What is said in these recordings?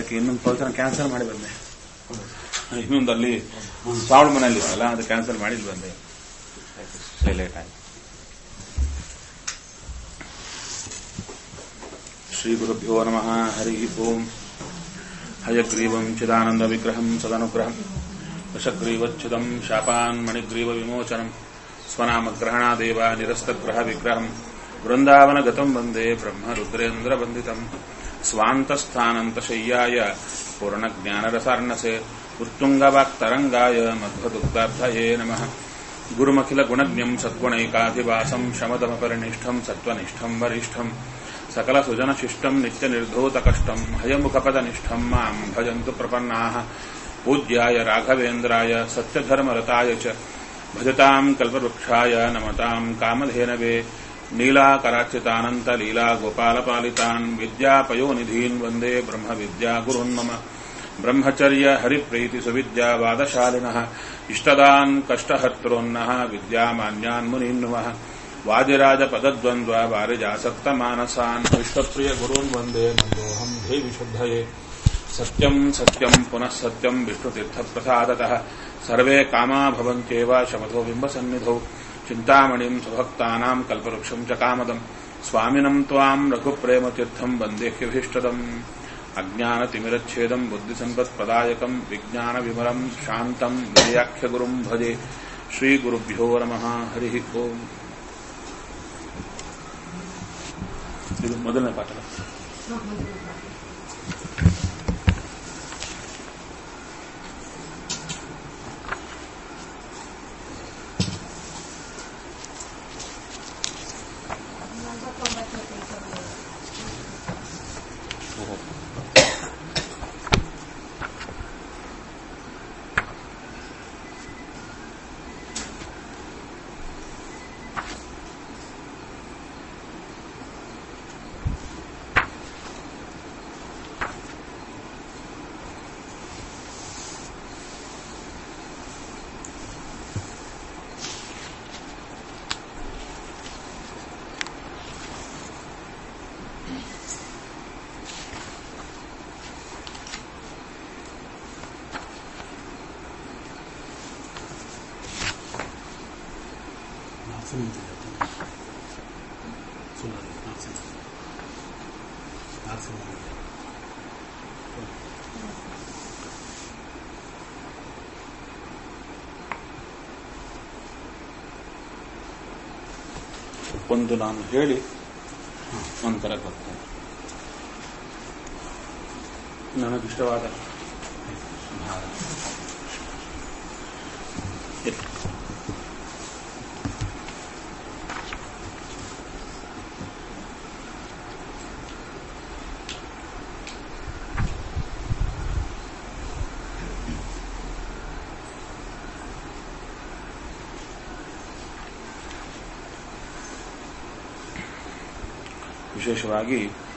ಅದಕ್ಕೆ ಇನ್ನೊಂದು ಪ್ರವಚನ ಕ್ಯಾನ್ಸಲ್ ಮಾಡಿ ಬಂದೆ ಇನ್ನೊಂದು ಅಲ್ಲಿ ಸಾವಳ ಮನೆಯಲ್ಲಿ ಅಲ್ಲ ಅದು ಕ್ಯಾನ್ಸಲ್ ಮಾಡಿ ಇಲ್ಲಿ ಬಂದೆ ಲೇಟ್ ಆಯ್ತು ಶ್ರೀ ಗುರುಭ್ಯೋ ನಮಃ ಹರಿ ಓಂ ಹಯಗ್ರೀವಂ ಚಿದಾನಂದ ವಿಗ್ರಹಂ ಸದನುಗ್ರಹಂ ವಶಗ್ರೀವಚ್ಯುತಂ ಶಾಪಾನ್ ಮಣಿಗ್ರೀವ ವಿಮೋಚನಂ ಸ್ವನಾಮಗ್ರಹಣಾದೇವ ನಿರಸ್ತಗ್ರಹ ವಿಗ್ರಹಂ ವೃಂದಾವನಗತಂ ವಂದೇ ಬ್ರಹ್ಮ ರುದ್ರೇಂದ್ರ ವಂದಿತಂ ಸ್ವಾಂತಸ್ಥಾನಂತಶಯ್ಯಾಯ ಪೂರ್ಣಜ್ಞಾನರಸಾರ್ಣಸೆ ಉತ್ತುಂಗವಾಕ್ತರಂಗಾಯ ಮಧ್ವದುಗ್ಧಾರ್ಥಯೇ ನಮಃ ಗುರುಮಖಿಲ ಗುಣಜ್ಞಂ ಸದ್ಗುಣೈಕಾಧಿವಾಸಂ ಶಮದಮಪರಿನಿಷ್ಠಂ ಸತ್ವನಿಷ್ಠಂ ವರಿಷ್ಠಂ ಸಕಲ ಸುಜನಶಿಷ್ಟಂ ನಿತ್ಯ ನಿರ್ಧೂತ ಕಷ್ಟಂ ಹಯಮುಖಪದನಿಷ್ಠಂ ಮಾಂ ಭಜಂತು ಪ್ರಪನ್ನಾಃ ಪೂಜ್ಯಾಯ ರಾಘವೇಂದ್ರಾಯ ಸತ್ಯಧರ್ಮರತಾಯ ಚ ಭಜತಾಂ ಕಲ್ಪವೃಕ್ಷಾಯ ನಮತಾಂ ಕಾಮಧೇನವೇ ನೀಲಾಕರಾಚಿತಾನಂತ ಲೀಲಾ ಗೋಪಾಲಪಾಲಿತಾನ್ ವಿದ್ಯಾಪಯೋನಿಧೀನ್ ವಂದೇ ಬ್ರಹ್ಮ ವಿದ್ಯಾ ಗುರುನ್ಮಮ ಬ್ರಹ್ಮಚರ್ಯ ಹರಿಪ್ರೀತಿ ಸುವಿದ್ಯಾವಾದಶಾಲಿನಃ ಇಷ್ಟದಾನ್ ಕಷ್ಟಹರ್ತೃನ್ನಃ ವಿದ್ಯಾಮಾನ್ಯಾನ್ ಮುನೀನ್ನುವಃ ವಾದಿರಾಜ ಪದದ್ವಂದ್ವ ವಾರಿಜಾಸಕ್ತ ಮಾನಸಾನ್ ವಿಶ್ವಪ್ರಿಯ ಗುರುನ್ ವಂದೇ ಮಂದೋಹಂ ದೇವಿ ಶುದ್ಧಯೇ ಸತ್ಯಂ ಸತ್ಯಂ ಪುನಃ ಸತ್ಯಂ ವಿಷ್ಣುತೀರ್ಥಪ್ರಸಾದತಃ ಸರ್ವೇ ಕಾಮಾ ಭವಂತ್ಯೇವ ಶಮಥೋ ಬಿಂಬಸನ್ನಿಧೌ ಚಿಂತಾಮಣಿಂ ಸುಭಕ್ತಾನಾಂ ಕಲ್ಪವೃಕ್ಷಂ ಚ ಕಾಮದಂ ಸ್ವಾಮಿನಂ ತ್ವಾಂ ರಘುಪ್ರೇಮತೀರ್ಥಂ ವಂದೇಹ್ಯಭೀಷ್ಟದಂ ಅಜ್ಞಾನತಿಮಿರಚ್ಛೇದಂ ಬುದ್ಧಿಸಂಪತ್ಪ್ರದಾಯಕಂ ವಿಜ್ಞಾನವಿಮಲಂ ಶಾಂತಂ ವಿಜಯಾಖ್ಯಗುರುಂ ಭಜೆ ಶ್ರೀಗುರುಭ್ಯೋ ನಮಃ ಹರಿ ಓಂ ಇದು ಮೊದಲನೇ ಪಾಠ ಒಂದು ನಾನು ಹೇಳಿ ನಂತರ ಬರ್ತೇನೆ ನನಗಿಷ್ಟವಾದ ಭಾಗ ಎತ್ತು. ವಿಶೇಷವಾಗಿ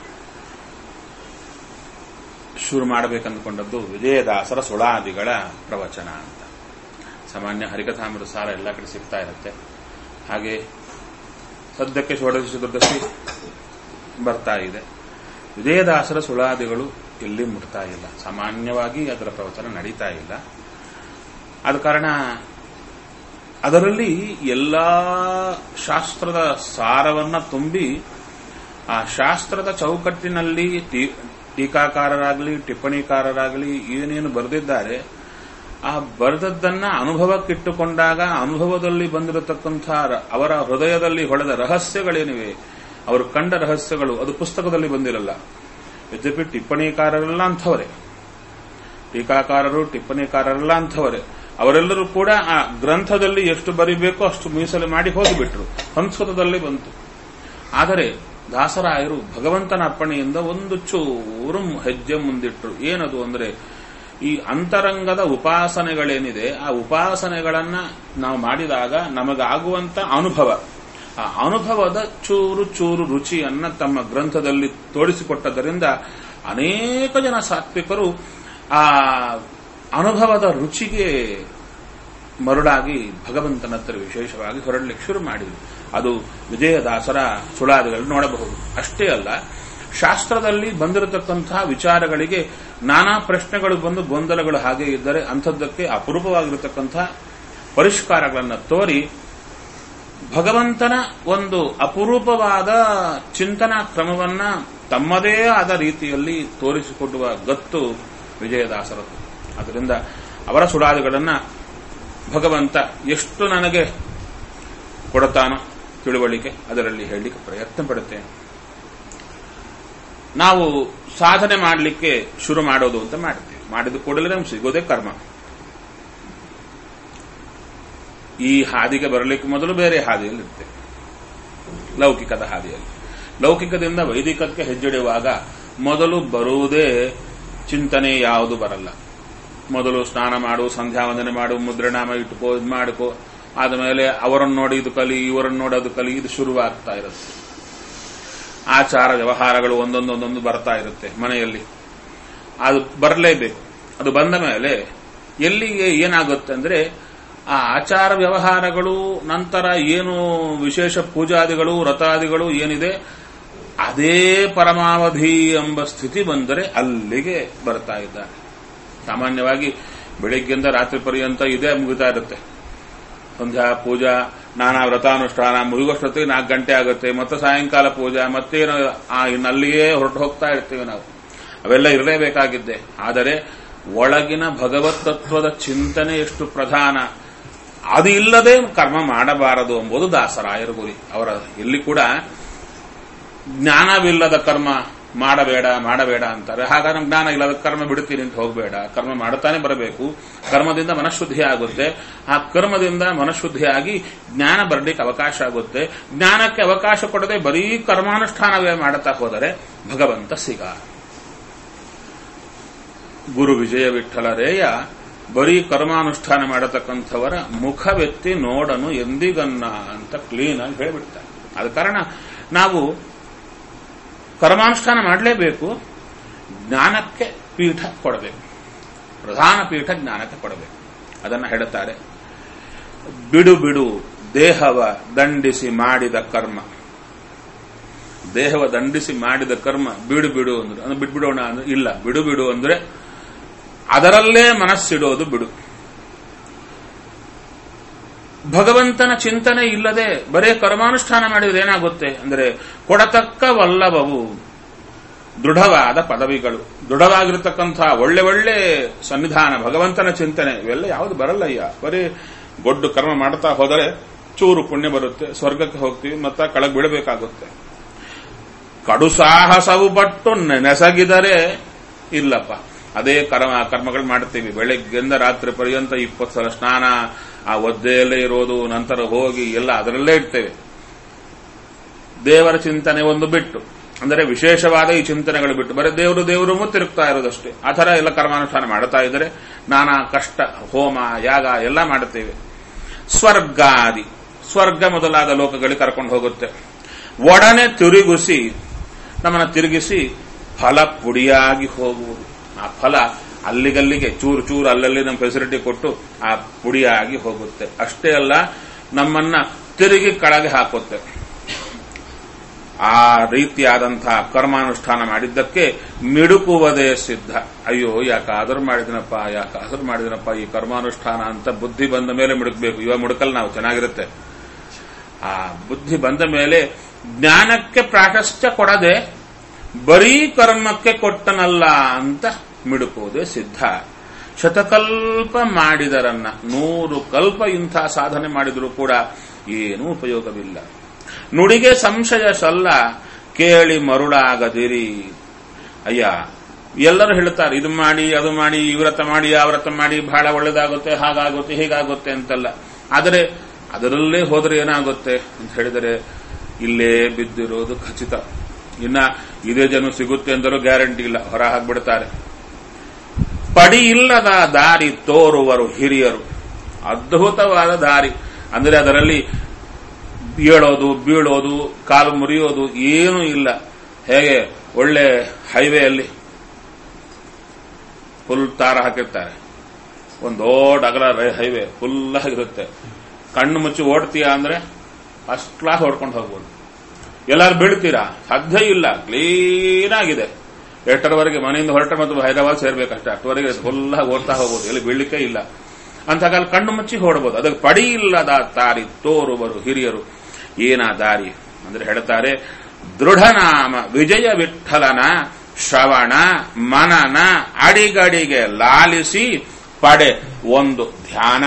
ಶುರು ಮಾಡಬೇಕಂದುಕೊಂಡದ್ದು ವಿಜಯದಾಸರ ಸುಳಾದಿಗಳ ಪ್ರವಚನ ಅಂತ ಸಾಮಾನ್ಯ ಹರಿಕಥಾಮೃತ ಸಾರ ಎಲ್ಲ ಕಡೆ ಸಿಗ್ತಾ ಇರುತ್ತೆ ಹಾಗೆ ಸದ್ಯಕ್ಕೆ ಷೋಡಶ ಚತುರ್ದಶಿ ಬರ್ತಾ ಇದೆ ವಿಜಯದಾಸರ ಸುಳಾದಿಗಳು ಎಲ್ಲಿ ಮುಟ್ತಾ ಇಲ್ಲ ಸಾಮಾನ್ಯವಾಗಿ ಅದರ ಪ್ರವಚನ ನಡೀತಾ ಇಲ್ಲ ಆದ ಕಾರಣ ಅದರಲ್ಲಿ ಎಲ್ಲ ಶಾಸ್ತ್ರದ ಸಾರವನ್ನ ತುಂಬಿ ಆ ಶಾಸ್ತ್ರದ ಚೌಕಟ್ಟಿನಲ್ಲಿ ಟೀ- ಟೀಕಾಕಾರರಾಗಲಿ ಟಿಪ್ಪಣಿಕಾರರಾಗಲಿ ಏನೇನು ಬರೆದಿದ್ದಾರೆ ಆ ಬರೆದದ್ದನ್ನ ಅನುಭವಕ್ಕಿಟ್ಟುಕೊಂಡಾಗ ಅನುಭವದಲ್ಲಿ ಬಂದಿರತಕ್ಕಂಥ ರ- ಅವರ ಹೃದಯದಲ್ಲಿ ಹೊಳೆದ ರಹಸ್ಯಗಳೇನಿವೆ ಅವರು ಕಂಡ ರಹಸ್ಯಗಳು ಅದು ಪುಸ್ತಕದಲ್ಲಿ ಬಂದಿರಲ್ಲ ಯದ್ಯಪಿ ಟಿಪ್ಪಣಿಕಾರರೆಲ್ಲ ಅಂಥವರೇ ಟೀಕಾಕಾರರು ಟಿಪ್ಪಣಿಕಾರರೆಲ್ಲ ಅಂಥವರೇ ಅವರೆಲ್ಲರೂ ಕೂಡ ಆ ಗ್ರಂಥದಲ್ಲಿ ಎಷ್ಟು ಬರಿಬೇಕೋ ಅಷ್ಟು ಮೀಸಲು ಮಾಡಿ ಹೋಗಿಬಿಟ್ರು ಸಂಸ್ಕೃತದಲ್ಲಿ ಬಂತು ಆದರೆ ದಾಸರಾಯರು ಭಗವಂತನ ಅಪ್ಪಣೆಯಿಂದ ಒಂದು ಚೂರು ಹೆಜ್ಜೆ ಮುಂದಿಟ್ರು ಏನದು ಅಂದ್ರೆ ಈ ಅಂತರಂಗದ ಉಪಾಸನೆಗಳೇನಿದೆ ಆ ಉಪಾಸನೆಗಳನ್ನ ನಾವು ಮಾಡಿದಾಗ ನಮಗಾಗುವಂತ ಅನುಭವ ಆ ಅನುಭವದ ಚೂರು ಚೂರು ರುಚಿಯನ್ನ ತಮ್ಮ ಗ್ರಂಥದಲ್ಲಿ ತೋರಿಸಿಕೊಟ್ಟದರಿಂದ ಅನೇಕ ಜನ ಸಾತ್ವಿಕರು ಆ ಅನುಭವದ ರುಚಿಗೆ ಮರುಳಾಗಿ ಭಗವಂತನ ಹತ್ರ ವಿಶೇಷವಾಗಿ ಹೊರಡಲಿಕ್ಕೆ ಶುರು ಮಾಡಿದ್ರು ಅದು ವಿಜಯದಾಸರ ಸುಳಾದಿಗಳು ನೋಡಬಹುದು ಅಷ್ಟೇ ಅಲ್ಲ ಶಾಸ್ತ್ರದಲ್ಲಿ ಬಂದಿರತಕ್ಕಂತಹ ವಿಚಾರಗಳಿಗೆ ನಾನಾ ಪ್ರಶ್ನೆಗಳು ಬಂದು ಗೊಂದಲಗಳು ಹಾಗೆ ಇದ್ದರೆ ಅಂಥದ್ದಕ್ಕೆ ಅಪರೂಪವಾಗಿರತಕ್ಕಂತಹ ಪರಿಷ್ಕಾರಗಳನ್ನು ತೋರಿ ಭಗವಂತನ ಒಂದು ಅಪರೂಪವಾದ ಚಿಂತನಾ ಕ್ರಮವನ್ನ ತಮ್ಮದೇ ಆದ ರೀತಿಯಲ್ಲಿ ತೋರಿಸಿಕೊಡುವ ಗತ್ತು ವಿಜಯದಾಸರದು ಅದರಿಂದ ಅವರ ಸುಡಾದಿಗಳನ್ನ ಭಗವಂತ ಎಷ್ಟು ನನಗೆ ಕೊಡತಾನೋ ತಿಳುವಳಿಕೆ ಅದರಲ್ಲಿ ಹೇಳಲಿಕ್ಕೆ ಪ್ರಯತ್ನ ಪಡುತ್ತೇನೆ ನಾವು ಸಾಧನೆ ಮಾಡಲಿಕ್ಕೆ ಶುರು ಮಾಡೋದು ಅಂತ ಮಾಡ್ತೀವಿ ಮಾಡಿದ ಕೂಡಲೇ ನಮ್ಗೆ ಸಿಗೋದೇ ಕರ್ಮ ಈ ಹಾದಿಗೆ ಬರಲಿಕ್ಕೆ ಮೊದಲು ಬೇರೆ ಹಾದಿಯಲ್ಲಿ ಇರ್ತೇವೆ ಲೌಕಿಕದ ಹಾದಿಯಲ್ಲಿ ಲೌಕಿಕದಿಂದ ವೈದಿಕಕ್ಕೆ ಹೆಜ್ಜೆಡುವಾಗ ಮೊದಲು ಬರುವುದೇ ಚಿಂತನೆ ಯಾವುದು ಬರಲ್ಲ ಮೊದಲು ಸ್ನಾನ ಮಾಡು ಸಂಧ್ಯಾ ವಂದನೆ ಮಾಡು ಮುದ್ರಣಾಮ ಇಟ್ಕೋ ಇದು ಮಾಡ್ಕೋ ಆದಮೇಲೆ ಅವರನ್ನು ನೋಡಿ ಇದು ಕಲಿ ಇವರನ್ನು ನೋಡಿ ಅದು ಕಲಿ ಇದು ಶುರುವಾಗ್ತಾ ಇರುತ್ತೆ ಆಚಾರ ವ್ಯವಹಾರಗಳು ಒಂದೊಂದು ಒಂದೊಂದು ಬರ್ತಾ ಇರುತ್ತೆ ಮನೆಯಲ್ಲಿ ಅದು ಬರಲೇಬೇಕು ಅದು ಬಂದ ಮೇಲೆ ಎಲ್ಲಿಗೆ ಏನಾಗುತ್ತೆ ಅಂದ್ರೆ ಆ ಆಚಾರ ವ್ಯವಹಾರಗಳು ನಂತರ ಏನು ವಿಶೇಷ ಪೂಜಾದಿಗಳು ವ್ರತಾದಿಗಳು ಏನಿದೆ ಅದೇ ಪರಮಾವಧಿ ಎಂಬ ಸ್ಥಿತಿ ಬಂದರೆ ಅಲ್ಲಿಗೆ ಬರ್ತಾ ಇದ್ದಾರೆ ಸಾಮಾನ್ಯವಾಗಿ ಬೆಳಿಗ್ಗೆಯಿಂದ ರಾತ್ರಿ ಪರ್ಯಂತ ಇದೇ ಮುಗಿತಾ ಇರುತ್ತೆ ಸಂಧ್ಯಾ ಪೂಜಾ ನಾನಾ ವ್ರತಾನುಷ್ಠಾನ ಮುಗಿಗೋಷ್ಟೊತ್ತಿಗೆ ನಾಲ್ಕು ಗಂಟೆ ಆಗುತ್ತೆ ಮತ್ತೆ ಸಾಯಂಕಾಲ ಪೂಜಾ ಮತ್ತೇನು ಆ ಇನ್ನಲ್ಲಿಯೇ ಹೊರಟು ಹೋಗ್ತಾ ಇರ್ತೀವಿ ನಾವು ಅವೆಲ್ಲ ಇರಲೇಬೇಕಾಗಿದ್ದೆ ಆದರೆ ಒಳಗಿನ ಭಗವತ್ ತತ್ವದ ಚಿಂತನೆ ಎಷ್ಟು ಪ್ರಧಾನ ಅದು ಇಲ್ಲದೆ ಕರ್ಮ ಮಾಡಬಾರದು ಎಂಬುದು ದಾಸರಾಯರ ಗುರಿ ಅವರ ಇಲ್ಲಿ ಕೂಡ ಜ್ಞಾನವಿಲ್ಲದ ಕರ್ಮ ಮಾಡಬೇಡ ಮಾಡಬೇಡ ಅಂತಾರೆ ಹಾಗಾದ್ರೆ ನಮ್ಗೆ ಜ್ಞಾನ ಇಲ್ಲದ ಕರ್ಮ ಬಿಡ್ತೀನಿ ಅಂತ ಹೋಗಬೇಡ ಕರ್ಮ ಮಾಡುತ್ತಾನೆ ಬರಬೇಕು ಕರ್ಮದಿಂದ ಮನಃಶುದ್ಧಿ ಆಗುತ್ತೆ ಆ ಕರ್ಮದಿಂದ ಮನಃಶುದ್ಧಿಯಾಗಿ ಜ್ಞಾನ ಬರಲಿಕ್ಕೆ ಅವಕಾಶ ಆಗುತ್ತೆ ಜ್ಞಾನಕ್ಕೆ ಅವಕಾಶ ಕೊಡದೆ ಬರೀ ಕರ್ಮಾನುಷ್ಠಾನವೇ ಮಾಡುತ್ತಾ ಹೋದರೆ ಭಗವಂತ ಸಿಗ ಗುರು ವಿಜಯ ವಿಠಲರೇಯ ಬರೀ ಕರ್ಮಾನುಷ್ಠಾನ ಮಾಡತಕ್ಕಂಥವರ ಮುಖವೆತ್ತಿ ನೋಡನು ಎಂದಿಗನ್ನ ಅಂತ ಕ್ಲೀನ್ ಆಗಿ ಹೇಳಿಬಿಡ್ತಾರೆ ಆದ ಕಾರಣ ನಾವು ಕರ್ಮಾನುಷ್ಠಾನ ಮಾಡಲೇಬೇಕು ಜ್ಞಾನಕ್ಕೆ ಪೀಠ ಕೊಡಬೇಕು ಪ್ರಧಾನ ಪೀಠ ಜ್ಞಾನಕ್ಕೆ ಕೊಡಬೇಕು ಅದನ್ನು ಹೇಳುತ್ತಾರೆ ಬಿಡು ಬಿಡು ದೇಹವ ದಂಡಿಸಿ ಮಾಡಿದ ಕರ್ಮ ದೇಹವ ದಂಡಿಸಿ ಮಾಡಿದ ಕರ್ಮ ಬಿಡು ಬಿಡು ಅಂದ್ರೆ ಅಂದ್ರೆ ಬಿಟ್ಬಿಡೋಣ ಅಂದ್ರೆ ಇಲ್ಲ ಬಿಡು ಬಿಡು ಅಂದ್ರೆ ಅದರಲ್ಲೇ ಮನಸ್ಸಿಡೋದು ಬಿಡು ಭಗವಂತನ ಚಿಂತನೆ ಇಲ್ಲದೆ ಬರೇ ಕರ್ಮಾನುಷ್ಠಾನ ಮಾಡಿದ್ರೆ ಏನಾಗುತ್ತೆ ಅಂದ್ರೆ ಕೊಡತಕ್ಕವಲ್ಲವವು ದೃಢವಾದ ಪದವಿಗಳು ದೃಢವಾಗಿರತಕ್ಕಂಥ ಒಳ್ಳೆ ಒಳ್ಳೆ ಸನ್ನಿಧಾನ ಭಗವಂತನ ಚಿಂತನೆ ಇವೆಲ್ಲ ಯಾವುದು ಬರಲ್ಲಯ್ಯ ಬರೀ ಗೊಡ್ಡು ಕರ್ಮ ಮಾಡ್ತಾ ಹೋದರೆ ಚೂರು ಪುಣ್ಯ ಬರುತ್ತೆ ಸ್ವರ್ಗಕ್ಕೆ ಹೋಗ್ತೀವಿ ಮತ್ತ ಕಳಗ್ ಬಿಡಬೇಕಾಗುತ್ತೆ ಕಡು ಸಾಹಸವು ಪಟ್ಟು ನೆಸಗಿದರೆ ಇಲ್ಲಪ್ಪ ಅದೇ ಕರ್ಮ ಕರ್ಮಗಳು ಮಾಡ್ತೀವಿ ಬೆಳಗ್ಗೆಯಿಂದ ರಾತ್ರಿ ಪರ್ಯಂತ ಇಪ್ಪತ್ತು ಸಲ ಸ್ನಾನ ಆ ಒದ್ದೆಯಲ್ಲೇ ಇರೋದು ನಂತರ ಹೋಗಿ ಎಲ್ಲ ಅದರಲ್ಲೇ ಇರ್ತೇವೆ ದೇವರ ಚಿಂತನೆ ಒಂದು ಬಿಟ್ಟು ಅಂದರೆ ವಿಶೇಷವಾದ ಈ ಚಿಂತನೆಗಳು ಬಿಟ್ಟು ಬರೀ ದೇವರು ದೇವರು ತಿರುಗ್ತಾ ಇರೋದಷ್ಟೇ ಆ ಥರ ಎಲ್ಲ ಕರ್ಮಾನುಷ್ಠಾನ ಮಾಡ್ತಾ ಇದ್ರೆ ನಾನಾ ಕಷ್ಟ ಹೋಮ ಯಾಗ ಎಲ್ಲ ಮಾಡುತ್ತೇವೆ ಸ್ವರ್ಗಾದಿ ಸ್ವರ್ಗ ಮೊದಲಾದ ಲೋಕಗಳಿಗೆ ಕರ್ಕೊಂಡು ಹೋಗುತ್ತೆ ಒಡನೆ ತಿರುಗಿಸಿ ನಮ್ಮನ್ನು ತಿರುಗಿಸಿ ಫಲ ಪುಡಿಯಾಗಿ ಹೋಗುವುದು ಆ ಫಲ ಅಲ್ಲಿಗಲ್ಲಿಗೆ ಚೂರು ಚೂರು ಅಲ್ಲಲ್ಲಿ ನಮ್ಮ ಫೆಸಿಲಿಟಿ ಕೊಟ್ಟು ಆ ಪುಡಿಯಾಗಿ ಹೋಗುತ್ತೆ ಅಷ್ಟೇ ಅಲ್ಲ ನಮ್ಮನ್ನ ತಿರುಗಿ ಕೆಳಗೆ ಹಾಕುತ್ತೆ ಆ ರೀತಿಯಾದಂತಹ ಕರ್ಮಾನುಷ್ಠಾನ ಮಾಡಿದ್ದಕ್ಕೆ ಮಿಡುಕುವುದೇ ಸಿದ್ಧ ಅಯ್ಯೋ ಯಾಕಾದ್ರೂ ಮಾಡಿದನಪ್ಪ ಯಾಕಾದ್ರೂ ಮಾಡಿದನಪ್ಪ ಈ ಕರ್ಮಾನುಷ್ಠಾನ ಅಂತ ಬುದ್ಧಿ ಬಂದ ಮೇಲೆ ಮುಡುಕ್ಬೇಕು ಇವಾಗ ಮುಡುಕಲ್ ನಾವು ಚೆನ್ನಾಗಿರುತ್ತೆ ಆ ಬುದ್ಧಿ ಬಂದ ಮೇಲೆ ಜ್ಞಾನಕ್ಕೆ ಪ್ರಾಶಸ್ತ್ಯ ಕೊಡದೆ ಬರೀ ಕರ್ಮಕ್ಕೆ ಕೊಟ್ಟನಲ್ಲ ಅಂತ ಮಿಡುಕುವುದೇ ಸಿದ್ಧ ಶತಕಲ್ಪ ಮಾಡಿದರನ್ನ ನೂರು ಕಲ್ಪ ಇಂಥ ಸಾಧನೆ ಮಾಡಿದರೂ ಕೂಡ ಏನೂ ಉಪಯೋಗವಿಲ್ಲ ನುಡಿಗೆ ಸಂಶಯ ಸಲ್ಲ ಕೇಳಿ ಮರುಳಾಗದಿರಿ ಅಯ್ಯ ಎಲ್ಲರೂ ಹೇಳ್ತಾರೆ ಇದು ಮಾಡಿ ಅದು ಮಾಡಿ ಈ ವ್ರತ ಮಾಡಿ ಆ ವ್ರತ ಮಾಡಿ ಬಹಳ ಒಳ್ಳೇದಾಗುತ್ತೆ ಹಾಗಾಗುತ್ತೆ ಹೀಗಾಗುತ್ತೆ ಅಂತಲ್ಲ ಆದರೆ ಅದರಲ್ಲೇ ಹೋದರೆ ಏನಾಗುತ್ತೆ ಅಂತ ಹೇಳಿದರೆ ಇಲ್ಲೇ ಬಿದ್ದಿರೋದು ಖಚಿತ ಇನ್ನ ಇದೇ ಜನ ಸಿಗುತ್ತೆ ಅಂದರೂ ಗ್ಯಾರಂಟಿ ಇಲ್ಲ ಹೊರ ಹಾಕ್ಬಿಡ್ತಾರೆ ಪಡಿ ಇಲ್ಲದ ದಾರಿ ತೋರುವರು ಹಿರಿಯರು ಅದ್ಭುತವಾದ ದಾರಿ ಅಂದರೆ ಅದರಲ್ಲಿ ಬೀಳೋದು ಬೀಳೋದು ಕಾಲು ಮುರಿಯೋದು ಏನೂ ಇಲ್ಲ ಹೇಗೆ ಒಳ್ಳೆ ಹೈವೇಯಲ್ಲಿ ಫುಲ್ ತಾರ ಹಾಕಿರ್ತಾರೆ ಒಂದು ದೊಡ್ಡ ಅಗಲ ಹೈವೇ ಫುಲ್ ಆಗಿರುತ್ತೆ ಕಣ್ಣು ಮುಚ್ಚಿ ಓಡ್ತೀಯ ಅಂದ್ರೆ ಫಸ್ಟ್ ಕ್ಲಾಸ್ ಓಡ್ಕೊಂಡು ಹೋಗ್ಬೋದು ಎಲ್ಲಾರು ಬೀಳ್ತೀರಾ ಸಾಧ್ಯ ಇಲ್ಲ ಕ್ಲೀನ್ ಆಗಿದೆ ಎಷ್ಟರವರೆಗೆ ಮನೆಯಿಂದ ಹೊರಟ ಮತ್ತು ಹೈದರಾಬಾದ್ ಸೇರ್ಬೇಕಷ್ಟೇ ಅಷ್ಟವರೆಗೆ ಫುಲ್ ಓಡ್ತಾ ಹೋಗ್ಬೋದು ಎಲ್ಲಿ ಬೀಳ್ಲಿಕ್ಕೆ ಇಲ್ಲ ಅಂತ ಕಾಲ ಕಣ್ಣು ಮುಚ್ಚಿ ಹೊಡಬಹುದು ಅದಕ್ಕೆ ಪಡಿ ಇಲ್ಲದ ದಾರಿ ತೋರುವರು ಹಿರಿಯರು ಏನ ದಾರಿ ಅಂದ್ರೆ ಹೇಳ್ತಾರೆ ದೃಢನಾಮ ವಿಜಯ ವಿಠಲನ ಶ್ರವಣ ಮನನ ಅಡಿಗಡಿಗೆ ಲಾಲಿಸಿ ಪಡೆ ಒಂದು ಧ್ಯಾನ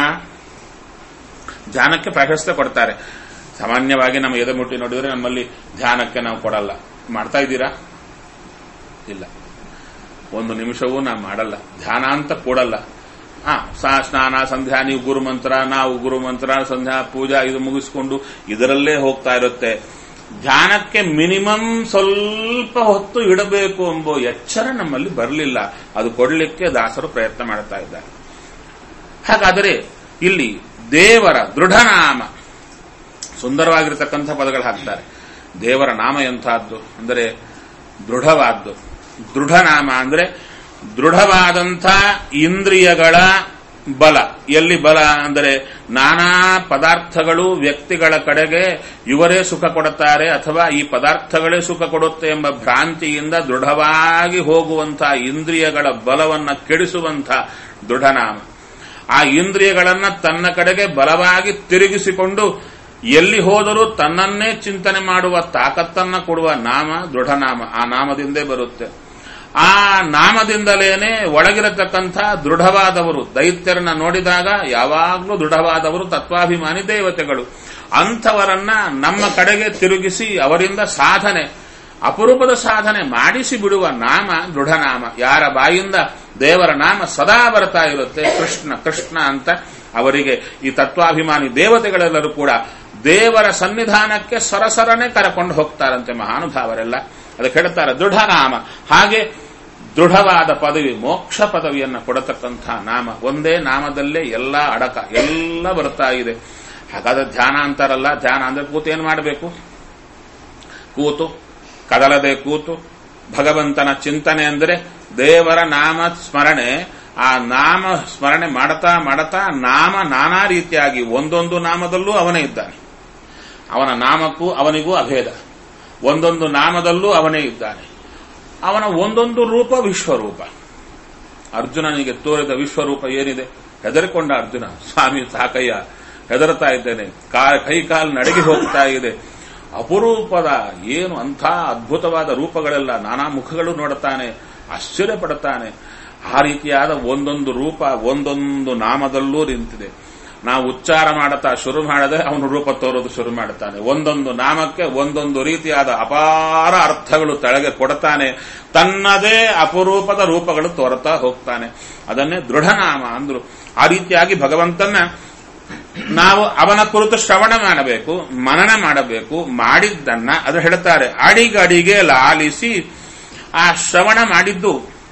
ಧ್ಯಾನಕ್ಕೆ ಪ್ರಾಶಸ್ತ್ಯ ಕೊಡ್ತಾರೆ ಸಾಮಾನ್ಯವಾಗಿ ನಮ್ಮ ಎದೆ ಮುಟ್ಟಿ ನೋಡಿದ್ರೆ ನಮ್ಮಲ್ಲಿ ಧ್ಯಾನಕ್ಕೆ ನಾವು ಕೊಡಲ್ಲ ಮಾಡ್ತಾ ಇದ್ದೀರಾ ಇಲ್ಲ ಒಂದು ನಿಮಿಷವೂ ನಾವು ಮಾಡಲ್ಲ ಧ್ಯಾನ ಅಂತ ಕೊಡಲ್ಲ ಹಾ ಸಾ- ಸ್ನಾನ ಸಂಧ್ಯಾ ನೀವು ಗುರು ಮಂತ್ರ ನಾವು ಗುರು ಮಂತ್ರ ಸಂಧ್ಯಾ ಪೂಜಾ ಇದು ಮುಗಿಸ್ಕೊಂಡು ಇದರಲ್ಲೇ ಹೋಗ್ತಾ ಇರುತ್ತೆ ಧ್ಯಾನಕ್ಕೆ ಮಿನಿಮಮ್ ಸ್ವಲ್ಪ ಹೊತ್ತು ಇಡಬೇಕು ಎಂಬ ಎಚ್ಚರ ನಮ್ಮಲ್ಲಿ ಬರಲಿಲ್ಲ ಅದು ಕೊಡಲಿಕ್ಕೆ ದಾಸರು ಪ್ರಯತ್ನ ಮಾಡ್ತಾ ಇದ್ದಾರೆ ಹಾಗಾದರೆ ಇಲ್ಲಿ ದೇವರ ದೃಢನಾಮ ಸುಂದರವಾಗಿರತಕ್ಕಂಥ ಪದಗಳು ಹಾಕ್ತಾರೆ ದೇವರ ನಾಮ ಎಂಥದ್ದು ಅಂದರೆ ದೃಢವಾದ್ದು ದೃಢನಾಮ ಅಂದ್ರೆ ದೃಢವಾದಂಥ ಇಂದ್ರಿಯಗಳ ಬಲ ಎಲ್ಲಿ ಬಲ ಅಂದರೆ ನಾನಾ ಪದಾರ್ಥಗಳು ವ್ಯಕ್ತಿಗಳ ಕಡೆಗೆ ಇವರೇ ಸುಖ ಕೊಡುತ್ತಾರೆ ಅಥವಾ ಈ ಪದಾರ್ಥಗಳೇ ಸುಖ ಕೊಡುತ್ತೆ ಎಂಬ ಭ್ರಾಂತಿಯಿಂದ ದೃಢವಾಗಿ ಹೋಗುವಂಥ ಇಂದ್ರಿಯಗಳ ಬಲವನ್ನು ಕೆಡಿಸುವಂಥ ದೃಢನಾಮ ಆ ಇಂದ್ರಿಯಗಳನ್ನ ತನ್ನ ಕಡೆಗೆ ಬಲವಾಗಿ ತಿರುಗಿಸಿಕೊಂಡು ಎಲ್ಲಿ ಹೋದರೂ ತನ್ನನ್ನೇ ಚಿಂತನೆ ಮಾಡುವ ತಾಕತ್ತನ್ನ ಕೊಡುವ ನಾಮ ದೃಢನಾಮ ಆ ನಾಮದಿಂದೇ ಬರುತ್ತೆ ಆ ನಾಮದಿಂದಲೇನೆ ಒಳಗಿರತಕ್ಕಂಥ ದೃಢವಾದವರು ದೈತ್ಯರನ್ನ ನೋಡಿದಾಗ ಯಾವಾಗಲೂ ದೃಢವಾದವರು ತತ್ವಾಭಿಮಾನಿ ದೇವತೆಗಳು ಅಂಥವರನ್ನ ನಮ್ಮ ಕಡೆಗೆ ತಿರುಗಿಸಿ ಅವರಿಂದ ಸಾಧನೆ ಅಪರೂಪದ ಸಾಧನೆ ಮಾಡಿಸಿ ಬಿಡುವ ನಾಮ ದೃಢನಾಮ ಯಾರ ಬಾಯಿಂದ ದೇವರ ನಾಮ ಸದಾ ಬರ್ತಾ ಇರುತ್ತೆ ಕೃಷ್ಣ ಕೃಷ್ಣ ಅಂತ ಅವರಿಗೆ ಈ ತತ್ವಾಭಿಮಾನಿ ದೇವತೆಗಳೆಲ್ಲರೂ ಕೂಡ ದೇವರ ಸನ್ನಿಧಾನಕ್ಕೆ ಸರಸರನೆ ಕರಕೊಂಡು ಹೋಗ್ತಾರಂತೆ ಮಹಾನುಭಾವರೆಲ್ಲ ಅದಕ್ಕೆ ಹೇಳ್ತಾರೆ ದೃಢನಾಮ ಹಾಗೆ ದೃಢವಾದ ಪದವಿ ಮೋಕ್ಷ ಪದವಿಯನ್ನು ಕೊಡತಕ್ಕಂಥ ನಾಮ ಒಂದೇ ನಾಮದಲ್ಲೇ ಎಲ್ಲ ಅಡಕ ಎಲ್ಲ ಬರ್ತಾ ಇದೆ ಹಾಗಾದ್ರೆ ಧ್ಯಾನ ಅಂತಾರಲ್ಲ ಧ್ಯಾನ ಅಂದ್ರೆ ಕೂತು ಏನ್ ಮಾಡಬೇಕು ಕೂತು ಕದಲದೆ ಕೂತು ಭಗವಂತನ ಚಿಂತನೆ ಅಂದರೆ ದೇವರ ನಾಮ ಸ್ಮರಣೆ ಆ ನಾಮ ಸ್ಮರಣೆ ಮಾಡತಾ ಮಾಡತಾ ನಾಮ ನಾನಾ ರೀತಿಯಾಗಿ ಒಂದೊಂದು ನಾಮದಲ್ಲೂ ಅವನೇ ಇದ್ದಾನೆ ಅವನ ನಾಮಕ್ಕೂ ಅವನಿಗೂ ಅಭೇದ ಒಂದೊಂದು ನಾಮದಲ್ಲೂ ಅವನೇ ಇದ್ದಾನೆ ಅವನ ಒಂದೊಂದು ರೂಪ ವಿಶ್ವರೂಪ ಅರ್ಜುನನಿಗೆ ತೋರಿದ ವಿಶ್ವರೂಪ ಏನಿದೆ ಹೆದರಿಕೊಂಡ ಅರ್ಜುನ ಸ್ವಾಮಿ ಸಾಕಯ್ಯ ಹೆದರ್ತಾ ಇದ್ದೇನೆ ಕಾ- ಕೈ ಕಾಲು ನಡಗಿ ಹೋಗ್ತಾ ಇದೆ ಅಪರೂಪದ ಏನು ಅಂಥ ಅದ್ಭುತವಾದ ರೂಪಗಳೆಲ್ಲ ನಾನಾ ಮುಖಗಳು ನೋಡುತ್ತಾನೆ ಆಶ್ಚರ್ಯ ಪಡುತ್ತಾನೆ ಆ ರೀತಿಯಾದ ಒಂದೊಂದು ರೂಪ ಒಂದೊಂದು ನಾಮದಲ್ಲೂ ನಿಂತಿದೆ ನಾವು ಉಚ್ಚಾರ ಮಾಡುತ್ತಾ ಶುರು ಮಾಡದೆ ಅವನು ರೂಪ ತೋರೋದು ಶುರು ಮಾಡುತ್ತಾನೆ ಒಂದೊಂದು ನಾಮಕ್ಕೆ ಒಂದೊಂದು ರೀತಿಯಾದ ಅಪಾರ ಅರ್ಥಗಳು ತೆಳಗೆ ಕೊಡ್ತಾನೆ ತನ್ನದೇ ಅಪರೂಪದ ರೂಪಗಳು ತೋರುತ್ತಾ ಹೋಗ್ತಾನೆ ಅದನ್ನೇ ದೃಢನಾಮ ಅಂದ್ರು ಆ ರೀತಿಯಾಗಿ ಭಗವಂತನ ನಾವು ಅವನ ಕುರಿತು ಶ್ರವಣ ಮಾಡಬೇಕು ಮನನ ಮಾಡಬೇಕು ಮಾಡಿದ್ದನ್ನ ಅದು ಹೇಳ್ತಾರೆ ಅಡಿಗಡಿಗೆ ಲಾಲಿಸಿ ಆ ಶ್ರವಣ ಮಾಡಿದ್ದು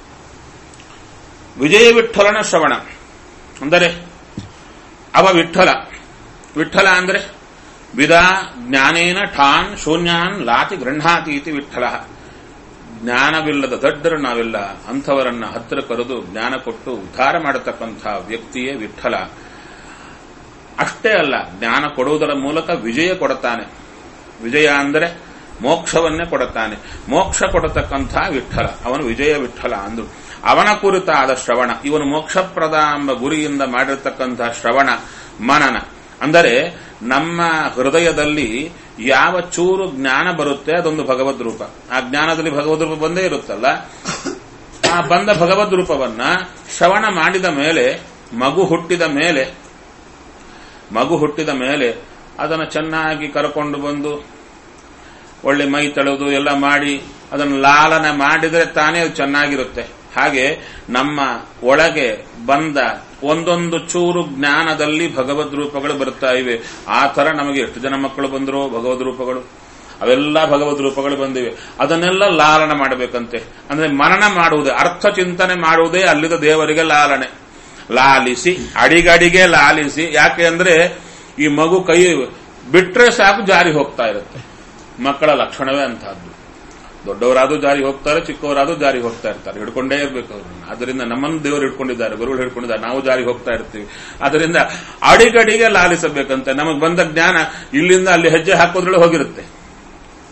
ವಿಜಯ ವಿಠಲನ ಶ್ರವಣ ಅಂದರೆ ಅವ ವಿಠಲ ವಿಠಲ ಅಂದ್ರೆ ವಿದಾ ಜ್ಞಾನೇನ ಠಾನ್ ಶೂನ್ಯಾನ್ ಲಾತಿ ಗೃಹಾತಿ ಇತಿ ವಿಠಲ ಜ್ಞಾನವಿಲ್ಲದ ದಡ್ಡರು ನಾವೆಲ್ಲ ಅಂಥವರನ್ನ ಹತ್ತಿರ ಕರೆದು ಜ್ಞಾನ ಕೊಟ್ಟು ಉದ್ಧಾರ ಮಾಡತಕ್ಕಂಥ ವ್ಯಕ್ತಿಯೇ ವಿಠಲ ಅಷ್ಟೇ ಅಲ್ಲ ಜ್ಞಾನ ಕೊಡುವುದರ ಮೂಲಕ ವಿಜಯ ಕೊಡುತ್ತಾನೆ ವಿಜಯ ಅಂದರೆ ಮೋಕ್ಷವನ್ನೇ ಕೊಡುತ್ತಾನೆ ಮೋಕ್ಷ ಕೊಡತಕ್ಕಂಥ ವಿಠಲ ಅವನು ವಿಜಯ ವಿಠಲ ಅಂದ್ರು ಅವನ ಕುರಿತಾದ ಶ್ರವಣ ಇವನು ಮೋಕ್ಷಪ್ರದ ಎಂಬ ಗುರಿಯಿಂದ ಮಾಡಿರತಕ್ಕಂಥ ಶ್ರವಣ ಮನನ ಅಂದರೆ ನಮ್ಮ ಹೃದಯದಲ್ಲಿ ಯಾವ ಚೂರು ಜ್ಞಾನ ಬರುತ್ತೆ ಅದೊಂದು ಭಗವದ್ ರೂಪ ಆ ಜ್ಞಾನದಲ್ಲಿ ಭಗವದ್ ರೂಪ ಬಂದೇ ಇರುತ್ತಲ್ಲ ಆ ಬಂದ ಭಗವದ್ ರೂಪವನ್ನ ಶ್ರವಣ ಮಾಡಿದ ಮೇಲೆ ಮಗು ಹುಟ್ಟಿದ ಮೇಲೆ ಮಗು ಹುಟ್ಟಿದ ಮೇಲೆ ಅದನ್ನು ಚೆನ್ನಾಗಿ ಕರ್ಕೊಂಡು ಬಂದು ಒಳ್ಳೆ ಮೈ ತಳೆದು ಎಲ್ಲ ಮಾಡಿ ಅದನ್ನು ಲಾಲನೆ ಮಾಡಿದರೆ ತಾನೇ ಅದು ಚೆನ್ನಾಗಿರುತ್ತೆ ಹಾಗೆ ನಮ್ಮ ಒಳಗೆ ಬಂದ ಒಂದೊಂದು ಚೂರು ಜ್ಞಾನದಲ್ಲಿ ಭಗವದ್ ರೂಪಗಳು ಬರ್ತಾ ಇವೆ ಆ ತರ ನಮಗೆ ಎಷ್ಟು ಜನ ಮಕ್ಕಳು ಬಂದರು ಭಗವದ್ ರೂಪಗಳು ಅವೆಲ್ಲ ಭಗವದ್ ರೂಪಗಳು ಬಂದಿವೆ ಅದನ್ನೆಲ್ಲ ಲಾಲನ ಮಾಡಬೇಕಂತೆ ಅಂದ್ರೆ ಮನನ ಮಾಡುವುದೇ ಅರ್ಥ ಚಿಂತನೆ ಮಾಡುವುದೇ ಅಲ್ಲಿದ ದೇವರಿಗೆ ಲಾಲನೆ ಲಾಲಿಸಿ ಅಡಿಗಡಿಗೆ ಲಾಲಿಸಿ ಯಾಕೆ ಅಂದ್ರೆ ಈ ಮಗು ಕೈ ಬಿಟ್ರೆ ಸಾಕು ಜಾರಿ ಹೋಗ್ತಾ ಇರುತ್ತೆ ಮಕ್ಕಳ ಲಕ್ಷಣವೇ ಅಂತಹದ್ದು ದೊಡ್ಡವರಾದ್ರೂ ಜಾರಿ ಹೋಗ್ತಾರೆ ಚಿಕ್ಕವರಾದ್ರೂ ಜಾರಿ ಹೋಗ್ತಾ ಇರ್ತಾರೆ ಹಿಡ್ಕೊಂಡೇ ಇರಬೇಕು ಅವ್ರನ್ನ ಅದರಿಂದ ನಮ್ಮನ್ನು ದೇವರು ಹಿಡ್ಕೊಂಡಿದ್ದಾರೆ ಗುರುಗಳು ಹಿಡ್ಕೊಂಡಿದ್ದಾರೆ ನಾವು ಜಾರಿ ಹೋಗ್ತಾ ಇರ್ತೀವಿ ಅದರಿಂದ ಅಡಿಗಡಿಗೆ ಲಾಲಿಸಬೇಕಂತೆ ನಮಗೆ ಬಂದ ಜ್ಞಾನ ಇಲ್ಲಿಂದ ಅಲ್ಲಿ ಹೆಜ್ಜೆ ಹಾಕೋದ್ರೊಳಗೆ ಹೋಗಿರುತ್ತೆ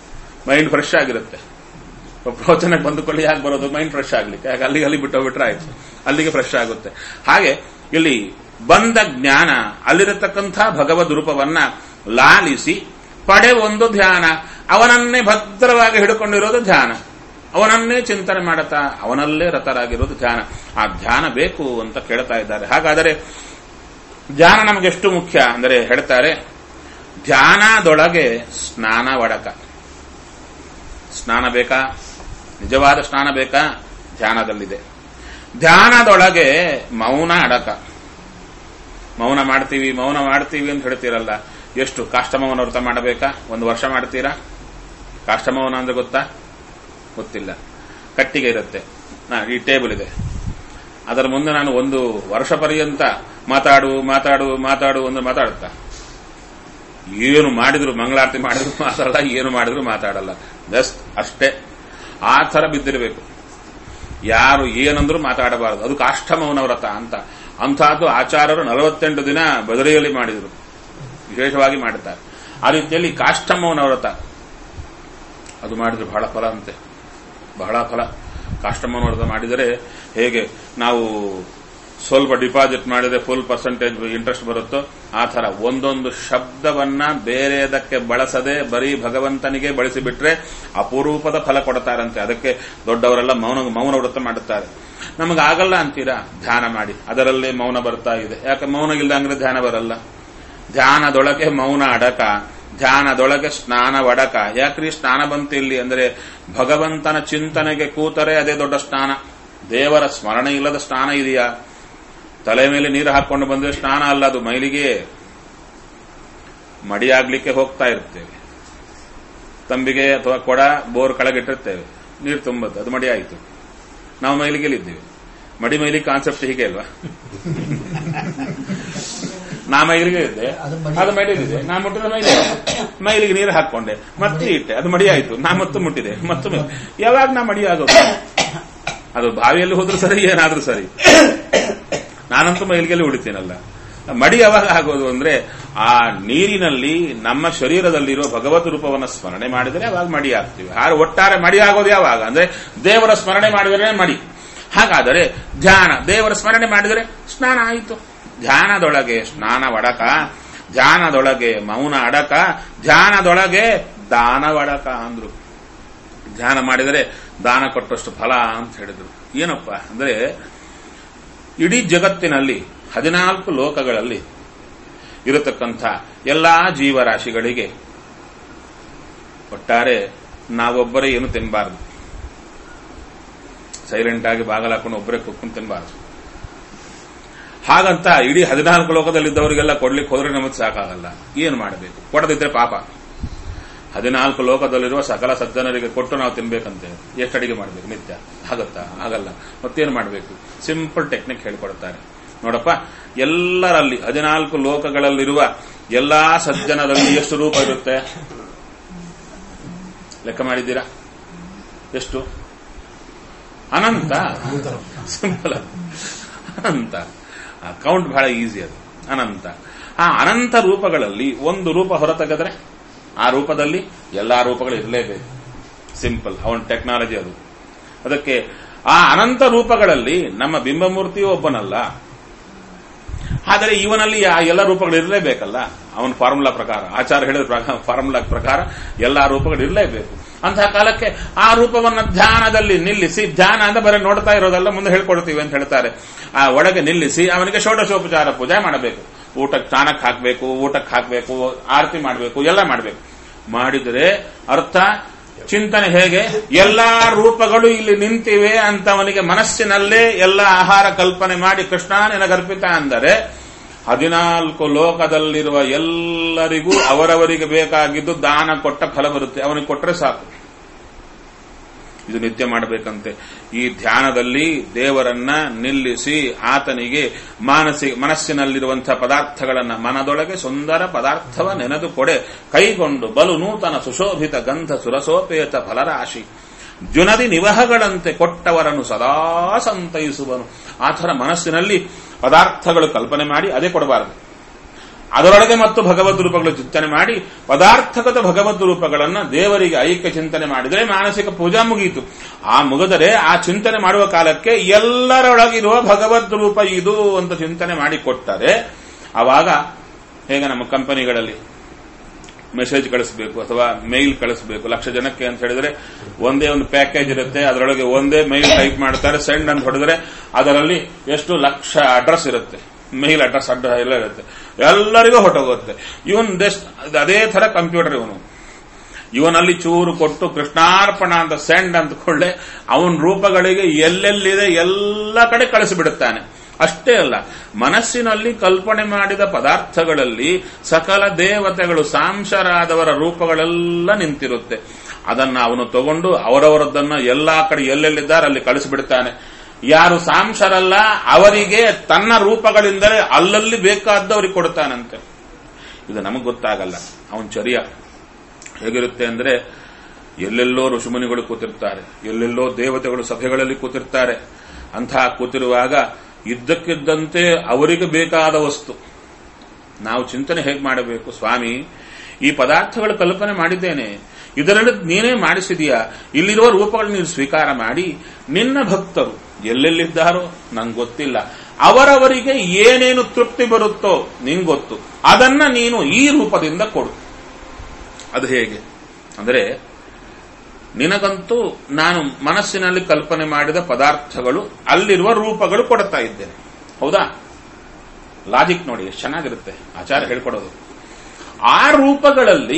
ಮೈಂಡ್ ಫ್ರೆಶ್ ಆಗಿರುತ್ತೆ ಪ್ರವಚನಕ್ಕೆ ಬಂದುಕೊಳ್ಳಿ ಯಾಕೆ ಬರೋದು ಮೈಂಡ್ ಫ್ರೆಶ್ ಆಗ್ಲಿಕ್ಕೆ ಯಾಕೆ ಅಲ್ಲಿಗೆ ಅಲ್ಲಿ ಬಿಟ್ಟು ಹೋಗ್ಬಿಟ್ರೆ ಆಯ್ತು ಅಲ್ಲಿಗೆ ಫ್ರೆಶ್ ಆಗುತ್ತೆ ಹಾಗೆ ಇಲ್ಲಿ ಬಂದ ಜ್ಞಾನ ಅಲ್ಲಿರತಕ್ಕಂಥ ಭಗವದ್ ರೂಪವನ್ನ ಲಾಲಿಸಿ ಪಡೆ ಒಂದು ಧ್ಯಾನ ಅವನನ್ನೇ ಭದ್ರವಾಗಿ ಹಿಡ್ಕೊಂಡಿರೋದು ಧ್ಯಾನ ಅವನನ್ನೇ ಚಿಂತನೆ ಮಾಡುತ್ತಾ ಅವನಲ್ಲೇ ರತರಾಗಿರೋದು ಧ್ಯಾನ ಆ ಧ್ಯಾನ ಬೇಕು ಅಂತ ಕೇಳ್ತಾ ಇದ್ದಾರೆ ಹಾಗಾದರೆ ಧ್ಯಾನ ನಮಗೆಷ್ಟು ಮುಖ್ಯ ಅಂದರೆ ಹೇಳ್ತಾರೆ ಧ್ಯಾನದೊಳಗೆ ಸ್ನಾನ ಒಡಕ ಸ್ನಾನ ಬೇಕಾ ನಿಜವಾದ ಸ್ನಾನ ಬೇಕಾ ಧ್ಯಾನದಲ್ಲಿದೆ ಧ್ಯಾನದೊಳಗೆ ಮೌನ ಅಡಕ ಮೌನ ಮಾಡ್ತೀವಿ ಮೌನ ಮಾಡ್ತೀವಿ ಅಂತ ಹೇಳ್ತೀರಲ್ಲ ಎಷ್ಟು ಕಾಷ್ಟಮೌನ ವ್ರತ ಮಾಡಬೇಕಾ ಒಂದು ವರ್ಷ ಮಾಡ್ತೀರಾ ಕಾಷ್ಟಮೌನ ಅಂದ್ರೆ ಗೊತ್ತಾ ಗೊತ್ತಿಲ್ಲ ಕಟ್ಟಿಗೆ ಇರುತ್ತೆ ನಾ ಈ ಟೇಬಲ್ ಇದೆ ಅದರ ಮುಂದೆ ನಾನು ಒಂದು ವರ್ಷ ಪರ್ಯಂತ ಮಾತಾಡು ಮಾತಾಡು ಮಾತಾಡು ಅಂದ್ರೆ ಮಾತಾಡುತ್ತಾ ಏನು ಮಾಡಿದ್ರು ಮಂಗಳಾರತಿ ಮಾಡಿದ್ರು ಮಾತಾಡಲ್ಲ ಏನು ಮಾಡಿದ್ರು ಮಾತಾಡಲ್ಲ ಜಸ್ಟ್ ಅಷ್ಟೇ ಆ ಥರ ಬಿದ್ದಿರಬೇಕು ಯಾರು ಏನಂದ್ರೂ ಮಾತಾಡಬಾರದು ಅದು ಕಾಷ್ಟಮೌನ ವ್ರತ ಅಂತ ಅಂಥದ್ದು ಆಚಾರ್ಯರು ನಲವತ್ತೆಂಟು ದಿನ ಬದರಿಯಲ್ಲಿ ಮಾಡಿದರು ವಿಶೇಷವಾಗಿ ಮಾಡುತ್ತಾರೆ ಆ ರೀತಿಯಲ್ಲಿ ಕಾಷ್ಟಮೌನ ವ್ರತ ಅದು ಮಾಡಿದ್ರೆ ಬಹಳ ಫಲ ಅಂತೆ ಬಹಳ ಫಲ ಕಾಷ್ಟಮೌನ ವ್ರತ ಮಾಡಿದರೆ ಹೇಗೆ ನಾವು ಸ್ವಲ್ಪ ಡಿಪಾಸಿಟ್ ಮಾಡಿದ್ರೆ ಫುಲ್ ಪರ್ಸೆಂಟೇಜ್ ಇಂಟ್ರೆಸ್ಟ್ ಬರುತ್ತೋ ಆ ಥರ ಒಂದೊಂದು ಶಬ್ದವನ್ನ ಬೇರೆದಕ್ಕೆ ಬಳಸದೆ ಬರೀ ಭಗವಂತನಿಗೆ ಬಳಸಿಬಿಟ್ರೆ ಅಪರೂಪದ ಫಲ ಕೊಡ್ತಾರಂತೆ ಅದಕ್ಕೆ ದೊಡ್ಡವರೆಲ್ಲ ಮೌನ ಮೌನ ವ್ರತ ಮಾಡುತ್ತಾರೆ ನಮಗಾಗಲ್ಲ ಅಂತೀರಾ ಧ್ಯಾನ ಮಾಡಿ ಅದರಲ್ಲೇ ಮೌನ ಬರ್ತಾ ಇದೆ ಯಾಕೆ ಮೌನ ಇಲ್ಲ ಅಂದ್ರೆ ಧ್ಯಾನ ಬರಲ್ಲ ಧ್ಯಾನದೊಳಗೆ ಮೌನ ಅಡಕ ಧ್ಯಾನದೊಳಗೆ ಸ್ನಾನ ಒಡಕ ಯಾಕ್ರಿ ಸ್ನಾನ ಬಂತು ಇಲ್ಲಿ ಅಂದ್ರೆ ಭಗವಂತನ ಚಿಂತನೆಗೆ ಕೂತರೆ ಅದೇ ದೊಡ್ಡ ಸ್ನಾನ ದೇವರ ಸ್ಮರಣೆ ಇಲ್ಲದ ಸ್ನಾನ ಇದೆಯಾ ತಲೆ ಮೇಲೆ ನೀರು ಹಾಕೊಂಡು ಬಂದ್ರೆ ಸ್ನಾನ ಅಲ್ಲ ಅದು ಮೈಲಿಗೆ ಮಡಿಯಾಗ್ಲಿಕ್ಕೆ ಹೋಗ್ತಾ ಇರ್ತೇವೆ ತಂಬಿಗೆ ಅಥವಾ ಕೊಡ ಬೋರ್ ಕೆಳಗಿಟ್ಟಿರ್ತೇವೆ ನೀರು ತುಂಬದ್ದು ಅದು ಮಡಿ ಆಯಿತು ನಾವು ಮೈಲಿಗೆಲಿದ್ದೇವೆ ಮಡಿ ಮೈಲಿ ಕಾನ್ಸೆಪ್ಟ್ ಹೀಗೆ ಅಲ್ವಾ ನಾ ಮೈಲಿಗೆ ಇದ್ದೆ ಅದು ಮಡಿಲಿದೆ ನಾ ಮುಟ್ಟಿದ ಮೈಲಿಗೆ ಮೈಲಿಗೆ ನೀರು ಹಾಕೊಂಡೆ ಮತ್ತೆ ಇಟ್ಟೆ ಅದು ಮಡಿ ಆಯ್ತು ನಾ ಮತ್ತು ಮುಟ್ಟಿದೆ ಮತ್ತು ಯಾವಾಗ ನಾ ಮಡಿ ಆಗೋದು ಅದು ಬಾವಿಯಲ್ಲಿ ಹೋದ್ರೂ ಸರಿ ಏನಾದ್ರೂ ಸರಿ ನಾನಂತೂ ಮೈಲಿಗೆಲ್ಲಿ ಉಳಿತೀನಲ್ಲ ಮಡಿ ಯಾವಾಗ ಆಗೋದು ಅಂದ್ರೆ ಆ ನೀರಿನಲ್ಲಿ ನಮ್ಮ ಶರೀರದಲ್ಲಿರೋ ಭಗವತ್ ರೂಪವನ್ನು ಸ್ಮರಣೆ ಮಾಡಿದರೆ ಅವಾಗ ಮಡಿ ಆಗ್ತೀವಿ ಹಾಗೆ ಒಟ್ಟಾರೆ ಮಡಿ ಆಗೋದು ಯಾವಾಗ ಅಂದ್ರೆ ದೇವರ ಸ್ಮರಣೆ ಮಾಡಿದರೆ ಮಡಿ ಹಾಗಾದರೆ ಧ್ಯಾನ ದೇವರ ಸ್ಮರಣೆ ಮಾಡಿದರೆ ಸ್ನಾನ ಆಯಿತು ಧ್ಯಾನದೊಳಗೆ ಸ್ನಾನ ಒಡಕ ಧ್ಯಾನದೊಳಗೆ ಮೌನ ಅಡಕ ಧ್ಯಾನದೊಳಗೆ ದಾನ ಒಡಕ ಅಂದ್ರು ಧ್ಯಾನ ಮಾಡಿದರೆ ದಾನ ಕೊಟ್ಟಷ್ಟು ಫಲ ಅಂತ ಹೇಳಿದ್ರು ಏನಪ್ಪ ಅಂದ್ರೆ ಇಡೀ ಜಗತ್ತಿನಲ್ಲಿ ಹದಿನಾಲ್ಕು ಲೋಕಗಳಲ್ಲಿ ಇರತಕ್ಕಂಥ ಎಲ್ಲಾ ಜೀವರಾಶಿಗಳಿಗೆ ಒಟ್ಟಾರೆ ನಾವೊಬ್ಬರೇ ಏನು ತಿನ್ನಬಾರದು ಸೈಲೆಂಟ್ ಆಗಿ ಬಾಗಲಾಕೊಂಡು ಒಬ್ಬರೇ ಕುಕ್ಕೊಂಡು ತಿನ್ನಬಾರದು ಹಾಗಂತ ಇಡೀ ಹದಿನಾಲ್ಕು ಲೋಕದಲ್ಲಿದ್ದವರಿಗೆಲ್ಲ ಕೊಡ್ಲಿಕ್ಕೆ ಹೋದ್ರೆ ನಮಗೆ ಸಾಕಾಗಲ್ಲ ಏನು ಮಾಡಬೇಕು ಕೊಡದಿದ್ರೆ ಪಾಪ ಹದಿನಾಲ್ಕು ಲೋಕದಲ್ಲಿರುವ ಸಕಲ ಸಜ್ಜನರಿಗೆ ಕೊಟ್ಟು ನಾವು ತಿನ್ಬೇಕಂತೆ ಎಷ್ಟು ಅಡಿಗೆ ಮಾಡಬೇಕು ನಿತ್ಯ ಆಗತ್ತಾ ಆಗಲ್ಲ ಮತ್ತೇನು ಮಾಡಬೇಕು ಸಿಂಪಲ್ ಟೆಕ್ನಿಕ್ ಹೇಳಿಕೊಡ್ತಾರೆ ನೋಡಪ್ಪ ಎಲ್ಲರಲ್ಲಿ ಹದಿನಾಲ್ಕು ಲೋಕಗಳಲ್ಲಿರುವ ಎಲ್ಲಾ ಸಜ್ಜನರಲ್ಲಿ ಎಷ್ಟು ರೂಪ ಇರುತ್ತೆ ಲೆಕ್ಕ ಮಾಡಿದ್ದೀರಾ ಎಷ್ಟು ಅನಂತ ಸಿಂಪಲ್ ಅನಂತ ಕೌಂಟ್ ಬಹಳ ಈಸಿ ಅದು ಅನಂತ ಆ ಅನಂತ ರೂಪಗಳಲ್ಲಿ ಒಂದು ರೂಪ ಹೊರತೆಗೆದ್ರೆ ಆ ರೂಪದಲ್ಲಿ ಎಲ್ಲಾ ರೂಪಗಳು ಇರಲೇಬೇಕು ಸಿಂಪಲ್ ಅವನ ಟೆಕ್ನಾಲಜಿ ಅದು ಅದಕ್ಕೆ ಆ ಅನಂತ ರೂಪಗಳಲ್ಲಿ ನಮ್ಮ ಬಿಂಬಮೂರ್ತಿಯೂ ಒಬ್ಬನಲ್ಲ ಆದರೆ ಇವನಲ್ಲಿ ಆ ಎಲ್ಲ ರೂಪಗಳು ಇರಲೇಬೇಕಲ್ಲ ಅವನ ಫಾರ್ಮುಲಾ ಪ್ರಕಾರ ಆಚಾರ ಹೇಳಿದ ಫಾರ್ಮುಲಾ ಪ್ರಕಾರ ಎಲ್ಲಾ ರೂಪಗಳು ಇರಲೇಬೇಕು ಅಂತಹ ಕಾಲಕ್ಕೆ ಆ ರೂಪವನ್ನ ಧ್ಯಾನದಲ್ಲಿ ನಿಲ್ಲಿಸಿ ಧ್ಯಾನ ಅಂತ ಬರೀ ನೋಡ್ತಾ ಇರೋದಲ್ಲ ಮುಂದೆ ಹೇಳ್ಕೊಡ್ತೀವಿ ಅಂತ ಹೇಳ್ತಾರೆ ಆ ಒಳಗೆ ನಿಲ್ಲಿಸಿ ಅವನಿಗೆ ಷೋಡಶೋಪಚಾರ ಪೂಜೆ ಮಾಡಬೇಕು ಊಟಕ್ಕೆ ಸ್ನಾನಕ್ಕೆ ಹಾಕಬೇಕು ಊಟಕ್ಕೆ ಹಾಕಬೇಕು ಆರತಿ ಮಾಡಬೇಕು ಎಲ್ಲ ಮಾಡಬೇಕು ಮಾಡಿದರೆ ಅರ್ಥ ಚಿಂತನೆ ಹೇಗೆ ಎಲ್ಲಾ ರೂಪಗಳು ಇಲ್ಲಿ ನಿಂತಿವೆ ಅಂತ ಅವನಿಗೆ ಮನಸ್ಸಿನಲ್ಲೇ ಎಲ್ಲ ಆಹಾರ ಕಲ್ಪನೆ ಮಾಡಿ ಕೃಷ್ಣ ನಿನಗರ್ಪಿತ ಅಂದರೆ ಹದಿನಾಲ್ಕು ಲೋಕದಲ್ಲಿರುವ ಎಲ್ಲರಿಗೂ ಅವರವರಿಗೆ ಬೇಕಾಗಿದ್ದು ದಾನ ಕೊಟ್ಟ ಫಲ ಬರುತ್ತೆ ಅವನಿಗೆ ಕೊಟ್ಟರೆ ಸಾಕು ಇದು ನಿತ್ಯ ಮಾಡಬೇಕಂತೆ ಈ ಧ್ಯಾನದಲ್ಲಿ ದೇವರನ್ನ ನಿಲ್ಲಿಸಿ ಆತನಿಗೆ ಮಾನಸಿ ಮನಸ್ಸಿನಲ್ಲಿರುವಂತಹ ಪದಾರ್ಥಗಳನ್ನ ಮನದೊಳಗೆ ಸುಂದರ ಪದಾರ್ಥವ ನೆನೆದು ಕೊಡೆ ಕೈಗೊಂಡು ಬಲು ನೂತನ ಸುಶೋಭಿತ ಗಂಧ ಸುರಸೋಪೇತ ಫಲರಾಶಿ ಜುನದಿ ನಿವಹಗಳಂತೆ ಕೊಟ್ಟವರನ್ನು ಸದಾ ಸಂತೈಸುವನು ಆ ಥರ ಮನಸ್ಸಿನಲ್ಲಿ ಪದಾರ್ಥಗಳು ಕಲ್ಪನೆ ಮಾಡಿ ಅದೇ ಕೊಡಬಾರದು ಅದರೊಳಗೆ ಮತ್ತು ಭಗವದ್ ರೂಪಗಳು ಚಿಂತನೆ ಮಾಡಿ ಪದಾರ್ಥಗತ ಭಗವದ್ ರೂಪಗಳನ್ನ ದೇವರಿಗೆ ಐಕ್ಯ ಚಿಂತನೆ ಮಾಡಿದರೆ ಮಾನಸಿಕ ಪೂಜಾ ಮುಗಿಯಿತು ಆ ಮುಗಿದರೆ ಆ ಚಿಂತನೆ ಮಾಡುವ ಕಾಲಕ್ಕೆ ಎಲ್ಲರೊಳಗಿರುವ ಭಗವದ್ ರೂಪ ಇದು ಅಂತ ಚಿಂತನೆ ಮಾಡಿ ಕೊಟ್ಟರೆ ಆವಾಗ ಹೇಗೆ ನಮ್ಮ ಕಂಪನಿಗಳಲ್ಲಿ ಮೆಸೇಜ್ ಕಳಿಸಬೇಕು ಅಥವಾ ಮೇಲ್ ಕಳಿಸಬೇಕು ಲಕ್ಷ ಜನಕ್ಕೆ ಅಂತ ಹೇಳಿದ್ರೆ ಒಂದೇ ಒಂದು ಪ್ಯಾಕೇಜ್ ಇರುತ್ತೆ ಅದರೊಳಗೆ ಒಂದೇ ಮೇಲ್ ಟೈಪ್ ಮಾಡ್ತಾರೆ ಸೆಂಡ್ ಅಂತ ಹೊಡೆದ್ರೆ ಅದರಲ್ಲಿ ಎಷ್ಟು ಲಕ್ಷ ಅಡ್ರೆಸ್ ಇರುತ್ತೆ ಮೇಲ್ ಅಡ್ರೆಸ್ ಅಡ್ಡ ಎಲ್ಲ ಇರುತ್ತೆ ಎಲ್ಲರಿಗೂ ಹೊಟ್ಟೋಗುತ್ತೆ ಇವನ್ ಅದೇ ತರ ಕಂಪ್ಯೂಟರ್ ಇವನು ಇವನಲ್ಲಿ ಚೂರು ಕೊಟ್ಟು ಕೃಷ್ಣಾರ್ಪಣ ಅಂತ ಸೆಂಡ್ ಅಂದ್ಕೊಳ್ಳೆ ಅವನ ರೂಪಗಳಿಗೆ ಎಲ್ಲೆಲ್ಲಿದೆ ಎಲ್ಲ ಕಡೆ ಕಳಿಸಿಬಿಡುತ್ತಾನೆ ಅಷ್ಟೇ ಅಲ್ಲ ಮನಸ್ಸಿನಲ್ಲಿ ಕಲ್ಪನೆ ಮಾಡಿದ ಪದಾರ್ಥಗಳಲ್ಲಿ ಸಕಲ ದೇವತೆಗಳು ಸಾಂಶರಾದವರ ರೂಪಗಳೆಲ್ಲ ನಿಂತಿರುತ್ತೆ ಅದನ್ನ ಅವನು ತಗೊಂಡು ಅವರವರದ್ದನ್ನ ಎಲ್ಲಾ ಕಡೆ ಎಲ್ಲೆಲ್ಲಿದ್ದಾರೆ ಅಲ್ಲಿ ಕಳಿಸಿಬಿಡ್ತಾನೆ ಯಾರು ಸಾಂಶರಲ್ಲ ಅವರಿಗೆ ತನ್ನ ರೂಪಗಳಿಂದಲೇ ಅಲ್ಲಲ್ಲಿ ಬೇಕಾದವರಿಗೆ ಕೊಡ್ತಾನಂತೆ ಇದು ನಮಗೆ ಗೊತ್ತಾಗಲ್ಲ ಅವನ್ ಚರ್ಯ ಹೇಗಿರುತ್ತೆ ಅಂದ್ರೆ ಎಲ್ಲೆಲ್ಲೋ ಋಷಿಮುನಿಗಳು ಕೂತಿರ್ತಾರೆ ಎಲ್ಲೆಲ್ಲೋ ದೇವತೆಗಳು ಸಭೆಗಳಲ್ಲಿ ಕೂತಿರ್ತಾರೆ ಅಂತಹ ಕೂತಿರುವಾಗ ಇದ್ದಕ್ಕಿದ್ದಂತೆ ಅವರಿಗೆ ಬೇಕಾದ ವಸ್ತು ನಾವು ಚಿಂತನೆ ಹೇಗೆ ಮಾಡಬೇಕು ಸ್ವಾಮಿ ಈ ಪದಾರ್ಥಗಳ ಕಲ್ಪನೆ ಮಾಡಿದ್ದೇನೆ ಇದರಲ್ಲಿ ನೀನೇ ಮಾಡಿಸಿದೀಯಾ ಇಲ್ಲಿರುವ ರೂಪಗಳನ್ನು ನೀನು ಸ್ವೀಕಾರ ಮಾಡಿ ನಿನ್ನ ಭಕ್ತರು ಎಲ್ಲೆಲ್ಲಿದ್ದಾರೋ ನಂಗೆ ಗೊತ್ತಿಲ್ಲ ಅವರವರಿಗೆ ಏನೇನು ತೃಪ್ತಿ ಬರುತ್ತೋ ನಿಂಗೆ ಗೊತ್ತು ಅದನ್ನ ನೀನು ಈ ರೂಪದಿಂದ ಕೊಡು ಅದು ಹೇಗೆ ಅಂದರೆ ನಿನಗಂತೂ ನಾನು ಮನಸ್ಸಿನಲ್ಲಿ ಕಲ್ಪನೆ ಮಾಡಿದ ಪದಾರ್ಥಗಳು ಅಲ್ಲಿರುವ ರೂಪಗಳು ಕೊಡ್ತಾ ಇದ್ದೇನೆ ಹೌದಾ ಲಾಜಿಕ್ ನೋಡಿ ಎಷ್ಟು ಚೆನ್ನಾಗಿರುತ್ತೆ ಆಚಾರ ಹೇಳ್ಕೊಡೋದು ಆ ರೂಪಗಳಲ್ಲಿ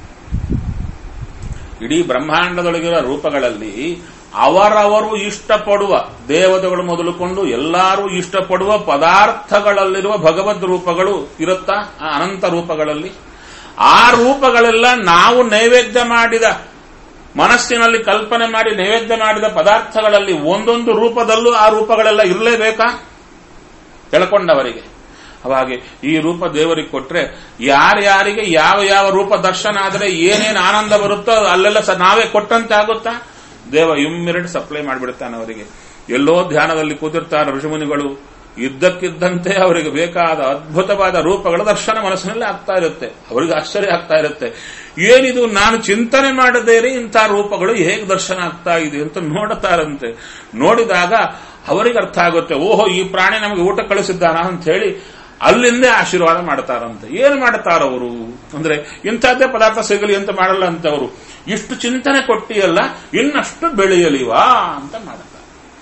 ಇಡೀ ಬ್ರಹ್ಮಾಂಡದೊಳಗಿರುವ ರೂಪಗಳಲ್ಲಿ ಅವರವರು ಇಷ್ಟಪಡುವ ದೇವತೆಗಳು ಮೊದಲುಕೊಂಡು ಎಲ್ಲರೂ ಇಷ್ಟಪಡುವ ಪದಾರ್ಥಗಳಲ್ಲಿರುವ ಭಗವದ್ ರೂಪಗಳು ಇರುತ್ತಾ ಆ ಅನಂತ ರೂಪಗಳಲ್ಲಿ ಆ ರೂಪಗಳೆಲ್ಲ ನಾವು ನೈವೇದ್ಯ ಮಾಡಿದ ಮನಸ್ಸಿನಲ್ಲಿ ಕಲ್ಪನೆ ಮಾಡಿ ನೈವೇದ್ಯ ಮಾಡಿದ ಪದಾರ್ಥಗಳಲ್ಲಿ ಒಂದೊಂದು ರೂಪದಲ್ಲೂ ಆ ರೂಪಗಳೆಲ್ಲ ಇರಲೇಬೇಕಾ ತಿಳ್ಕೊಂಡವರಿಗೆ ಅವಾಗೆ ಈ ರೂಪ ದೇವರಿಗೆ ಕೊಟ್ರೆ ಯಾರ್ಯಾರಿಗೆ ಯಾವ ಯಾವ ರೂಪ ದರ್ಶನ ಆದರೆ ಏನೇನು ಆನಂದ ಬರುತ್ತೋ ಅಲ್ಲೆಲ್ಲ ಸ ನಾವೇ ಕೊಟ್ಟಂತೆ ಆಗುತ್ತಾ ದೇವ ಇಮ್ಮಿಡಿಯೇಟ್ ಸಪ್ಲೈ ಮಾಡಿಬಿಡ್ತಾನೆ ಅವರಿಗೆ ಎಲ್ಲೋ ಧ್ಯಾನದಲ್ಲಿ ಕೂತಿರ್ತಾರೆ ಋಷಿಮುನಿಗಳು ಇದ್ದಕ್ಕಿದ್ದಂತೆ ಅವರಿಗೆ ಬೇಕಾದ ಅದ್ಭುತವಾದ ರೂಪಗಳ ದರ್ಶನ ಮನಸ್ಸಿನಲ್ಲಿ ಆಗ್ತಾ ಇರುತ್ತೆ ಅವರಿಗೆ ಆಶ್ಚರ್ಯ ಆಗ್ತಾ ಇರುತ್ತೆ ಏನಿದು ನಾನು ಚಿಂತನೆ ಮಾಡದೇನೆ ಇಂಥ ರೂಪಗಳು ಹೇಗೆ ದರ್ಶನ ಆಗ್ತಾ ಇದೆ ಅಂತ ನೋಡುತ್ತಾರಂತೆ ನೋಡಿದಾಗ ಅವರಿಗೆ ಅರ್ಥ ಆಗುತ್ತೆ ಓಹೋ ಈ ಪ್ರಾಣಿ ನಮಗೆ ಊಟ ಕಳಿಸಿದ್ದಾನ ಅಂತ ಹೇಳಿ ಅಲ್ಲಿಂದೇ ಆಶೀರ್ವಾದ ಮಾಡ್ತಾರಂತೆ ಏನು ಮಾಡ್ತಾರವರು ಅಂದ್ರೆ ಇಂಥದ್ದೇ ಪದಾರ್ಥ ಸಿಗಲಿ ಅಂತ ಮಾಡಲ್ಲ ಅಂತ ಅವರು ಇಷ್ಟು ಚಿಂತನೆ ಕೊಟ್ಟಿಯಲ್ಲ ಇನ್ನಷ್ಟು ಬೆಳೆಯಲಿವಾ ಅಂತ ಮಾಡ್ತಾರೆ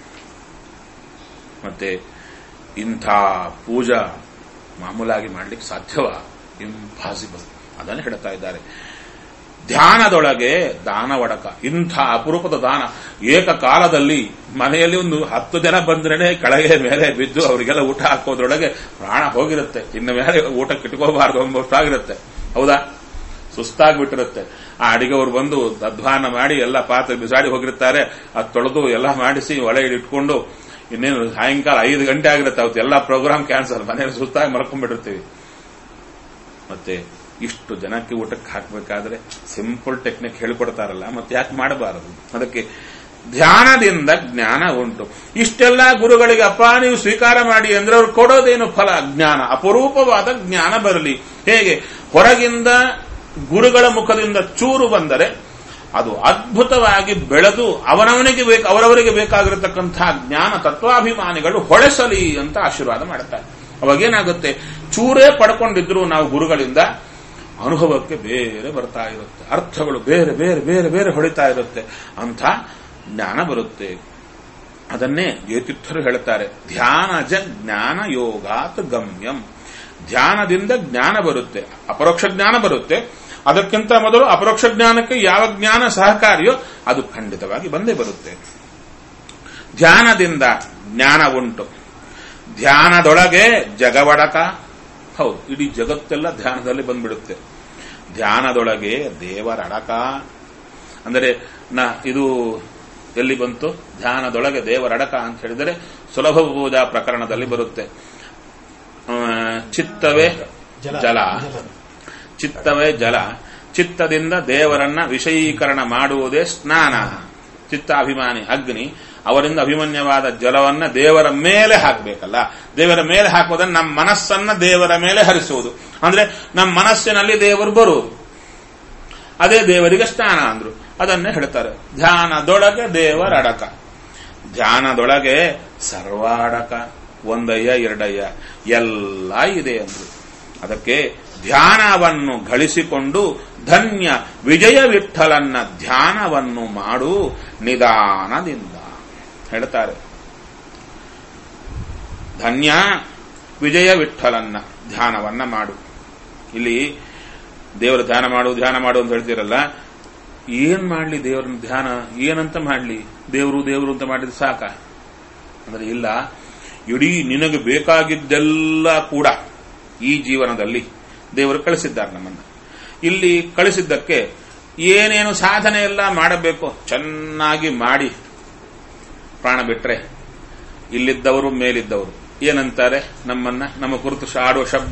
ಮತ್ತೆ ಇಂಥ ಪೂಜಾ ಮಾಮೂಲಾಗಿ ಮಾಡ್ಲಿಕ್ಕೆ ಸಾಧ್ಯವ ಇಂಪಾಸಿಬಲ್ ಅದನ್ನು ಹೇಳ್ತಾ ಇದ್ದಾರೆ ಧ್ಯಾನದೊಳಗೆ ದಾನ ಒಡಕ ಇಂಥ ಅಪರೂಪದ ದಾನ ಏಕಕಾಲದಲ್ಲಿ ಮನೆಯಲ್ಲಿ ಒಂದು ಹತ್ತು ಜನ ಬಂದ್ರೇನೆ ಕೆಳಗೆ ಮೇಲೆ ಬಿದ್ದು ಅವರಿಗೆಲ್ಲ ಊಟ ಹಾಕೋದ್ರೊಳಗೆ ಪ್ರಾಣ ಹೋಗಿರುತ್ತೆ ಇನ್ನು ಮೇಲೆ ಊಟಕ್ಕೆ ಇಟ್ಕೋಬಾರ್ದು ಎಂಬಷ್ಟಾಗಿರುತ್ತೆ ಹೌದಾ ಸುಸ್ತಾಗ್ಬಿಟ್ಟಿರುತ್ತೆ ಆ ಅಡಿಗೆವ್ರು ಬಂದು ಅಧ್ವಾನ ಮಾಡಿ ಎಲ್ಲ ಪಾತ್ರೆ ಬಿಸಾಡಿ ಹೋಗಿರ್ತಾರೆ ಅದು ತೊಳೆದು ಎಲ್ಲ ಮಾಡಿಸಿ ಒಳೆ ಇಟ್ಕೊಂಡು ಇನ್ನೇನು ಸಾಯಂಕಾಲ ಐದು ಗಂಟೆ ಆಗಿರುತ್ತೆ ಅವತ್ತು ಎಲ್ಲ ಪ್ರೋಗ್ರಾಮ್ ಕ್ಯಾನ್ಸಲ್ ಮನೇಲಿ ಸುಸ್ತಾಗಿ ಮಲ್ಕೊಂಡ್ಬಿಟ್ಟಿರ್ತೀವಿ ಮತ್ತೆ ಇಷ್ಟು ಜನಕ್ಕೆ ಊಟಕ್ಕೆ ಹಾಕಬೇಕಾದ್ರೆ ಸಿಂಪಲ್ ಟೆಕ್ನಿಕ್ ಹೇಳಿಕೊಡ್ತಾರಲ್ಲ ಮತ್ತೆ ಯಾಕೆ ಮಾಡಬಾರದು ಅದಕ್ಕೆ ಧ್ಯಾನದಿಂದ ಜ್ಞಾನ ಉಂಟು ಇಷ್ಟೆಲ್ಲ ಗುರುಗಳಿಗೆ ಅಪ್ಪ ನೀವು ಸ್ವೀಕಾರ ಮಾಡಿ ಅಂದ್ರೆ ಅವ್ರು ಕೊಡೋದೇನು ಫಲ ಜ್ಞಾನ ಅಪರೂಪವಾದ ಜ್ಞಾನ ಬರಲಿ ಹೇಗೆ ಹೊರಗಿಂದ ಗುರುಗಳ ಮುಖದಿಂದ ಚೂರು ಬಂದರೆ ಅದು ಅದ್ಭುತವಾಗಿ ಬೆಳೆದು ಅವನವನಿಗೆ ಬೇಕು ಅವರವರಿಗೆ ಬೇಕಾಗಿರತಕ್ಕಂತಹ ಜ್ಞಾನ ತತ್ವಾಭಿಮಾನಿಗಳು ಹೊಳೆಸಲಿ ಅಂತ ಆಶೀರ್ವಾದ ಮಾಡುತ್ತಾರೆ ಅವಾಗೇನಾಗುತ್ತೆ ಚೂರೇ ಪಡ್ಕೊಂಡಿದ್ರು ನಾವು ಗುರುಗಳಿಂದ ಅನುಭವಕ್ಕೆ ಬೇರೆ ಬರ್ತಾ ಇರುತ್ತೆ ಅರ್ಥಗಳು ಬೇರೆ ಬೇರೆ ಬೇರೆ ಬೇರೆ ಹೊಳಿತಾ ಇರುತ್ತೆ ಅಂಥ ಜ್ಞಾನ ಬರುತ್ತೆ ಅದನ್ನೇ ಯತಿರ್ಥರು ಹೇಳ್ತಾರೆ ಧ್ಯಾನಜ ಜ್ಞಾನ ಯೋಗಾತ್ ಗಮ್ಯಂ ಧ್ಯಾನದಿಂದ ಜ್ಞಾನ ಬರುತ್ತೆ ಅಪರೋಕ್ಷ ಜ್ಞಾನ ಬರುತ್ತೆ ಅದಕ್ಕಿಂತ ಮೊದಲು ಅಪರೋಕ್ಷ ಜ್ಞಾನಕ್ಕೆ ಯಾವ ಜ್ಞಾನ ಸಹಕಾರಿಯೋ ಅದು ಖಂಡಿತವಾಗಿ ಬಂದೇ ಬರುತ್ತೆ ಧ್ಯಾನದಿಂದ ಜ್ಞಾನ ಉಂಟು ಧ್ಯಾನದೊಳಗೆ ಜಗವಡಕ ಹೌದು ಇಡೀ ಜಗತ್ತೆಲ್ಲ ಧ್ಯಾನದಲ್ಲಿ ಬಂದ್ಬಿಡುತ್ತೆ ಧ್ಯಾನದೊಳಗೆ ದೇವರಡಕ ಅಂದರೆ ನ ಇದು ಎಲ್ಲಿ ಬಂತು ಧ್ಯಾನದೊಳಗೆ ದೇವರಡಕ ಅಂತ ಹೇಳಿದರೆ ಸುಲಭ ಪೂಜಾ ಪ್ರಕರಣದಲ್ಲಿ ಬರುತ್ತೆ ಚಿತ್ತವೇ ಜಲ ಚಿತ್ತವೇ ಜಲ ಚಿತ್ತದಿಂದ ದೇವರನ್ನ ವಿಷಯೀಕರಣ ಮಾಡುವುದೇ ಸ್ನಾನ ಚಿತ್ತಾಭಿಮಾನಿ ಅಗ್ನಿ ಅವರಿಂದ ಅಭಿಮನ್ಯವಾದ ಜಲವನ್ನ ದೇವರ ಮೇಲೆ ಹಾಕಬೇಕಲ್ಲ ದೇವರ ಮೇಲೆ ಹಾಕೋದನ್ನ ನಮ್ಮ ಮನಸ್ಸನ್ನ ದೇವರ ಮೇಲೆ ಹರಿಸುವುದು ಅಂದ್ರೆ ನಮ್ಮ ಮನಸ್ಸಿನಲ್ಲಿ ದೇವರು ಬರುವುದು ಅದೇ ದೇವರಿಗೆ ಸ್ನಾನ ಅಂದ್ರು ಅದನ್ನೇ ಹೇಳ್ತಾರೆ ಧ್ಯಾನದೊಳಗೆ ದೇವರ ಅಡಕ ಧ್ಯಾನದೊಳಗೆ ಸರ್ವ ಅಡಕ ಒಂದಯ್ಯ ಎರಡಯ್ಯ ಎಲ್ಲ ಇದೆ ಅಂದ್ರು ಅದಕ್ಕೆ ಧ್ಯಾನವನ್ನು ಗಳಿಸಿಕೊಂಡು ಧನ್ಯ ವಿಜಯ ವಿಠಲನ್ನ ಧ್ಯಾನವನ್ನು ಮಾಡು ನಿಧಾನದಿಂದ ಹೇಳ್ತಾರೆ ಧನ್ಯ ವಿಜಯ ವಿಠಲನ್ನ ಧ್ಯಾನವನ್ನ ಮಾಡು ಇಲ್ಲಿ ದೇವರ ಧ್ಯಾನ ಮಾಡು ಧ್ಯಾನ ಮಾಡು ಅಂತ ಹೇಳ್ತೀರಲ್ಲ ಏನ್ ಮಾಡ್ಲಿ ದೇವರನ್ನ ಧ್ಯಾನ ಏನಂತ ಮಾಡ್ಲಿ ದೇವರು ದೇವರು ಅಂತ ಮಾಡಿದ್ರೆ ಸಾಕ ಅಂದ್ರೆ ಇಲ್ಲ ಇಡೀ ನಿನಗೆ ಬೇಕಾಗಿದ್ದೆಲ್ಲ ಕೂಡ ಈ ಜೀವನದಲ್ಲಿ ದೇವರು ಕಳಿಸಿದ್ದಾರೆ ನಮ್ಮನ್ನ ಇಲ್ಲಿ ಕಳಿಸಿದ್ದಕ್ಕೆ ಏನೇನು ಸಾಧನೆ ಎಲ್ಲ ಮಾಡಬೇಕು ಚೆನ್ನಾಗಿ ಮಾಡಿ ಪ್ರಾಣ ಬಿಟ್ರೆ ಇಲ್ಲಿದ್ದವರು ಮೇಲಿದ್ದವರು ಏನಂತಾರೆ ನಮ್ಮನ್ನ ನಮ್ಮ ಕುರಿತು ಆಡುವ ಶಬ್ದ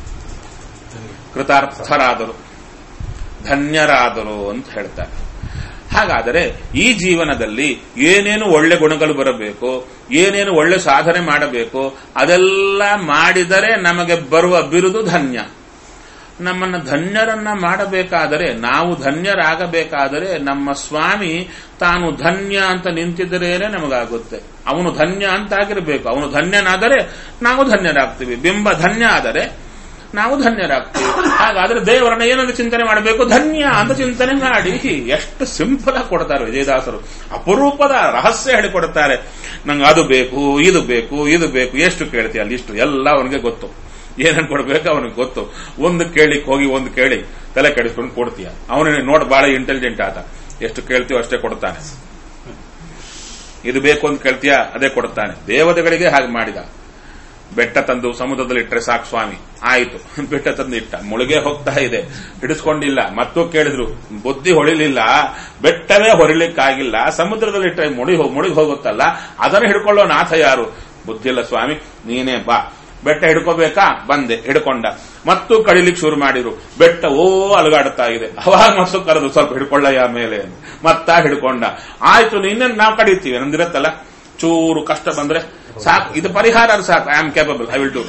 ಕೃತಾರ್ಥರಾದರು ಧನ್ಯರಾದರು ಅಂತ ಹೇಳ್ತಾರೆ ಹಾಗಾದರೆ ಈ ಜೀವನದಲ್ಲಿ ಏನೇನು ಒಳ್ಳೆ ಗುಣಗಳು ಬರಬೇಕು ಏನೇನು ಒಳ್ಳೆ ಸಾಧನೆ ಮಾಡಬೇಕು ಅದೆಲ್ಲ ಮಾಡಿದರೆ ನಮಗೆ ಬರುವ ಬಿರುದು ಧನ್ಯ ನಮ್ಮನ್ನ ಧನ್ಯರನ್ನ ಮಾಡಬೇಕಾದರೆ ನಾವು ಧನ್ಯರಾಗಬೇಕಾದರೆ ನಮ್ಮ ಸ್ವಾಮಿ ತಾನು ಧನ್ಯ ಅಂತ ನಿಂತಿದ್ದರೇನೆ ನಮಗಾಗುತ್ತೆ ಅವನು ಧನ್ಯ ಅಂತ ಆಗಿರಬೇಕು ಅವನು ಧನ್ಯನಾದರೆ ನಾವು ಧನ್ಯರಾಗ್ತೀವಿ ಬಿಂಬ ಧನ್ಯ ಆದರೆ ನಾವು ಧನ್ಯರಾಗ್ತೀವಿ ಹಾಗಾದ್ರೆ ದೇವರನ್ನ ಏನಂತ ಚಿಂತನೆ ಮಾಡಬೇಕು ಧನ್ಯ ಅಂತ ಚಿಂತನೆ ಮಾಡಿ ಎಷ್ಟು ಸಿಂಪಲ್ ಆಗಿ ಕೊಡ್ತಾರೆ ವಿಜಯದಾಸರು ಅಪರೂಪದ ರಹಸ್ಯ ಹೇಳಿಕೊಡ್ತಾರೆ ನಂಗೆ ಅದು ಬೇಕು ಇದು ಬೇಕು ಇದು ಬೇಕು ಎಷ್ಟು ಕೇಳ್ತೀಯ ಅಲ್ಲಿ ಇಷ್ಟು ಎಲ್ಲ ಅವನಿಗೆ ಗೊತ್ತು ಏನೇನು ಕೊಡ್ಬೇಕು ಅವನಿಗೆ ಗೊತ್ತು ಒಂದು ಕೇಳಿಕ್ ಹೋಗಿ ಒಂದು ಕೇಳಿ ತಲೆ ಕೆಡಿಸ್ಕೊಂಡು ಕೊಡ್ತೀಯ ಅವನ ನೋಡ್ ಬಹಳ ಇಂಟೆಲಿಜೆಂಟ್ ಆತ ಎಷ್ಟು ಕೇಳ್ತೀವೋ ಅಷ್ಟೇ ಕೊಡ್ತಾನೆ ಇದು ಬೇಕು ಅಂತ ಕೇಳ್ತೀಯ ಅದೇ ಕೊಡ್ತಾನೆ ದೇವತೆಗಳಿಗೆ ಹಾಗೆ ಮಾಡಿದ ಬೆಟ್ಟ ತಂದು ಸಮುದ್ರದಲ್ಲಿ ಇಟ್ಟರೆ ಸಾಕು ಸ್ವಾಮಿ ಆಯಿತು ಬೆಟ್ಟ ತಂದು ಇಟ್ಟ ಮುಳುಗೆ ಹೋಗ್ತಾ ಇದೆ ಹಿಡಿಸ್ಕೊಂಡಿಲ್ಲ ಮತ್ತೂ ಕೇಳಿದ್ರು ಬುದ್ಧಿ ಹೊಳಿಲಿಲ್ಲ ಬೆಟ್ಟವೇ ಹೊರಿಲಿಕ್ಕಾಗಿಲ್ಲ ಸಮುದ್ರದಲ್ಲಿ ಇಟ್ಟರೆ ಮುಳಿ ಮುಳುಗಿ ಹೋಗುತ್ತಲ್ಲ ಅದನ್ನು ಹಿಡ್ಕೊಳ್ಳೋ ನಾಥ ಯಾರು ಬುದ್ಧಿಲ್ಲ ಸ್ವಾಮಿ ನೀನೇ ಬಾ ಬೆಟ್ಟ ಹಿಡ್ಕೋಬೇಕಾ ಬಂದೆ ಹಿಡ್ಕೊಂಡ ಮತ್ತು ಕಡಿಲಿಕ್ಕೆ ಶುರು ಮಾಡಿರು ಬೆಟ್ಟ ಓ ಅಲಗಾಡ್ತಾ ಇದೆ ಅವಾಗ ಮತ್ತು ಕರೆದು ಸ್ವಲ್ಪ ಹಿಡ್ಕೊಳ್ಳಯ್ಯ ಮೇಲೆ ಮತ್ತ ಹಿಡ್ಕೊಂಡ ಆಯ್ತು ಇನ್ನೇನು ನಾವು ಕಡಿತೀವಿ ನಂದಿರತ್ತಲ್ಲ ಚೂರು ಕಷ್ಟ ಬಂದ್ರೆ ಸಾಕು ಇದು ಪರಿಹಾರ ಸಾಕು I am capable I will do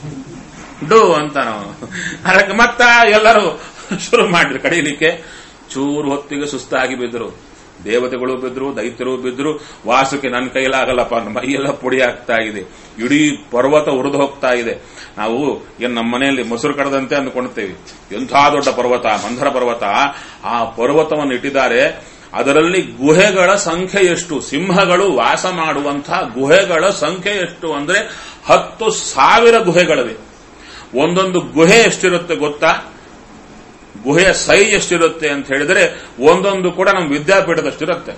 do ಅಂತ ನಾವು ಅದಕ್ಕೆ ಮತ್ತ ಎಲ್ಲರೂ ಶುರು ಮಾಡಿದ್ರು ಕಡಿಲಿಕ್ಕೆ ಚೂರು ಹೊತ್ತಿಗೆ ಸುಸ್ತಾಗಿ ಬಿದ್ರು ದೇವತೆಗಳು ಬಿದ್ರು ದೈತ್ಯರು ಬಿದ್ರು ವಾಸುಕ್ಕೆ ನನ್ನ ಕೈಲಾಗಲ್ಲಪ್ಪ ಮೈಯೆಲ್ಲ ಪುಡಿ ಆಗ್ತಾ ಇದೆ ಇಡೀ ಪರ್ವತ ಉರಿದು ಹೋಗ್ತಾ ಇದೆ ನಾವು ಏನ್ ನಮ್ಮ ಮನೆಯಲ್ಲಿ ಮೊಸರು ಕಡದಂತೆ ಅಂದ್ಕೊಳ್ತೇವೆ ಎಂಥ ದೊಡ್ಡ ಪರ್ವತ ಮಂಧರ ಪರ್ವತ ಆ ಪರ್ವತವನ್ನು ಇಟ್ಟಿದ್ದಾರೆ ಅದರಲ್ಲಿ ಗುಹೆಗಳ ಸಂಖ್ಯೆ ಎಷ್ಟು ಸಿಂಹಗಳು ವಾಸ ಮಾಡುವಂತಹ ಗುಹೆಗಳ ಸಂಖ್ಯೆ ಎಷ್ಟು ಅಂದ್ರೆ ಹತ್ತು ಸಾವಿರ ಗುಹೆಗಳಿವೆ ಒಂದೊಂದು ಗುಹೆ ಎಷ್ಟಿರುತ್ತೆ ಗೊತ್ತಾ ಗುಹೆಯ ಸೈಜ್ ಎಷ್ಟಿರುತ್ತೆ ಅಂತ ಹೇಳಿದ್ರೆ ಒಂದೊಂದು ಕೂಡ ನಮ್ಮ ವಿದ್ಯಾಪೀಠದಷ್ಟಿರುತ್ತೆ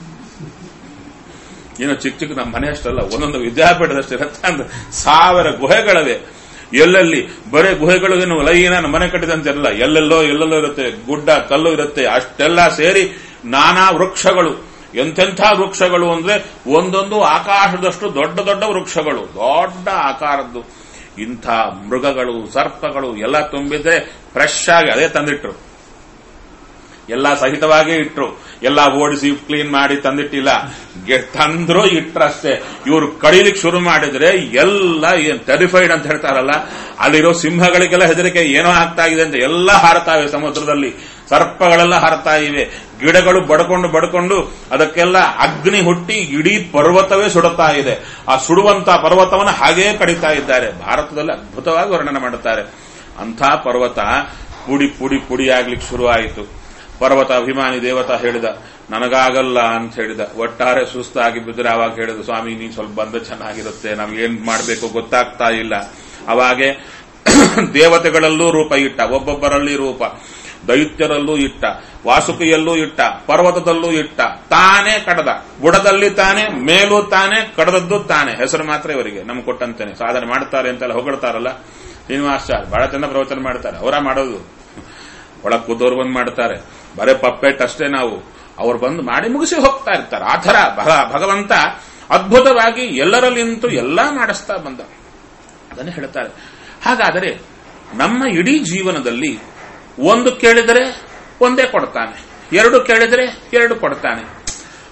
ಏನು ಚಿಕ್ಕ ಚಿಕ್ಕ ನಮ್ಮ ಮನೆ ಅಷ್ಟಲ್ಲ ಒಂದೊಂದು ವಿದ್ಯಾಪೀಠದಷ್ಟಿರುತ್ತೆ ಅಂದ್ರೆ ಸಾವಿರ ಗುಹೆಗಳಿವೆ ಎಲ್ಲೆಲ್ಲಿ ಬರೇ ಗುಹೆಗಳು ಏನು ಲೈನ ನಮ್ಮ ಮನೆ ಕಟ್ಟಿದಂತೆಲ್ಲ ಎಲ್ಲೆಲ್ಲೋ ಎಲ್ಲೆಲ್ಲೋ ಇರುತ್ತೆ ಗುಡ್ಡ ಕಲ್ಲು ಇರುತ್ತೆ ಅಷ್ಟೆಲ್ಲ ಸೇರಿ ನಾನಾ ವೃಕ್ಷಗಳು ಎಂತೆಂಥ ವೃಕ್ಷಗಳು ಅಂದ್ರೆ ಒಂದೊಂದು ಆಕಾಶದಷ್ಟು ದೊಡ್ಡ ದೊಡ್ಡ ವೃಕ್ಷಗಳು ದೊಡ್ಡ ಆಕಾರದ್ದು ಇಂಥ ಮೃಗಗಳು ಸರ್ಪಗಳು ಎಲ್ಲ ತುಂಬಿದ್ರೆ ಫ್ರೆಶ್ ಆಗಿ ಅದೇ ತಂದಿಟ್ರು ಎಲ್ಲ ಸಹಿತವಾಗಿ ಇಟ್ರು ಎಲ್ಲ ಓಡಿಸಿ ಕ್ಲೀನ್ ಮಾಡಿ ತಂದಿಟ್ಟಿಲ್ಲ ತಂದ್ರು ಇಟ್ರಷ್ಟೇ ಇವರು ಕಡಿಲಿಕ್ಕೆ ಶುರು ಮಾಡಿದ್ರೆ ಎಲ್ಲ ಏನ್ ಟೆರಿಫೈಡ್ ಅಂತ ಹೇಳ್ತಾರಲ್ಲ ಅಲ್ಲಿರೋ ಸಿಂಹಗಳಿಗೆಲ್ಲ ಹೆದರಿಕೆ ಏನೋ ಆಗ್ತಾ ಇದೆ ಅಂತ ಎಲ್ಲ ಹಾರತಾವೆ ಸಮುದ್ರದಲ್ಲಿ ಸರ್ಪಗಳೆಲ್ಲ ಹಾರತಾ ಇವೆ ಗಿಡಗಳು ಬಡ್ಕೊಂಡು ಬಡ್ಕೊಂಡು ಅದಕ್ಕೆಲ್ಲ ಅಗ್ನಿ ಹುಟ್ಟಿ ಇಡೀ ಪರ್ವತವೇ ಸುಡುತ್ತಾ ಇದೆ ಆ ಸುಡುವಂತ ಪರ್ವತವನ್ನು ಹಾಗೇ ಕಡಿತಾ ಇದ್ದಾರೆ ಭಾರತದಲ್ಲಿ ಅದ್ಭುತವಾಗಿ ವರ್ಣನೆ ಮಾಡುತ್ತಾರೆ ಅಂಥ ಪರ್ವತ ಪುಡಿ ಪುಡಿ ಪುಡಿ ಆಗ್ಲಿಕ್ಕೆ ಶುರು ಆಯಿತು ಪರ್ವತ ಅಭಿಮಾನಿ ದೇವತಾ ಹೇಳಿದ ನನಗಾಗಲ್ಲ ಅಂತ ಹೇಳಿದ ಒಟ್ಟಾರೆ ಸುಸ್ತಾಗಿ ಬಿದ್ದರೆ ಅವಾಗ ಹೇಳಿದ ಸ್ವಾಮಿ ನೀನ್ ಸ್ವಲ್ಪ ಬಂದ ಚೆನ್ನಾಗಿರುತ್ತೆ ನಮ್ಗೇನ್ ಮಾಡಬೇಕು ಗೊತ್ತಾಗ್ತಾ ಇಲ್ಲ ಅವಾಗೆ ದೇವತೆಗಳಲ್ಲೂ ರೂಪ ಇಟ್ಟ ಒಬ್ಬೊಬ್ಬರಲ್ಲಿ ರೂಪ ದೈತ್ಯರಲ್ಲೂ ಇಟ್ಟ ವಾಸುಕಿಯಲ್ಲೂ ಇಟ್ಟ ಪರ್ವತದಲ್ಲೂ ಇಟ್ಟ ತಾನೇ ಕಡದ ಬುಡದಲ್ಲಿ ತಾನೇ ಮೇಲೂ ತಾನೇ ಕಡದದ್ದು ತಾನೇ ಹೆಸರು ಮಾತ್ರ ಇವರಿಗೆ ನಮ್ಗೆ ಕೊಟ್ಟಂತೇನೆ ಸಾಧನೆ ಮಾಡ್ತಾರೆ ಅಂತೆಲ್ಲ ಹೊಗಳ್ತಾರಲ್ಲ ಶ್ರೀನಿವಾಸಾಚಾರ್ಯ ಬಹಳ ಚೆನ್ನ ಪ್ರವಚನ ಮಾಡ್ತಾರೆ ಅವರ ಮಾಡೋದು ಒಳಗ್ ಕೂದೋರು ಬಂದು ಮಾಡ್ತಾರೆ ಬರೇ ಪಪ್ಪೆಟ್ ಅಷ್ಟೇ ನಾವು ಅವ್ರು ಬಂದು ಮಾಡಿ ಮುಗಿಸಿ ಹೋಗ್ತಾ ಇರ್ತಾರೆ ಆ ಥರ ಭಗವಂತ ಅದ್ಭುತವಾಗಿ ಎಲ್ಲರಲ್ಲಿ ನಿಂತು ಎಲ್ಲಾ ಮಾಡಿಸ್ತಾ ಬಂದ ಅದನ್ನೇ ಹೇಳ್ತಾರೆ ಹಾಗಾದರೆ ನಮ್ಮ ಇಡೀ ಜೀವನದಲ್ಲಿ ಒಂದು ಕೇಳಿದರೆ ಒಂದೇ ಕೊಡ್ತಾನೆ ಎರಡು ಕೇಳಿದರೆ ಎರಡು ಕೊಡ್ತಾನೆ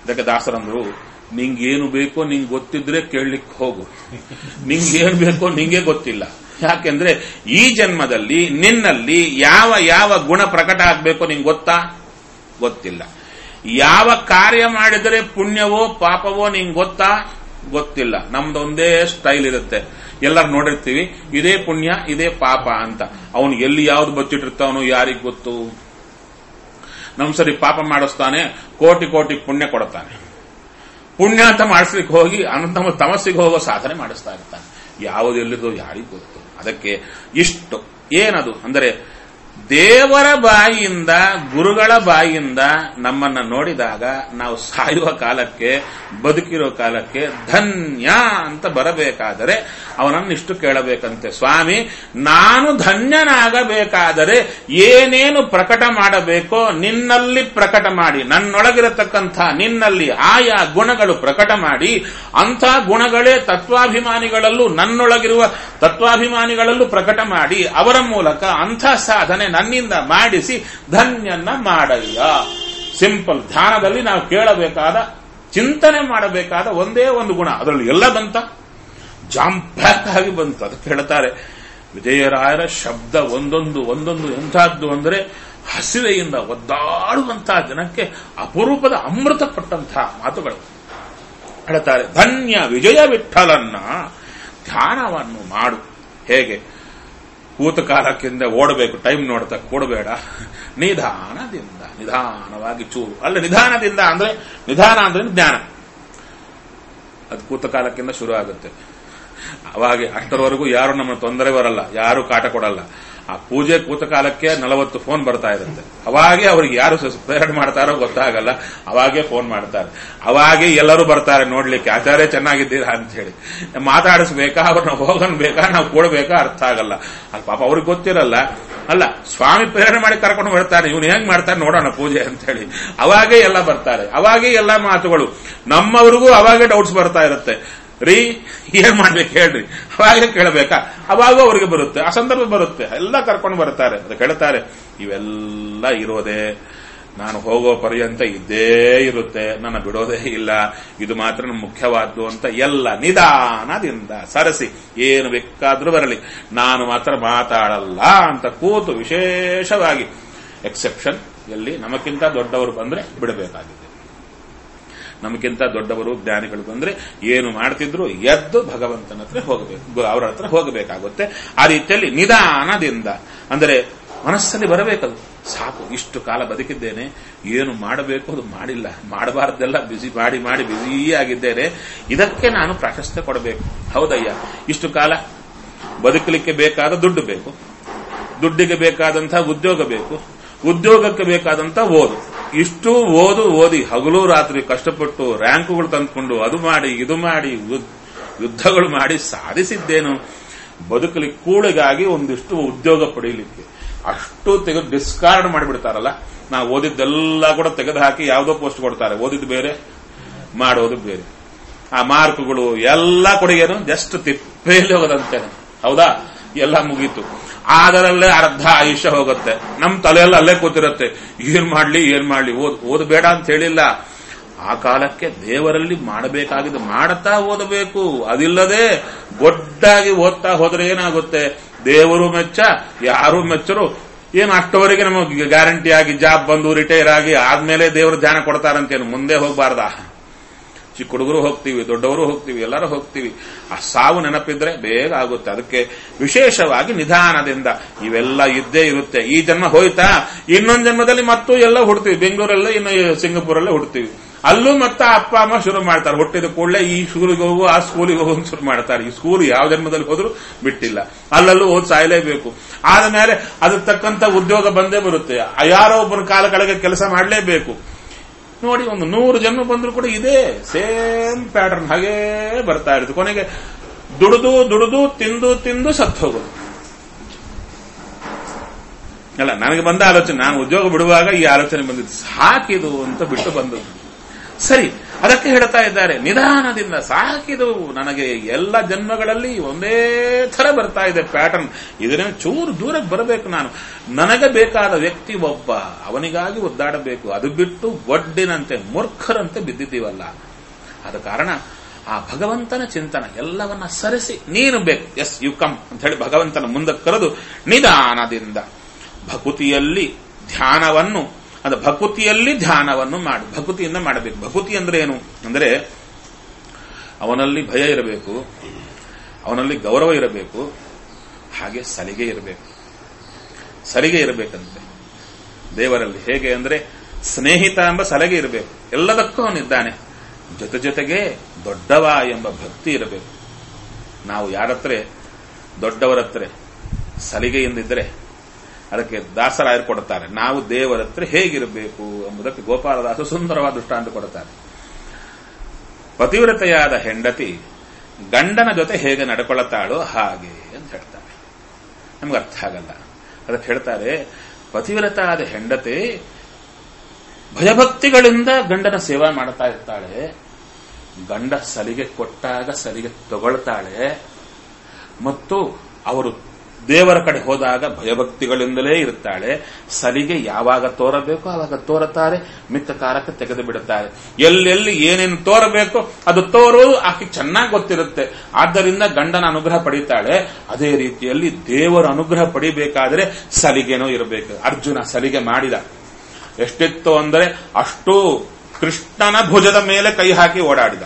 ಅದಕ್ಕೆ ದಾಸರಂದ್ರು ನಿಂಗೇನು ಬೇಕೋ ನಿಂಗೆ ಗೊತ್ತಿದ್ರೆ ಕೇಳಲಿಕ್ಕೆ ಹೋಗು ನಿಂಗೇನು ಬೇಕೋ ನಿಂಗೆ ಗೊತ್ತಿಲ್ಲ ಯಾಕೆಂದ್ರೆ ಈ ಜನ್ಮದಲ್ಲಿ ನಿನ್ನಲ್ಲಿ ಯಾವ ಯಾವ ಗುಣ ಪ್ರಕಟ ಆಗ್ಬೇಕೋ ನಿಂಗೆ ಗೊತ್ತಾ ಗೊತ್ತಿಲ್ಲ ಯಾವ ಕಾರ್ಯ ಮಾಡಿದರೆ ಪುಣ್ಯವೋ ಪಾಪವೋ ನಿಂಗೆ ಗೊತ್ತಾ ಗೊತ್ತಿಲ್ಲ ನಮ್ದೊಂದೇ ಸ್ಟೈಲ್ ಇರುತ್ತೆ ಎಲ್ಲರೂ ನೋಡಿರ್ತೀವಿ ಇದೇ ಪುಣ್ಯ ಇದೇ ಪಾಪ ಅಂತ ಅವನು ಎಲ್ಲಿ ಯಾವ್ದು ಬಚ್ಚಿಟ್ಟಿರ್ತಾವನೋ ಯಾರಿಗ್ ಗೊತ್ತು ನಮ್ ಸರಿ ಪಾಪ ಮಾಡಿಸ್ತಾನೆ ಕೋಟಿ ಕೋಟಿ ಪುಣ್ಯ ಕೊಡುತ್ತಾನೆ ಪುಣ್ಯ ಅಂತ ಮಾಡಿಸ್ಲಿಕ್ಕೆ ಹೋಗಿ ಅನಂತ ತಮಸ್ಸಿಗೆ ಹೋಗೋ ಸಾಧನೆ ಮಾಡಿಸ್ತಾ ಇರ್ತಾನೆ ಯಾವುದು ಎಲ್ಲಿದೋ ಯಾರಿಗೂ ಗೊತ್ತು ಅದಕ್ಕೆ ಇಷ್ಟು ಏನದು ಅಂದರೆ ದೇವರ ಬಾಯಿಯಿಂದ ಗುರುಗಳ ಬಾಯಿಯಿಂದ ನಮ್ಮನ್ನ ನೋಡಿದಾಗ ನಾವು ಸಾಯುವ ಕಾಲಕ್ಕೆ ಬದುಕಿರೋ ಕಾಲಕ್ಕೆ ಧನ್ಯ ಅಂತ ಬರಬೇಕಾದರೆ ಅವನನ್ನಿಷ್ಟು ಕೇಳಬೇಕಂತೆ ಸ್ವಾಮಿ ನಾನು ಧನ್ಯನಾಗಬೇಕಾದರೆ ಏನೇನು ಪ್ರಕಟ ಮಾಡಬೇಕೋ ನಿನ್ನಲ್ಲಿ ಪ್ರಕಟ ಮಾಡಿ ನನ್ನೊಳಗಿರತಕ್ಕಂಥ ನಿನ್ನಲ್ಲಿ ಆಯಾ ಗುಣಗಳು ಪ್ರಕಟ ಮಾಡಿ ಅಂಥ ಗುಣಗಳೇ ತತ್ವಾಭಿಮಾನಿಗಳಲ್ಲೂ ನನ್ನೊಳಗಿರುವ ತತ್ವಾಭಿಮಾನಿಗಳಲ್ಲೂ ಪ್ರಕಟ ಮಾಡಿ ಅವರ ಮೂಲಕ ಅಂಥ ಸಾಧನೆ ನನ್ನಿಂದ ಮಾಡಿಸಿ ಧನ್ಯನ್ನ ಮಾಡಯ್ಯ ಸಿಂಪಲ್ ಧ್ಯಾನದಲ್ಲಿ ನಾವು ಕೇಳಬೇಕಾದ ಚಿಂತನೆ ಮಾಡಬೇಕಾದ ಒಂದೇ ಒಂದು ಗುಣ ಅದರಲ್ಲಿ ಎಲ್ಲ ಬಂತ ಜಾಂಪ್ಯಾಕ್ ಆಗಿ ಬಂತು ಅದಕ್ಕೆ ಹೇಳ್ತಾರೆ ವಿಜಯರಾಯರ ಶಬ್ದ ಒಂದೊಂದು ಒಂದೊಂದು ಎಂಥದ್ದು ಅಂದರೆ ಹಸಿವೆಯಿಂದ ಒದ್ದಾಡುವಂತಹ ಜನಕ್ಕೆ ಅಪರೂಪದ ಅಮೃತ ಕೊಟ್ಟಂತಹ ಮಾತುಗಳು ಹೇಳ್ತಾರೆ ಧನ್ಯ ವಿಜಯ ವಿಠಲನ್ನ ಧ್ಯಾನವನ್ನು ಮಾಡು ಹೇಗೆ ಕೂತ ಕಾಲಕ್ಕಿಂದ ಓಡಬೇಕು ಟೈಮ್ ನೋಡ್ತಾ ಕೂಡಬೇಡ ನಿಧಾನದಿಂದ ನಿಧಾನವಾಗಿ ಚೂರು ಅಲ್ಲ ನಿಧಾನದಿಂದ ಅಂದ್ರೆ ನಿಧಾನ ಅಂದ್ರೆ ಜ್ಞಾನ ಅದು ಕೂತ ಕಾಲಕ್ಕಿಂತ ಶುರು ಆಗುತ್ತೆ ಅವಾಗೆ ಅಷ್ಟರವರೆಗೂ ಯಾರು ನಮ್ಮ ತೊಂದರೆ ಬರಲ್ಲ ಯಾರು ಕಾಟ ಕೊಡಲ್ಲ ಆ ಪೂಜೆ ಕೂತ ಕಾಲಕ್ಕೆ ನಲವತ್ತು ಫೋನ್ ಬರ್ತಾ ಇರುತ್ತೆ ಅವಾಗೆ ಅವ್ರಿಗೆ ಯಾರು ಪ್ರೇರಣೆ ಮಾಡ್ತಾರೋ ಗೊತ್ತಾಗಲ್ಲ ಅವಾಗೆ ಫೋನ್ ಮಾಡ್ತಾರೆ ಅವಾಗೆ ಎಲ್ಲರೂ ಬರ್ತಾರೆ ನೋಡ್ಲಿಕ್ಕೆ ಆಚಾರ್ಯ ಚೆನ್ನಾಗಿದ್ದೀರಾ ಅಂತ ಹೇಳಿ ಮಾತಾಡಿಸ್ಬೇಕಾ ಅವ್ರನ್ನ ಹೋಗನ್ ಬೇಕಾ ನಾವು ಕೊಡ್ಬೇಕಾ ಅರ್ಥ ಆಗಲ್ಲ ಅಲ್ಲಿ ಪಾಪ ಅವ್ರಿಗೆ ಗೊತ್ತಿರಲ್ಲ ಅಲ್ಲ ಸ್ವಾಮಿ ಪ್ರೇರಣೆ ಮಾಡಿ ಕರ್ಕೊಂಡು ಬರ್ತಾರೆ ಇವನು ಹೆಂಗ್ ಮಾಡ್ತಾರೆ ನೋಡೋಣ ಪೂಜೆ ಅಂತ ಹೇಳಿ ಅವಾಗೆ ಎಲ್ಲ ಬರ್ತಾರೆ ಅವಾಗೆ ಎಲ್ಲ ಮಾತುಗಳು ನಮ್ಮವ್ರಿಗೂ ಅವಾಗೆ ಡೌಟ್ಸ್ ಬರ್ತಾ ಇರುತ್ತೆ ರೀ ಏನ್ ಮಾಡ್ಬೇಕು ಹೇಳ್ರಿ ಅವಾಗಲೇ ಕೇಳಬೇಕಾ ಅವಾಗ ಅವ್ರಿಗೆ ಬರುತ್ತೆ ಆ ಸಂದರ್ಭ ಬರುತ್ತೆ ಎಲ್ಲ ಕರ್ಕೊಂಡು ಬರ್ತಾರೆ ಅದಕ್ಕೆ ಹೇಳ್ತಾರೆ ಇವೆಲ್ಲ ಇರೋದೇ ನಾನು ಹೋಗೋ ಪರ್ಯಂತ ಇದ್ದೇ ಇರುತ್ತೆ ನನ್ನ ಬಿಡೋದೇ ಇಲ್ಲ ಇದು ಮಾತ್ರ ನನ್ನ ಮುಖ್ಯವಾದ್ದು ಅಂತ ಎಲ್ಲ ನಿಧಾನದಿಂದ ಸರಸಿ ಏನು ಬೇಕಾದ್ರೂ ಬರಲಿ ನಾನು ಮಾತ್ರ ಮಾತಾಡಲ್ಲ ಅಂತ ಕೂತು ವಿಶೇಷವಾಗಿ ಎಕ್ಸೆಪ್ಷನ್ ಎಲ್ಲಿ ನಮಕ್ಕಿಂತ ದೊಡ್ಡವರು ಬಂದ್ರೆ ಬಿಡಬೇಕಾಗಿದೆ ನಮಗಿಂತ ದೊಡ್ಡವರು ಜ್ಞಾನಿಗಳು ಬಂದ್ರೆ ಏನು ಮಾಡ್ತಿದ್ರು ಎದ್ದು ಭಗವಂತನ ಹತ್ರ ಹೋಗಬೇಕು ಅವರ ಹತ್ರ ಹೋಗಬೇಕಾಗುತ್ತೆ ಆ ರೀತಿಯಲ್ಲಿ ನಿಧಾನದಿಂದ ಅಂದರೆ ಮನಸ್ಸಲ್ಲಿ ಬರಬೇಕದು ಸಾಕು ಇಷ್ಟು ಕಾಲ ಬದುಕಿದ್ದೇನೆ ಏನು ಮಾಡಬೇಕು ಅದು ಮಾಡಿಲ್ಲ ಮಾಡಬಾರ್ದೆಲ್ಲ ಬಿಸಿ ಮಾಡಿ ಮಾಡಿ ಬ್ಯುಸಿ ಆಗಿದ್ದೇನೆ ಇದಕ್ಕೆ ನಾನು ಪ್ರಾಶಸ್ತ್ಯ ಕೊಡಬೇಕು ಹೌದಯ್ಯ ಇಷ್ಟು ಕಾಲ ಬದುಕಲಿಕ್ಕೆ ಬೇಕಾದ ದುಡ್ಡು ಬೇಕು ದುಡ್ಡಿಗೆ ಬೇಕಾದಂತಹ ಉದ್ಯೋಗ ಬೇಕು ಉದ್ಯೋಗಕ್ಕೆ ಬೇಕಾದಂತ ಓದು ಇಷ್ಟು ಓದು ಓದಿ ಹಗಲು ರಾತ್ರಿ ಕಷ್ಟಪಟ್ಟು ರ್ಯಾಂಕುಗಳು ತಂದ್ಕೊಂಡು ಅದು ಮಾಡಿ ಇದು ಮಾಡಿ ಯುದ್ಧಗಳು ಮಾಡಿ ಸಾಧಿಸಿದ್ದೇನು ಬದುಕಲಿ ಕೂಳಿಗಾಗಿ ಒಂದಿಷ್ಟು ಉದ್ಯೋಗ ಪಡೀಲಿಕ್ಕೆ ಅಷ್ಟು ತೆಗೆದು ಡಿಸ್ಕಾರ್ಡ್ ಮಾಡಿಬಿಡ್ತಾರಲ್ಲ ನಾವು ಓದಿದ್ದೆಲ್ಲ ಕೂಡ ತೆಗೆದು ಹಾಕಿ ಯಾವುದೋ ಪೋಸ್ಟ್ ಕೊಡ್ತಾರೆ ಓದಿದ್ದು ಬೇರೆ ಮಾಡೋದು ಬೇರೆ ಆ ಮಾರ್ಕ್ಗಳು ಎಲ್ಲ ಕೊಡುಗೇನು ಜಸ್ಟ್ ತಿಪ್ಪೇಲಿ ಹೋಗೋದಂತೆ ಹೌದಾ ಎಲ್ಲ ಮುಗೀತು ಅದರಲ್ಲೇ ಅರ್ಧ ಆಯುಷ್ಯ ಹೋಗುತ್ತೆ ನಮ್ ತಲೆಯಲ್ಲ ಅಲ್ಲೇ ಕೂತಿರುತ್ತೆ ಏನ್ ಮಾಡ್ಲಿ ಏನ್ ಮಾಡ್ಲಿ ಓದ್ ಓದಬೇಡ ಅಂತ ಹೇಳಿಲ್ಲ ಆ ಕಾಲಕ್ಕೆ ದೇವರಲ್ಲಿ ಮಾಡಬೇಕಾಗಿದ್ದು ಮಾಡುತ್ತಾ ಓದಬೇಕು ಅದಿಲ್ಲದೆ ಗೊಡ್ಡಾಗಿ ಓದ್ತಾ ಹೋದ್ರೆ ಏನಾಗುತ್ತೆ ದೇವರು ಮೆಚ್ಚ ಯಾರು ಮೆಚ್ಚರು ಏನು ಅಷ್ಟವರೆಗೆ ನಮಗೆ ಗ್ಯಾರಂಟಿ ಆಗಿ ಜಾಬ್ ಬಂದು ರಿಟೈರ್ ಆಗಿ ಆದ್ಮೇಲೆ ದೇವರು ಧ್ಯಾನ ಕೊಡ್ತಾರಂತೇನು ಮುಂದೆ ಹೋಗಬಾರ್ದಾ ಚಿಕ್ಕ ಹುಡುಗರು ಹೋಗ್ತೀವಿ ದೊಡ್ಡವರು ಹೋಗ್ತೀವಿ ಎಲ್ಲರೂ ಹೋಗ್ತೀವಿ ಆ ಸಾವು ನೆನಪಿದ್ರೆ ಬೇಗ ಆಗುತ್ತೆ ಅದಕ್ಕೆ ವಿಶೇಷವಾಗಿ ನಿಧಾನದಿಂದ ಇವೆಲ್ಲ ಇದ್ದೇ ಇರುತ್ತೆ ಈ ಜನ್ಮ ಹೋಯ್ತಾ ಇನ್ನೊಂದು ಜನ್ಮದಲ್ಲಿ ಮತ್ತೂ ಎಲ್ಲ ಹುಡ್ತೀವಿ ಬೆಂಗಳೂರಲ್ಲೇ ಇನ್ನು ಸಿಂಗಪುರಲ್ಲೇ ಹುಡ್ತೀವಿ ಅಲ್ಲೂ ಮತ್ತೆ ಅಪ್ಪ ಅಮ್ಮ ಶುರು ಮಾಡ್ತಾರೆ ಹುಟ್ಟಿದ ಕೂಡಲೇ ಈ ಸ್ಕೂಲಿಗೆ ಹೋಗು ಆ ಸ್ಕೂಲಿಗೆ ಹೋಗು ಶುರು ಮಾಡ್ತಾರೆ ಈ ಸ್ಕೂಲ್ ಯಾವ ಜನ್ಮದಲ್ಲಿ ಹೋದ್ರು ಬಿಟ್ಟಿಲ್ಲ ಅಲ್ಲಲ್ಲೂ ಓದ್ ಸಾಯಲೇಬೇಕು ಆದ್ಮೇಲೆ ಅದಕ್ಕೆ ತಕ್ಕಂತ ಉದ್ಯೋಗ ಬಂದೇ ಬರುತ್ತೆ ಯಾರೋ ಒಬ್ಬರ ಕಾಲ ಕೆಳಗೆ ಕೆಲಸ ಮಾಡಲೇಬೇಕು ನೋಡಿ ಒಂದು ನೂರು ಜನ್ಮ ಬಂದ್ರು ಕೂಡ ಇದೇ ಸೇಮ್ ಪ್ಯಾಟರ್ನ್ ಹಾಗೇ ಬರ್ತಾ ಇರುತ್ತೆ ಕೊನೆಗೆ ದುಡಿದು ದುಡಿದು ತಿಂದು ತಿಂದು ಸತ್ತು ಹೋಗೋದು ಅಲ್ಲ ನನಗೆ ಬಂದ ಆಲೋಚನೆ ನಾನು ಉದ್ಯೋಗ ಬಿಡುವಾಗ ಈ ಆಲೋಚನೆ ಬಂದಿದ್ದು ಸಾಕಿದು ಅಂತ ಬಿಟ್ಟು ಬಂದದ್ದು ಸರಿ ಅದಕ್ಕೆ ಹೇಳ್ತಾ ಇದ್ದಾರೆ ನಿಧಾನದಿಂದ ಸಾಕಿದು ನನಗೆ ಎಲ್ಲ ಜನ್ಮಗಳಲ್ಲಿ ಒಂದೇ ಥರ ಬರ್ತಾ ಇದೆ ಪ್ಯಾಟರ್ನ್ ಇದನ್ನ ಚೂರು ದೂರಕ್ಕೆ ಬರಬೇಕು ನಾನು ನನಗೆ ಬೇಕಾದ ವ್ಯಕ್ತಿ ಒಬ್ಬ ಅವನಿಗಾಗಿ ಒದ್ದಾಡಬೇಕು ಅದು ಬಿಟ್ಟು ಒಡ್ಡಿನಂತೆ ಮೂರ್ಖರಂತೆ ಬಿದ್ದಿದ್ದೀವಲ್ಲ ಆದ ಕಾರಣ ಆ ಭಗವಂತನ ಚಿಂತನ ಎಲ್ಲವನ್ನ ಸರಿಸಿ ನೀನು ಬೇಕು ಎಸ್ ಯು ಕಮ್ ಅಂತ ಹೇಳಿ ಭಗವಂತನ ಮುಂದಕ್ಕೆ ಕರೆದು ನಿಧಾನದಿಂದ ಭಕುತಿಯಲ್ಲಿ ಧ್ಯಾನವನ್ನು ಅದು ಭಕುತಿಯಲ್ಲಿ ಧ್ಯಾನವನ್ನು ಮಾಡು ಭಕುತಿಯಿಂದ ಮಾಡಬೇಕು ಭಕುತಿ ಅಂದ್ರೆ ಏನು ಅಂದ್ರೆ ಅವನಲ್ಲಿ ಭಯ ಇರಬೇಕು ಅವನಲ್ಲಿ ಗೌರವ ಇರಬೇಕು ಹಾಗೆ ಸಲಿಗೆ ಇರಬೇಕು ಸಲಿಗೆ ಇರಬೇಕಂತೆ ದೇವರಲ್ಲಿ ಹೇಗೆ ಅಂದ್ರೆ ಸ್ನೇಹಿತ ಎಂಬ ಸಲಿಗೆ ಇರಬೇಕು ಎಲ್ಲದಕ್ಕೂ ಅವನಿದ್ದಾನೆ ಜೊತೆ ಜೊತೆಗೆ ದೊಡ್ಡವ ಎಂಬ ಭಕ್ತಿ ಇರಬೇಕು ನಾವು ಯಾರತ್ರ ದೊಡ್ಡವರತ್ರ ಸಲಿಗೆಯಿಂದಿದ್ರೆ ಅದಕ್ಕೆ ದಾಸರಾಯರು ಕೊಡುತ್ತಾರೆ ನಾವು ದೇವರ ಹತ್ರ ಹೇಗಿರಬೇಕು ಎಂಬುದಕ್ಕೆ ಗೋಪಾಲದಾಸ ಸುಂದರವಾದ ದೃಷ್ಟಾಂತ ಕೊಡುತ್ತಾರೆ ಪತಿವ್ರತೆಯಾದ ಹೆಂಡತಿ ಗಂಡನ ಜೊತೆ ಹೇಗೆ ನಡ್ಕೊಳ್ಳುತ್ತಾಳೋ ಹಾಗೆ ಅಂತ ಹೇಳ್ತಾರೆ ನಮ್ಗೆ ಅರ್ಥ ಆಗಲ್ಲ ಅದಕ್ಕೆ ಹೇಳ್ತಾರೆ ಪತಿವ್ರತ ಆದ ಹೆಂಡತಿ ಭಯಭಕ್ತಿಗಳಿಂದ ಗಂಡನ ಸೇವಾ ಮಾಡ್ತಾ ಇರ್ತಾಳೆ ಗಂಡ ಸಲಿಗೆ ಕೊಟ್ಟಾಗ ಸಲಿಗೆ ತಗೊಳ್ತಾಳೆ ಮತ್ತು ಅವರು ದೇವರ ಕಡೆ ಹೋದಾಗ ಭಯಭಕ್ತಿಗಳಿಂದಲೇ ಇರುತ್ತಾಳೆ ಸಲಿಗೆ ಯಾವಾಗ ತೋರಬೇಕು ಆವಾಗ ತೋರುತ್ತಾರೆ ಮಿಕ್ಕ ಕಾಲಕ್ಕೆ ತೆಗೆದು ಬಿಡುತ್ತಾರೆ ಎಲ್ಲೆಲ್ಲಿ ಏನೇನು ತೋರಬೇಕು ಅದು ತೋರುವುದು ಆಕೆ ಚೆನ್ನಾಗಿ ಗೊತ್ತಿರುತ್ತೆ ಆದ್ದರಿಂದ ಗಂಡನ ಅನುಗ್ರಹ ಪಡಿತಾಳೆ ಅದೇ ರೀತಿಯಲ್ಲಿ ದೇವರ ಅನುಗ್ರಹ ಪಡಿಬೇಕಾದ್ರೆ ಸಲಿಗೆನೂ ಇರಬೇಕು ಅರ್ಜುನ ಸಲಿಗೆ ಮಾಡಿದ ಎಷ್ಟಿತ್ತು ಅಂದರೆ ಅಷ್ಟು ಕೃಷ್ಣನ ಭುಜದ ಮೇಲೆ ಕೈ ಹಾಕಿ ಓಡಾಡಿದ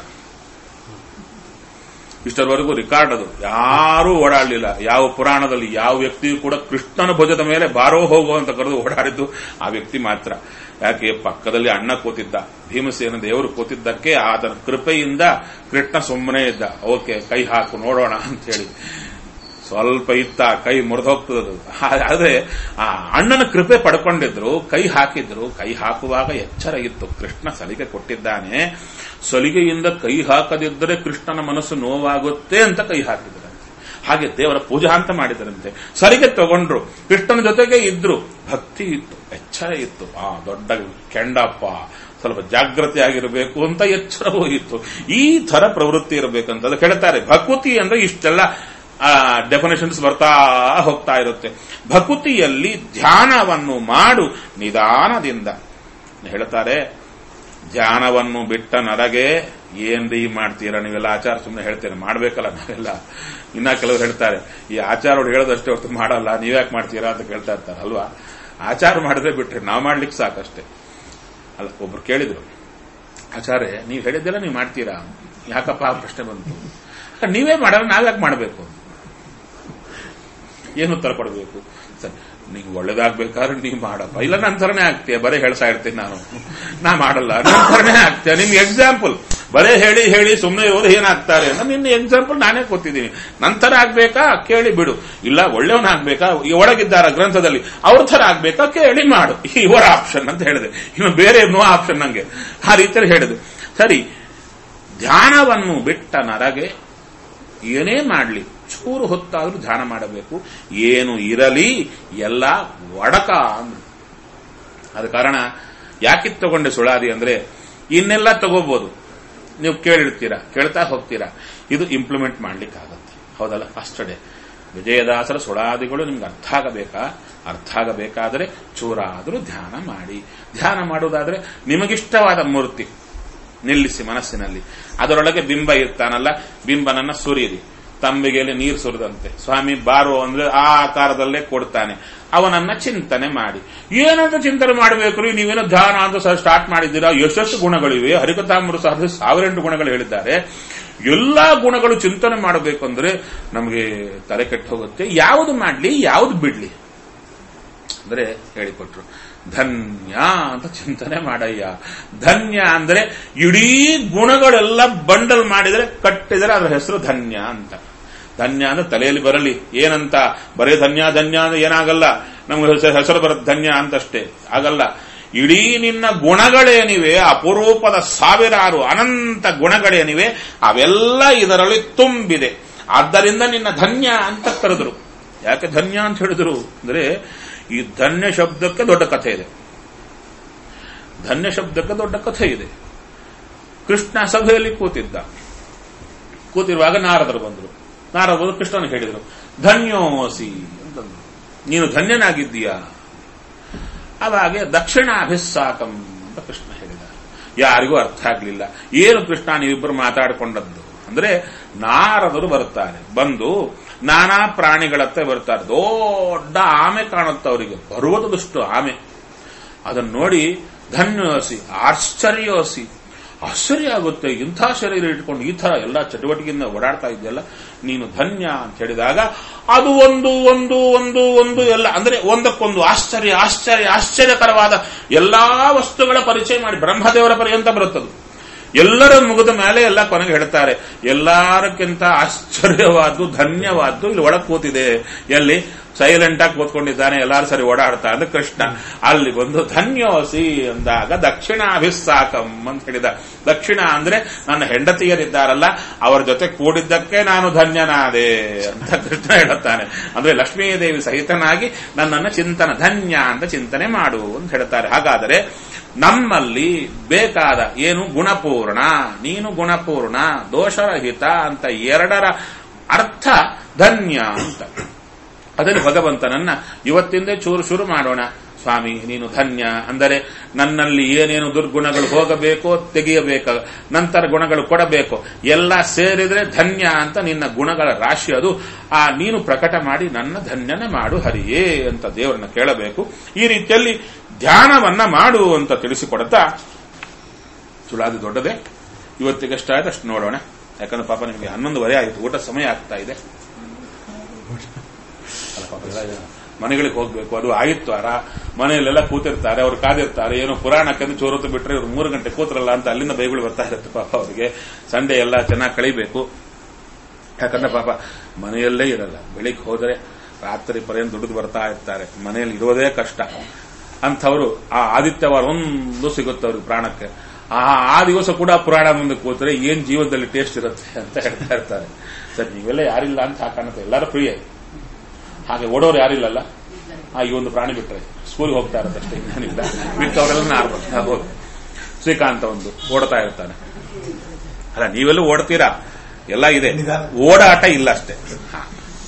ಇಷ್ಟರವರೆಗೂ ರಿಕಾರ್ಡ್ ಅದು ಯಾರೂ ಓಡಾಡಲಿಲ್ಲ ಯಾವ ಪುರಾಣದಲ್ಲಿ ಯಾವ ವ್ಯಕ್ತಿಯೂ ಕೂಡ ಕೃಷ್ಣನ ಭುಜದ ಮೇಲೆ ಬಾರೋ ಹೋಗೋ ಅಂತ ಕರೆದು ಓಡಾಡಿದ್ದು ಆ ವ್ಯಕ್ತಿ ಮಾತ್ರ ಯಾಕೆ ಪಕ್ಕದಲ್ಲಿ ಅಣ್ಣ ಕೂತಿದ್ದ ಭೀಮಸೇನ ದೇವರು ಕೂತಿದ್ದಕ್ಕೆ ಆತನ ಕೃಪೆಯಿಂದ ಕೃಷ್ಣ ಸುಮ್ಮನೆ ಇದ್ದ ಓಕೆ ಕೈ ಹಾಕು ನೋಡೋಣ ಅಂತ ಹೇಳಿ ಸ್ವಲ್ಪ ಇತ್ತ ಕೈ ಮುರಿದೋಗ್ತದದು ಆದ್ರೆ ಆ ಅಣ್ಣನ ಕೃಪೆ ಪಡ್ಕೊಂಡಿದ್ರು ಕೈ ಹಾಕಿದ್ರು ಕೈ ಹಾಕುವಾಗ ಎಚ್ಚರ ಇತ್ತು ಕೃಷ್ಣ ಸಲಿಗೆ ಕೊಟ್ಟಿದ್ದಾನೆ ಸಲಿಗೆಯಿಂದ ಕೈ ಹಾಕದಿದ್ದರೆ ಕೃಷ್ಣನ ಮನಸ್ಸು ನೋವಾಗುತ್ತೆ ಅಂತ ಕೈ ಹಾಕಿದ್ರಂತೆ ಹಾಗೆ ದೇವರ ಪೂಜಾ ಅಂತ ಮಾಡಿದರಂತೆ ಸಲಿಗೆ ತಗೊಂಡ್ರು ಕೃಷ್ಣನ ಜೊತೆಗೆ ಇದ್ರು ಭಕ್ತಿ ಇತ್ತು ಎಚ್ಚರ ಇತ್ತು ಆ ದೊಡ್ಡ ಕೆಂಡಪ್ಪ ಸ್ವಲ್ಪ ಜಾಗೃತಿ ಆಗಿರಬೇಕು ಅಂತ ಎಚ್ಚರವೂ ಇತ್ತು ಈ ತರ ಪ್ರವೃತ್ತಿ ಇರಬೇಕಂತ ಅದಕ್ಕೆ ಹೇಳ್ತಾರೆ ಭಕುತಿ ಅಂದ್ರೆ ಇಷ್ಟೆಲ್ಲ ಡೆಫಿನೇಷನ್ಸ್ ಬರ್ತಾ ಹೋಗ್ತಾ ಇರುತ್ತೆ ಭಕುತಿಯಲ್ಲಿ ಧ್ಯಾನವನ್ನು ಮಾಡು ನಿಧಾನದಿಂದ ಹೇಳ್ತಾರೆ ಧ್ಯಾನವನ್ನು ಬಿಟ್ಟ ನರಗೆ ಏನ್ರಿ ಮಾಡ್ತೀರಾ ನೀವೆಲ್ಲ ಆಚಾರ ಸುಮ್ಮನೆ ಹೇಳ್ತೀರಾ ಮಾಡ್ಬೇಕಲ್ಲ ನಾವೆಲ್ಲ ಇನ್ನ ಕೆಲವರು ಹೇಳ್ತಾರೆ ಈ ಆಚಾರಗಳು ಹೇಳೋದಷ್ಟೇ ಹೊತ್ತು ಮಾಡಲ್ಲ ನೀವ್ಯಾಕೆ ಮಾಡ್ತೀರಾ ಅಂತ ಕೇಳ್ತಾ ಇರ್ತಾರೆ ಅಲ್ವಾ ಆಚಾರ ಮಾಡಿದ್ರೆ ಬಿಟ್ರೆ ನಾವು ಮಾಡ್ಲಿಕ್ಕೆ ಸಾಕಷ್ಟೇ ಅಲ್ಲ ಒಬ್ರು ಕೇಳಿದ್ರು ಆಚಾರ್ಯ ನೀವು ಹೇಳಿದ್ದೆಲ್ಲ ನೀವು ಮಾಡ್ತೀರಾ ಯಾಕಪ್ಪ ಆ ಪ್ರಶ್ನೆ ಬಂತು ನೀವೇ ಮಾಡಲ್ಲ ನಾವ್ಯಾಕೆ ಮಾಡಬೇಕು ಏನು ಉತ್ತರ ಕೊಡಬೇಕು ಸರಿ ನಿಂಗೆ ಒಳ್ಳೇದಾಗ್ಬೇಕಾದ್ರೆ ನೀವು ಮಾಡಪ್ಪ ಇಲ್ಲ ನನ್ನ ಥರನೇ ಆಗ್ತೀಯ ಬರೀ ಹೇಳ್ತಾ ಇರ್ತೀನಿ ನಾನು ನಾ ಮಾಡಲ್ಲ ನನ್ನ ಥರನೇ ಆಗ್ತೀಯ ನಿಮ್ಗೆ ಎಕ್ಸಾಂಪಲ್ ಬರೇ ಹೇಳಿ ಹೇಳಿ ಸುಮ್ಮನೆ ಇರೋರು ಏನಾಗ್ತಾರೆ ಅಂದ್ರೆ ನಿನ್ನ ಎಕ್ಸಾಂಪಲ್ ನಾನೇ ಕೊತ್ತಿದ್ದೀನಿ ನಂತರ ಆಗ್ಬೇಕಾ ಕೇಳಿ ಬಿಡು ಇಲ್ಲ ಒಳ್ಳೆಯವನ ಆಗ್ಬೇಕಾ ಈ ಒಳಗಿದ್ದಾರ ಗ್ರಂಥದಲ್ಲಿ ಅವ್ರ ಥರ ಆಗ್ಬೇಕಾ ಕೇಳಿ ಮಾಡು ಇವರ ಆಪ್ಷನ್ ಅಂತ ಹೇಳಿದೆ ಇನ್ನು ಬೇರೆ ನೋ ಆಪ್ಷನ್ ನಂಗೆ ಆ ರೀತಿಯಲ್ಲಿ ಹೇಳಿದೆ ಸರಿ ಧ್ಯಾನವನ್ನು ಬಿಟ್ಟ ನರಗೆ ಏನೇ ಮಾಡಲಿ ಚೂರು ಹೊತ್ತಾದ್ರೂ ಧ್ಯಾನ ಮಾಡಬೇಕು ಏನು ಇರಲಿ ಎಲ್ಲ ಒಡಕ ಅಂದ್ರು ಅದ ಕಾರಣ ಯಾಕಿತ್ ತಗೊಂಡೆ ಸುಳಾದಿ ಅಂದ್ರೆ ಇನ್ನೆಲ್ಲ ತಗೋಬಹುದು ನೀವು ಕೇಳಿರ್ತೀರಾ ಕೇಳ್ತಾ ಹೋಗ್ತೀರಾ ಇದು ಇಂಪ್ಲಿಮೆಂಟ್ ಮಾಡ್ಲಿಕ್ಕಾಗತ್ತೆ ಹೌದಲ್ಲ ಫಸ್ಟ್ ಡೇ ವಿಜಯದಾಸರ ಸುಳಾದಿಗಳು ನಿಮ್ಗೆ ಅರ್ಥ ಆಗಬೇಕಾ ಅರ್ಥ ಆಗಬೇಕಾದ್ರೆ ಚೂರಾದರೂ ಧ್ಯಾನ ಮಾಡಿ ಧ್ಯಾನ ಮಾಡುವುದಾದ್ರೆ ನಿಮಗಿಷ್ಟವಾದ ಮೂರ್ತಿ ನಿಲ್ಲಿಸಿ ಮನಸ್ಸಿನಲ್ಲಿ ಅದರೊಳಗೆ ಬಿಂಬ ಇರ್ತಾನಲ್ಲ ಬಿಂಬನನ್ನ ಸುರಿಯಿರಿ ತಂಬಿಗೆಯಲ್ಲಿ ನೀರು ಸುರಿದಂತೆ ಸ್ವಾಮಿ ಬಾರು ಅಂದ್ರೆ ಆ ಆಕಾರದಲ್ಲೇ ಕೊಡ್ತಾನೆ ಅವನನ್ನ ಚಿಂತನೆ ಮಾಡಿ ಏನಂತ ಚಿಂತನೆ ಮಾಡಬೇಕು ನೀವೇನೋ ಧ್ಯಾನ ಅಂತ ಸ್ಟಾರ್ಟ್ ಮಾಡಿದ್ದೀರಾ ಎಷ್ಟೆಷ್ಟು ಗುಣಗಳಿವೆ ಹರಿಕತಾಮೃತ ಸಹ ಸಾವಿರೆಂಟು ಗುಣಗಳು ಹೇಳಿದ್ದಾರೆ ಎಲ್ಲಾ ಗುಣಗಳು ಚಿಂತನೆ ಮಾಡಬೇಕು ಅಂದ್ರೆ ನಮಗೆ ತಲೆ ಕೆಟ್ಟು ಹೋಗುತ್ತೆ ಯಾವುದು ಮಾಡ್ಲಿ ಯಾವುದು ಬಿಡ್ಲಿ ಅಂದ್ರೆ ಹೇಳಿಕೊಟ್ರು ಧನ್ಯ ಅಂತ ಚಿಂತನೆ ಮಾಡಯ್ಯ ಧನ್ಯ ಅಂದ್ರೆ ಇಡೀ ಗುಣಗಳೆಲ್ಲ ಬಂಡಲ್ ಮಾಡಿದರೆ ಕಟ್ಟಿದರೆ ಅದರ ಹೆಸರು ಧನ್ಯ ಅಂತ ಧನ್ಯ ಅಂದ್ರೆ ತಲೆಯಲ್ಲಿ ಬರಲಿ ಏನಂತ ಬರೇ ಧನ್ಯ ಧನ್ಯ ಅಂದ್ರೆ ಏನಾಗಲ್ಲ ನಮ್ಗೆ ಹೆಸರು ಬರೋದು ಧನ್ಯ ಅಂತಷ್ಟೇ ಆಗಲ್ಲ ಇಡೀ ನಿನ್ನ ಗುಣಗಳೇನಿವೆ ಅಪರೂಪದ ಸಾವಿರಾರು ಅನಂತ ಗುಣಗಳೇನಿವೆ ಅವೆಲ್ಲ ಇದರಲ್ಲಿ ತುಂಬಿದೆ ಆದ್ದರಿಂದ ನಿನ್ನ ಧನ್ಯ ಅಂತ ಕರೆದ್ರು ಯಾಕೆ ಧನ್ಯ ಅಂತ ಹೇಳಿದ್ರು ಅಂದ್ರೆ ಈ ಧನ್ಯ ಶಬ್ದಕ್ಕೆ ದೊಡ್ಡ ಕಥೆ ಇದೆ ಧನ್ಯ ಶಬ್ದಕ್ಕೆ ದೊಡ್ಡ ಕಥೆ ಇದೆ ಕೃಷ್ಣ ಸಭೆಯಲ್ಲಿ ಕೂತಿದ್ದ ಕೂತಿರುವಾಗ ನಾರದರು ಬಂದರು ನಾರದರು ಬಂದು ಕೃಷ್ಣನ ಹೇಳಿದರು ಧನ್ಯೋಸಿ ಅಂತಂದ್ರು ನೀನು ಧನ್ಯನಾಗಿದ್ದೀಯಾ ಅವಾಗೆ ದಕ್ಷಿಣಾಭಿಸ್ಸಾಕಂ ಅಂತ ಕೃಷ್ಣ ಹೇಳಿದ ಯಾರಿಗೂ ಅರ್ಥ ಆಗ್ಲಿಲ್ಲ ಏನು ಕೃಷ್ಣ ನೀವಿಬ್ಬರು ಮಾತಾಡಿಕೊಂಡದ್ದು ಅಂದ್ರೆ ನಾರದರು ಬರುತ್ತಾರೆ ಬಂದು ನಾನಾ ಪ್ರಾಣಿಗಳತ್ತೆ ಬರ್ತಾರೆ ದೊಡ್ಡ ಆಮೆ ಕಾಣುತ್ತೆ ಅವರಿಗೆ ಬರುವುದಷ್ಟು ಆಮೆ ಅದನ್ನು ನೋಡಿ ಧನ್ಯೋಸಿ ಆಶ್ಚರ್ಯೋಸಿ ಆಶ್ಚರ್ಯ ಆಗುತ್ತೆ ಇಂಥ ಶರೀರ ಇಟ್ಕೊಂಡು ಈ ತರ ಎಲ್ಲ ಚಟುವಟಿಕೆಯಿಂದ ಓಡಾಡ್ತಾ ಇದೆಯಲ್ಲ ನೀನು ಧನ್ಯ ಅಂತ ಹೇಳಿದಾಗ ಅದು ಒಂದು ಒಂದು ಒಂದು ಒಂದು ಎಲ್ಲ ಅಂದ್ರೆ ಒಂದಕ್ಕೊಂದು ಆಶ್ಚರ್ಯ ಆಶ್ಚರ್ಯ ಆಶ್ಚರ್ಯಕರವಾದ ಎಲ್ಲಾ ವಸ್ತುಗಳ ಪರಿಚಯ ಮಾಡಿ ಬ್ರಹ್ಮದೇವರ ಪರ್ಯಂತ ಬರುತ್ತದು ಎಲ್ಲರ ಮುಗಿದ ಮೇಲೆ ಎಲ್ಲ ಕೊನೆಗೆ ಹೇಳ್ತಾರೆ ಎಲ್ಲಾರಕ್ಕಿಂತ ಆಶ್ಚರ್ಯವಾದ್ದು ಧನ್ಯವಾದ್ದು ಇಲ್ಲಿ ಒಳಗೆ ಕೂತಿದೆ ಎಲ್ಲಿ ಸೈಲೆಂಟ್ ಆಗಿ ಕೂತ್ಕೊಂಡಿದ್ದಾನೆ ಎಲ್ಲಾರು ಸರಿ ಓಡಾಡ್ತಾ ಅಂದ್ರೆ ಕೃಷ್ಣ ಅಲ್ಲಿ ಬಂದು ಧನ್ಯೋಸಿ ಅಂದಾಗ ದಕ್ಷಿಣಾಭಿಸ್ಸಾಕಂ ಅಂತ ಹೇಳಿದ ದಕ್ಷಿಣ ಅಂದ್ರೆ ನನ್ನ ಹೆಂಡತಿಯರಿದ್ದಾರಲ್ಲ ಅವರ ಜೊತೆ ಕೂಡಿದ್ದಕ್ಕೆ ನಾನು ಧನ್ಯನಾದೆ ಅಂತ ಕೃಷ್ಣ ಹೇಳುತ್ತಾನೆ ಅಂದ್ರೆ ಲಕ್ಷ್ಮೀದೇವಿ ಸಹಿತನಾಗಿ ನನ್ನನ್ನು ಚಿಂತನ ಧನ್ಯ ಅಂತ ಚಿಂತನೆ ಮಾಡು ಅಂತ ಹೇಳ್ತಾರೆ ಹಾಗಾದರೆ ನಮ್ಮಲ್ಲಿ ಬೇಕಾದ ಏನು ಗುಣಪೂರ್ಣ ನೀನು ಗುಣಪೂರ್ಣ ದೋಷರಹಿತ ಅಂತ ಎರಡರ ಅರ್ಥ ಧನ್ಯ ಅಂತ ಅದನ್ನು ಭಗವಂತನನ್ನ ಇವತ್ತಿಂದೇ ಚೂರು ಶುರು ಮಾಡೋಣ ಸ್ವಾಮಿ ನೀನು ಧನ್ಯ ಅಂದರೆ ನನ್ನಲ್ಲಿ ಏನೇನು ದುರ್ಗುಣಗಳು ಹೋಗಬೇಕೋ ತೆಗೆಯಬೇಕು ನಂತರ ಗುಣಗಳು ಕೊಡಬೇಕು ಎಲ್ಲ ಸೇರಿದ್ರೆ ಧನ್ಯ ಅಂತ ನಿನ್ನ ಗುಣಗಳ ರಾಶಿ ಅದು ಆ ನೀನು ಪ್ರಕಟ ಮಾಡಿ ನನ್ನ ಧನ್ಯನ ಮಾಡು ಹರಿಯೇ ಅಂತ ದೇವರನ್ನ ಕೇಳಬೇಕು ಈ ರೀತಿಯಲ್ಲಿ ಧ್ಯಾನವನ್ನ ಮಾಡು ಅಂತ ತಿಳಿಸಿಕೊಡುತ್ತಾ ಸುಳಾದಿ ದೊಡ್ಡದೇ ಇವತ್ತಿಗೆಷ್ಟಾಯ್ತು ಅಷ್ಟು ನೋಡೋಣ ಯಾಕಂದ್ರೆ ಪಾಪ ನಿಮಗೆ ಹನ್ನೊಂದುವರೆ ಆಯಿತು ಊಟ ಸಮಯ ಆಗ್ತಾ ಇದೆ ಅಲ್ಲ ಪಾಪ ಎಲ್ಲ ಮನೆಗಳಿಗೆ ಹೋಗ್ಬೇಕು ಅದು ಆಯಿತು ಅರ ಮನೆಯಲ್ಲೆಲ್ಲ ಕೂತಿರ್ತಾರೆ ಅವ್ರು ಕಾದಿರ್ತಾರೆ ಏನೋ ಪುರಾಣಕ್ಕೆ ಚೋರತ್ತು ಬಿಟ್ರೆ ಇವ್ರು ಮೂರು ಗಂಟೆ ಕೂತ್ರಲ್ಲ ಅಂತ ಅಲ್ಲಿಂದ ಬೈಗಳು ಬರ್ತಾ ಇರುತ್ತೆ ಪಾಪ ಅವರಿಗೆ ಸಂಡೆ ಎಲ್ಲ ಚೆನ್ನಾಗಿ ಕಳಿಬೇಕು ಯಾಕಂದ್ರೆ ಪಾಪ ಮನೆಯಲ್ಲೇ ಇರಲ್ಲ ಬೆಳಿಗ್ಗೆ ಹೋದರೆ ರಾತ್ರಿ ಪರ್ಯಂತ ದುಡಿದು ಬರ್ತಾ ಇರ್ತಾರೆ ಮನೆಯಲ್ಲಿ ಇರೋದೇ ಕಷ್ಟ ಅಂಥವ್ರು ಆ ಆದಿತ್ಯವಾರ ಒಂದು ಸಿಗುತ್ತೆ ಅವ್ರಿಗೆ ಪ್ರಾಣಕ್ಕೆ ಆ ಆ ದಿವಸ ಕೂಡ ಪುರಾಣ ಮುಂದೆ ಕೂತ್ರೆ ಏನ್ ಜೀವನದಲ್ಲಿ ಟೇಸ್ಟ್ ಇರುತ್ತೆ ಅಂತ ಹೇಳ್ತಾ ಇರ್ತಾರೆ ಸರ್ ನೀವೆಲ್ಲ ಯಾರಿಲ್ಲ ಅಂತ ಕಾಣುತ್ತೆ ಎಲ್ಲರೂ ಫ್ರೀ ಹಾಗೆ ಓಡೋರು ಯಾರಿಲ್ಲಲ್ಲ ಆ ಈ ಒಂದು ಪ್ರಾಣಿ ಬಿಟ್ರೆ ಸ್ಕೂಲ್ಗೆ ಹೋಗ್ತಾ ಇರುತ್ತೆ ಅಷ್ಟೇ ಇನ್ನೇನಿಲ್ಲ ಬಿಟ್ಟವರೆಲ್ಲ ನಾರ್ಮಲ್ ಹೌದು ಶ್ರೀಕಾಂತ ಒಂದು ಓಡ್ತಾ ಇರ್ತಾನೆ ಅಲ್ಲ ನೀವೆಲ್ಲ ಓಡ್ತೀರಾ ಎಲ್ಲ ಇದೆ ಓಡಾಟ ಇಲ್ಲ ಅಷ್ಟೇ ಹಾ.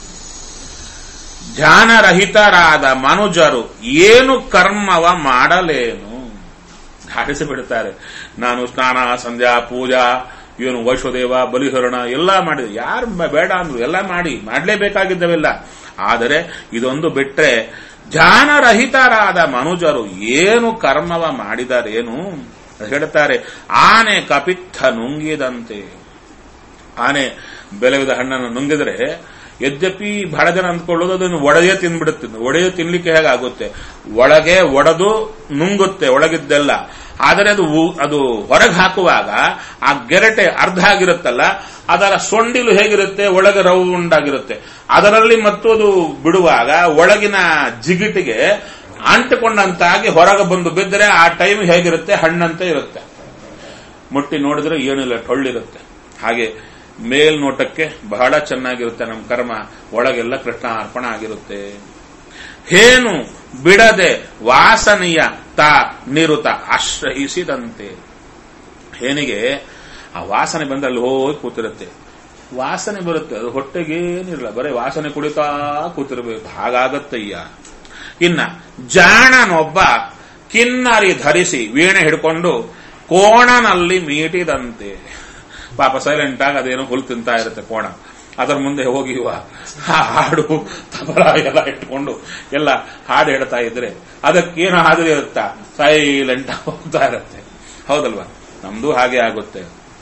ಧ್ಯಾನರಹಿತರಾದ ಮನುಜರು ಏನು ಕರ್ಮವ ಮಾಡಲೇನು ಧಾಡಿಸಿ ಬಿಡುತ್ತಾರೆ ನಾನು ಸ್ನಾನ ಸಂಧ್ಯಾ ಪೂಜಾ ಏನು ವೈಶ್ವದೇವ ಬಲಿಹರಣ ಎಲ್ಲ ಮಾಡಿದೆ ಯಾರು ಬೇಡ ಅಂದ್ರು ಎಲ್ಲ ಮಾಡಿ ಮಾಡಲೇಬೇಕಾಗಿದ್ದವೆಲ್ಲ ಆದರೆ ಇದೊಂದು ಬಿಟ್ರೆ ಧ್ಯಾನರಹಿತರಾದ ಮನುಜರು ಏನು ಕರ್ಮವ ಮಾಡಿದರೇನು ಹೇಳ್ತಾರೆ ಆನೆ ಕಪಿತ್ತ ನುಂಗಿದಂತೆ ಆನೆ ಬೆಲೆವಿದ ಹಣ್ಣನ್ನು ನುಂಗಿದ್ರೆ ಯದ್ಯಪಿ ಬಹಳ ಜನ ಅಂದ್ಕೊಳ್ಳೋದು ಅದನ್ನು ಒಡೆದೇ ತಿನ್ಬಿಡುತ್ತೆ ಒಡೆಯೇ ತಿನ್ಲಿಕ್ಕೆ ಹೇಗಾಗುತ್ತೆ ಒಳಗೆ ಒಡೆದು ನುಂಗುತ್ತೆ ಒಳಗಿದ್ದೆಲ್ಲ ಆದರೆ ಅದು ಉ- ಅದು ಹೊರಗೆ ಹಾಕುವಾಗ ಆ ಗೆರಟೆ ಅರ್ಧ ಆಗಿರುತ್ತಲ್ಲ ಅದರ ಸೊಂಡಿಲು ಹೇಗಿರುತ್ತೆ ಒಳಗೆ ರೌಂಡ್ ಆಗಿರುತ್ತೆ ಅದರಲ್ಲಿ ಮತ್ತು ಅದು ಬಿಡುವಾಗ ಒಳಗಿನ ಜಿಗಿಟಿಗೆ ಅಂಟಿಕೊಂಡಂತಾಗಿ ಹೊರಗೆ ಬಂದು ಬಿದ್ದರೆ ಆ ಟೈಮ್ ಹೇಗಿರುತ್ತೆ ಹಣ್ಣಂತೆ ಇರುತ್ತೆ ಮುಟ್ಟಿ ನೋಡಿದ್ರೆ ಏನಿಲ್ಲ ಟೊಳ್ಳಿರುತ್ತೆ ಹಾಗೆ ಮೇಲ್ನೋಟಕ್ಕೆ ಬಹಳ ಚೆನ್ನಾಗಿರುತ್ತೆ ನಮ್ಮ ಕರ್ಮ ಒಳಗೆಲ್ಲ ಕೃಷ್ಣ ಅರ್ಪಣ ಆಗಿರುತ್ತೆ ಹೇನು ಬಿಡದೆ ವಾಸನೆಯ ತಾ ನಿರುತ ಆಶ್ರಯಿಸಿದಂತೆ ಹೇನಿಗೆ ಆ ವಾಸನೆ ಬಂದ್ರೆ ಅಲ್ಲಿ ಹೋಗಿ ಕೂತಿರುತ್ತೆ ವಾಸನೆ ಬರುತ್ತೆ ಅದು ಹೊಟ್ಟೆಗೇನಿರಲ್ಲ ಬರೀ ವಾಸನೆ ಕುಡಿತಾ ಕೂತಿರ್ಬೇಕು ಹಾಗಾಗತ್ತಯ್ಯ ಇನ್ನ ಜಾಣನೊಬ್ಬ ಕಿನ್ನರಿ ಧರಿಸಿ ವೀಣೆ ಹಿಡ್ಕೊಂಡು ಕೋಣನಲ್ಲಿ ಮೀಟಿದಂತೆ ಪಾಪ ಸೈಲೆಂಟ್ ಆಗಿ ಅದೇನೋ ಹುಲ್ ತಿಂತಾ ಇರುತ್ತೆ ಕೋಣ ಅದರ ಮುಂದೆ ಹೋಗಿ ಇವ ಆ ಹಾಡು ತಬಲ ಎಲ್ಲ ಇಟ್ಕೊಂಡು ಎಲ್ಲ ಹಾಡು ಹೇಳ್ತಾ ಇದ್ರೆ ಅದಕ್ಕೇನು ಹಾದ್ರೆ ಇರುತ್ತಾ ಸೈಲೆಂಟ್ ಹೋಗ್ತಾ ಇರುತ್ತೆ ಹೌದಲ್ವಾ ನಮ್ದು ಹಾಗೆ ಆಗುತ್ತೆ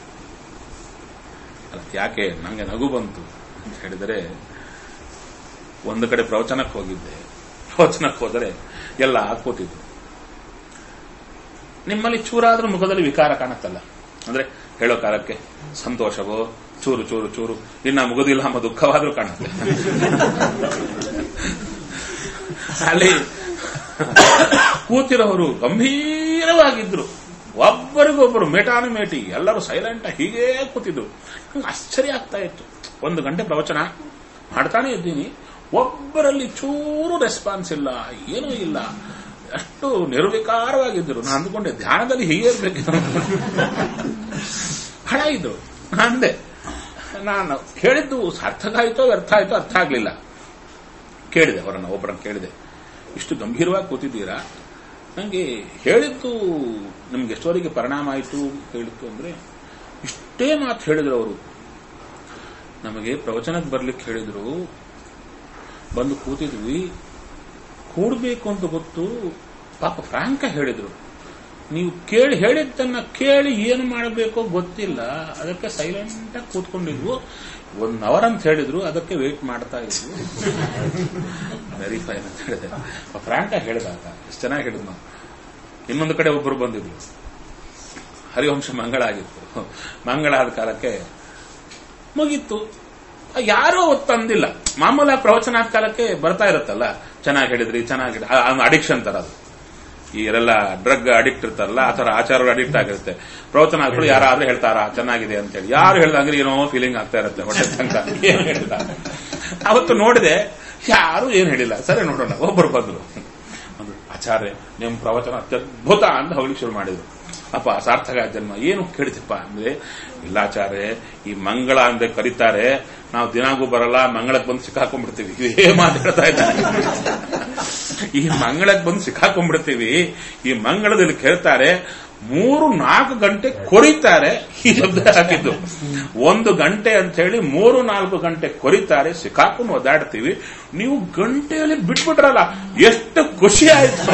ಅದಕ್ಕೆ ಯಾಕೆ ನಂಗೆ ನಗು ಬಂತು ಅಂತ ಹೇಳಿದರೆ ಒಂದು ಕಡೆ ಪ್ರವಚನಕ್ಕೆ ಹೋಗಿದ್ದೆ ಪ್ರವಚನಕ್ಕೆ ಹೋದರೆ ಎಲ್ಲ ಕೂತಿದ್ರು ನಿಮ್ಮಲ್ಲಿ ಚೂರಾದ್ರೂ ಮುಖದಲ್ಲಿ ವಿಕಾರ ಕಾಣುತ್ತಲ್ಲ ಅಂದ್ರೆ ಹೇಳೋ ಕಾಲಕ್ಕೆ ಸಂತೋಷವೋ ಚೂರು ಚೂರು ಚೂರು ಇನ್ನ ಮುಗುದಿಲ್ಲ ಎಂಬ ದುಃಖವಾದ್ರೂ ಕಾಣುತ್ತೆ ಅಲ್ಲಿ ಕೂತಿರೋರು ಗಂಭೀರವಾಗಿದ್ರು ಒಬ್ಬರಿಗೊಬ್ಬರು ಮೇಟಾನು ಮೇಟಿ ಎಲ್ಲರೂ ಸೈಲೆಂಟ್ ಹೀಗೇ ಕೂತಿದ್ರು ನಂಗೆ ಆಶ್ಚರ್ಯ ಆಗ್ತಾ ಇತ್ತು ಒಂದು ಗಂಟೆ ಪ್ರವಚನ ಮಾಡ್ತಾನೆ ಇದ್ದೀನಿ ಒಬ್ಬರಲ್ಲಿ ಚೂರು ರೆಸ್ಪಾನ್ಸ್ ಇಲ್ಲ ಏನೂ ಇಲ್ಲ ಅಷ್ಟು ನಿರ್ವಿಕಾರವಾಗಿದ್ದರು ನಾನು ಅಂದುಕೊಂಡೆ ಧ್ಯಾನದಲ್ಲಿ ಹೀಗೆ ಇರ್ಬೇಕು ಹಣ ಇದ್ರು ಅಂದೆ ನಾನು ಹೇಳಿದ್ದು ಸಾರ್ಥಕ ಆಯ್ತೋ ವ್ಯರ್ಥ ಆಯ್ತೋ ಅರ್ಥ ಆಗ್ಲಿಲ್ಲ ಕೇಳಿದೆ ಅವರನ್ನ ಒಬ್ಬರನ್ನ ಕೇಳಿದೆ ಇಷ್ಟು ಗಂಭೀರವಾಗಿ ಕೂತಿದ್ದೀರಾ ನನಗೆ ಹೇಳಿದ್ದು ನಿಮ್ಗೆ ಎಷ್ಟವರೆಗೆ ಪರಿಣಾಮ ಆಯಿತು ಹೇಳಿತ್ತು ಅಂದ್ರೆ ಇಷ್ಟೇ ಮಾತು ಹೇಳಿದ್ರು ಅವರು ನಮಗೆ ಪ್ರವಚನಕ್ಕೆ ಬರ್ಲಿಕ್ಕೆ ಹೇಳಿದ್ರು ಬಂದು ಕೂತಿದ್ವಿ ಕೂಡ್ಬೇಕು ಅಂತ ಗೊತ್ತು ಪಾಪ ಫ್ರಾಂಕ ಹೇಳಿದ್ರು ನೀವು ಕೇಳಿ ಹೇಳಿದ್ದನ್ನ ಕೇಳಿ ಏನು ಮಾಡಬೇಕೋ ಗೊತ್ತಿಲ್ಲ ಅದಕ್ಕೆ ಸೈಲೆಂಟ್ ಆಗಿ ಕೂತ್ಕೊಂಡಿದ್ವು ಒನ್ ಅವರ್ ಅಂತ ಹೇಳಿದ್ರು ಅದಕ್ಕೆ ವೇಟ್ ಮಾಡ್ತಾ ಇದ್ವು ವೆರಿ ಫೈನ್ ಅಂತ ಹೇಳಿದೆ ಫ್ರಾಂಕ ಹೇಳಿದಾಗ ಎಷ್ಟು ಚೆನ್ನಾಗಿ ಹೇಳಿದ್ ನಾವು ಇನ್ನೊಂದು ಕಡೆ ಒಬ್ಬರು ಬಂದಿದ್ರು ಹರಿವಂಶ ಮಂಗಳ ಆಗಿತ್ತು ಮಂಗಳ ಆದ ಕಾಲಕ್ಕೆ ಮುಗೀತು ಯಾರೂ ತಂದಿಲ್ಲ ಮಾಮೂಲಾಗಿ ಪ್ರವಚನ ಕಾಲಕ್ಕೆ ಬರ್ತಾ ಇರುತ್ತಲ್ಲ ಚೆನ್ನಾಗಿ ಹೇಳಿದ್ರಿ ಚೆನ್ನಾಗಿ ಅಡಿಕ್ಷನ್ ತರ ಅದು ಈ ಎಲ್ಲ ಡ್ರಗ್ ಅಡಿಕ್ಟ್ ಇರ್ತಾರಲ್ಲ ಆ ತರ ಆಚಾರ ಅಡಿಕ್ಟ್ ಆಗಿರುತ್ತೆ ಪ್ರವಚನ ಹಾಕೊಂಡು ಯಾರಾದ್ರೂ ಹೇಳ್ತಾರಾ ಚೆನ್ನಾಗಿದೆ ಅಂತ ಹೇಳಿ ಯಾರು ಹೇಳ್ದಂಗ್ರೆ ಏನೋ ಫೀಲಿಂಗ್ ಆಗ್ತಾ ಇರುತ್ತೆ ಹೊಟ್ಟೆ ತನಕ ಏನ್ ಹೇಳಿಲ್ಲ ಅವತ್ತು ನೋಡಿದೆ ಯಾರು ಏನ್ ಹೇಳಿಲ್ಲ ಸರಿ ನೋಡೋಣ ಒಬ್ಬರು ಬಂದ್ರು ಅಂದ್ರು, ಆಚಾರ್ಯ ನಿಮ್ ಪ್ರವಚನ ಅತ್ಯದ್ಭುತ ಅಂತ ಹೋಗ್ಲಿಕ್ಕೆ ಶುರು ಮಾಡಿದ್ರು ಅಪ್ಪ ಸಾರ್ಥಕ ಜನ್ಮ ಏನು ಕೇಳಿದಪ್ಪ ಅಂದ್ರೆ ಇಲ್ಲ ಆಚಾರ್ಯ ಈ ಮಂಗಳ ಅಂದ್ರೆ ಕರೀತಾರೆ ನಾವು ದಿನಾಗೂ ಬರಲ್ಲ ಮಂಗಳಕ್ಕೆ ಬಂದು ಸಿಕ್ಕಾಕೊಂಡ್ಬಿಡ್ತೀವಿ ಇದೇ ಮಾತಾಡ್ತಾ ಇದ್ದಾರೆ ಈ ಮಂಗಳಕ್ಕೆ ಬಂದು ಸಿಕ್ಕಾಕೊಂಡ್ಬಿಡ್ತೀವಿ ಈ ಮಂಗಳದಲ್ಲಿ ಕೇಳ್ತಾರೆ ಮೂರು ನಾಲ್ಕು ಗಂಟೆ ಕೊರಿತಾರೆ ಈ ಶಬ್ದ ಹಾಕಿದ್ದು ಒಂದು ಗಂಟೆ ಅಂತ ಹೇಳಿ ಮೂರು ನಾಲ್ಕು ಗಂಟೆ ಕೊರಿತಾರೆ ಸಿಕ್ಕಾಕೊಂಡು ಒದ್ದಾಡ್ತೀವಿ ನೀವು ಗಂಟೆಯಲ್ಲಿ ಬಿಟ್ಬಿಟ್ರಲ್ಲ ಎಷ್ಟು ಖುಷಿ ಆಯ್ತು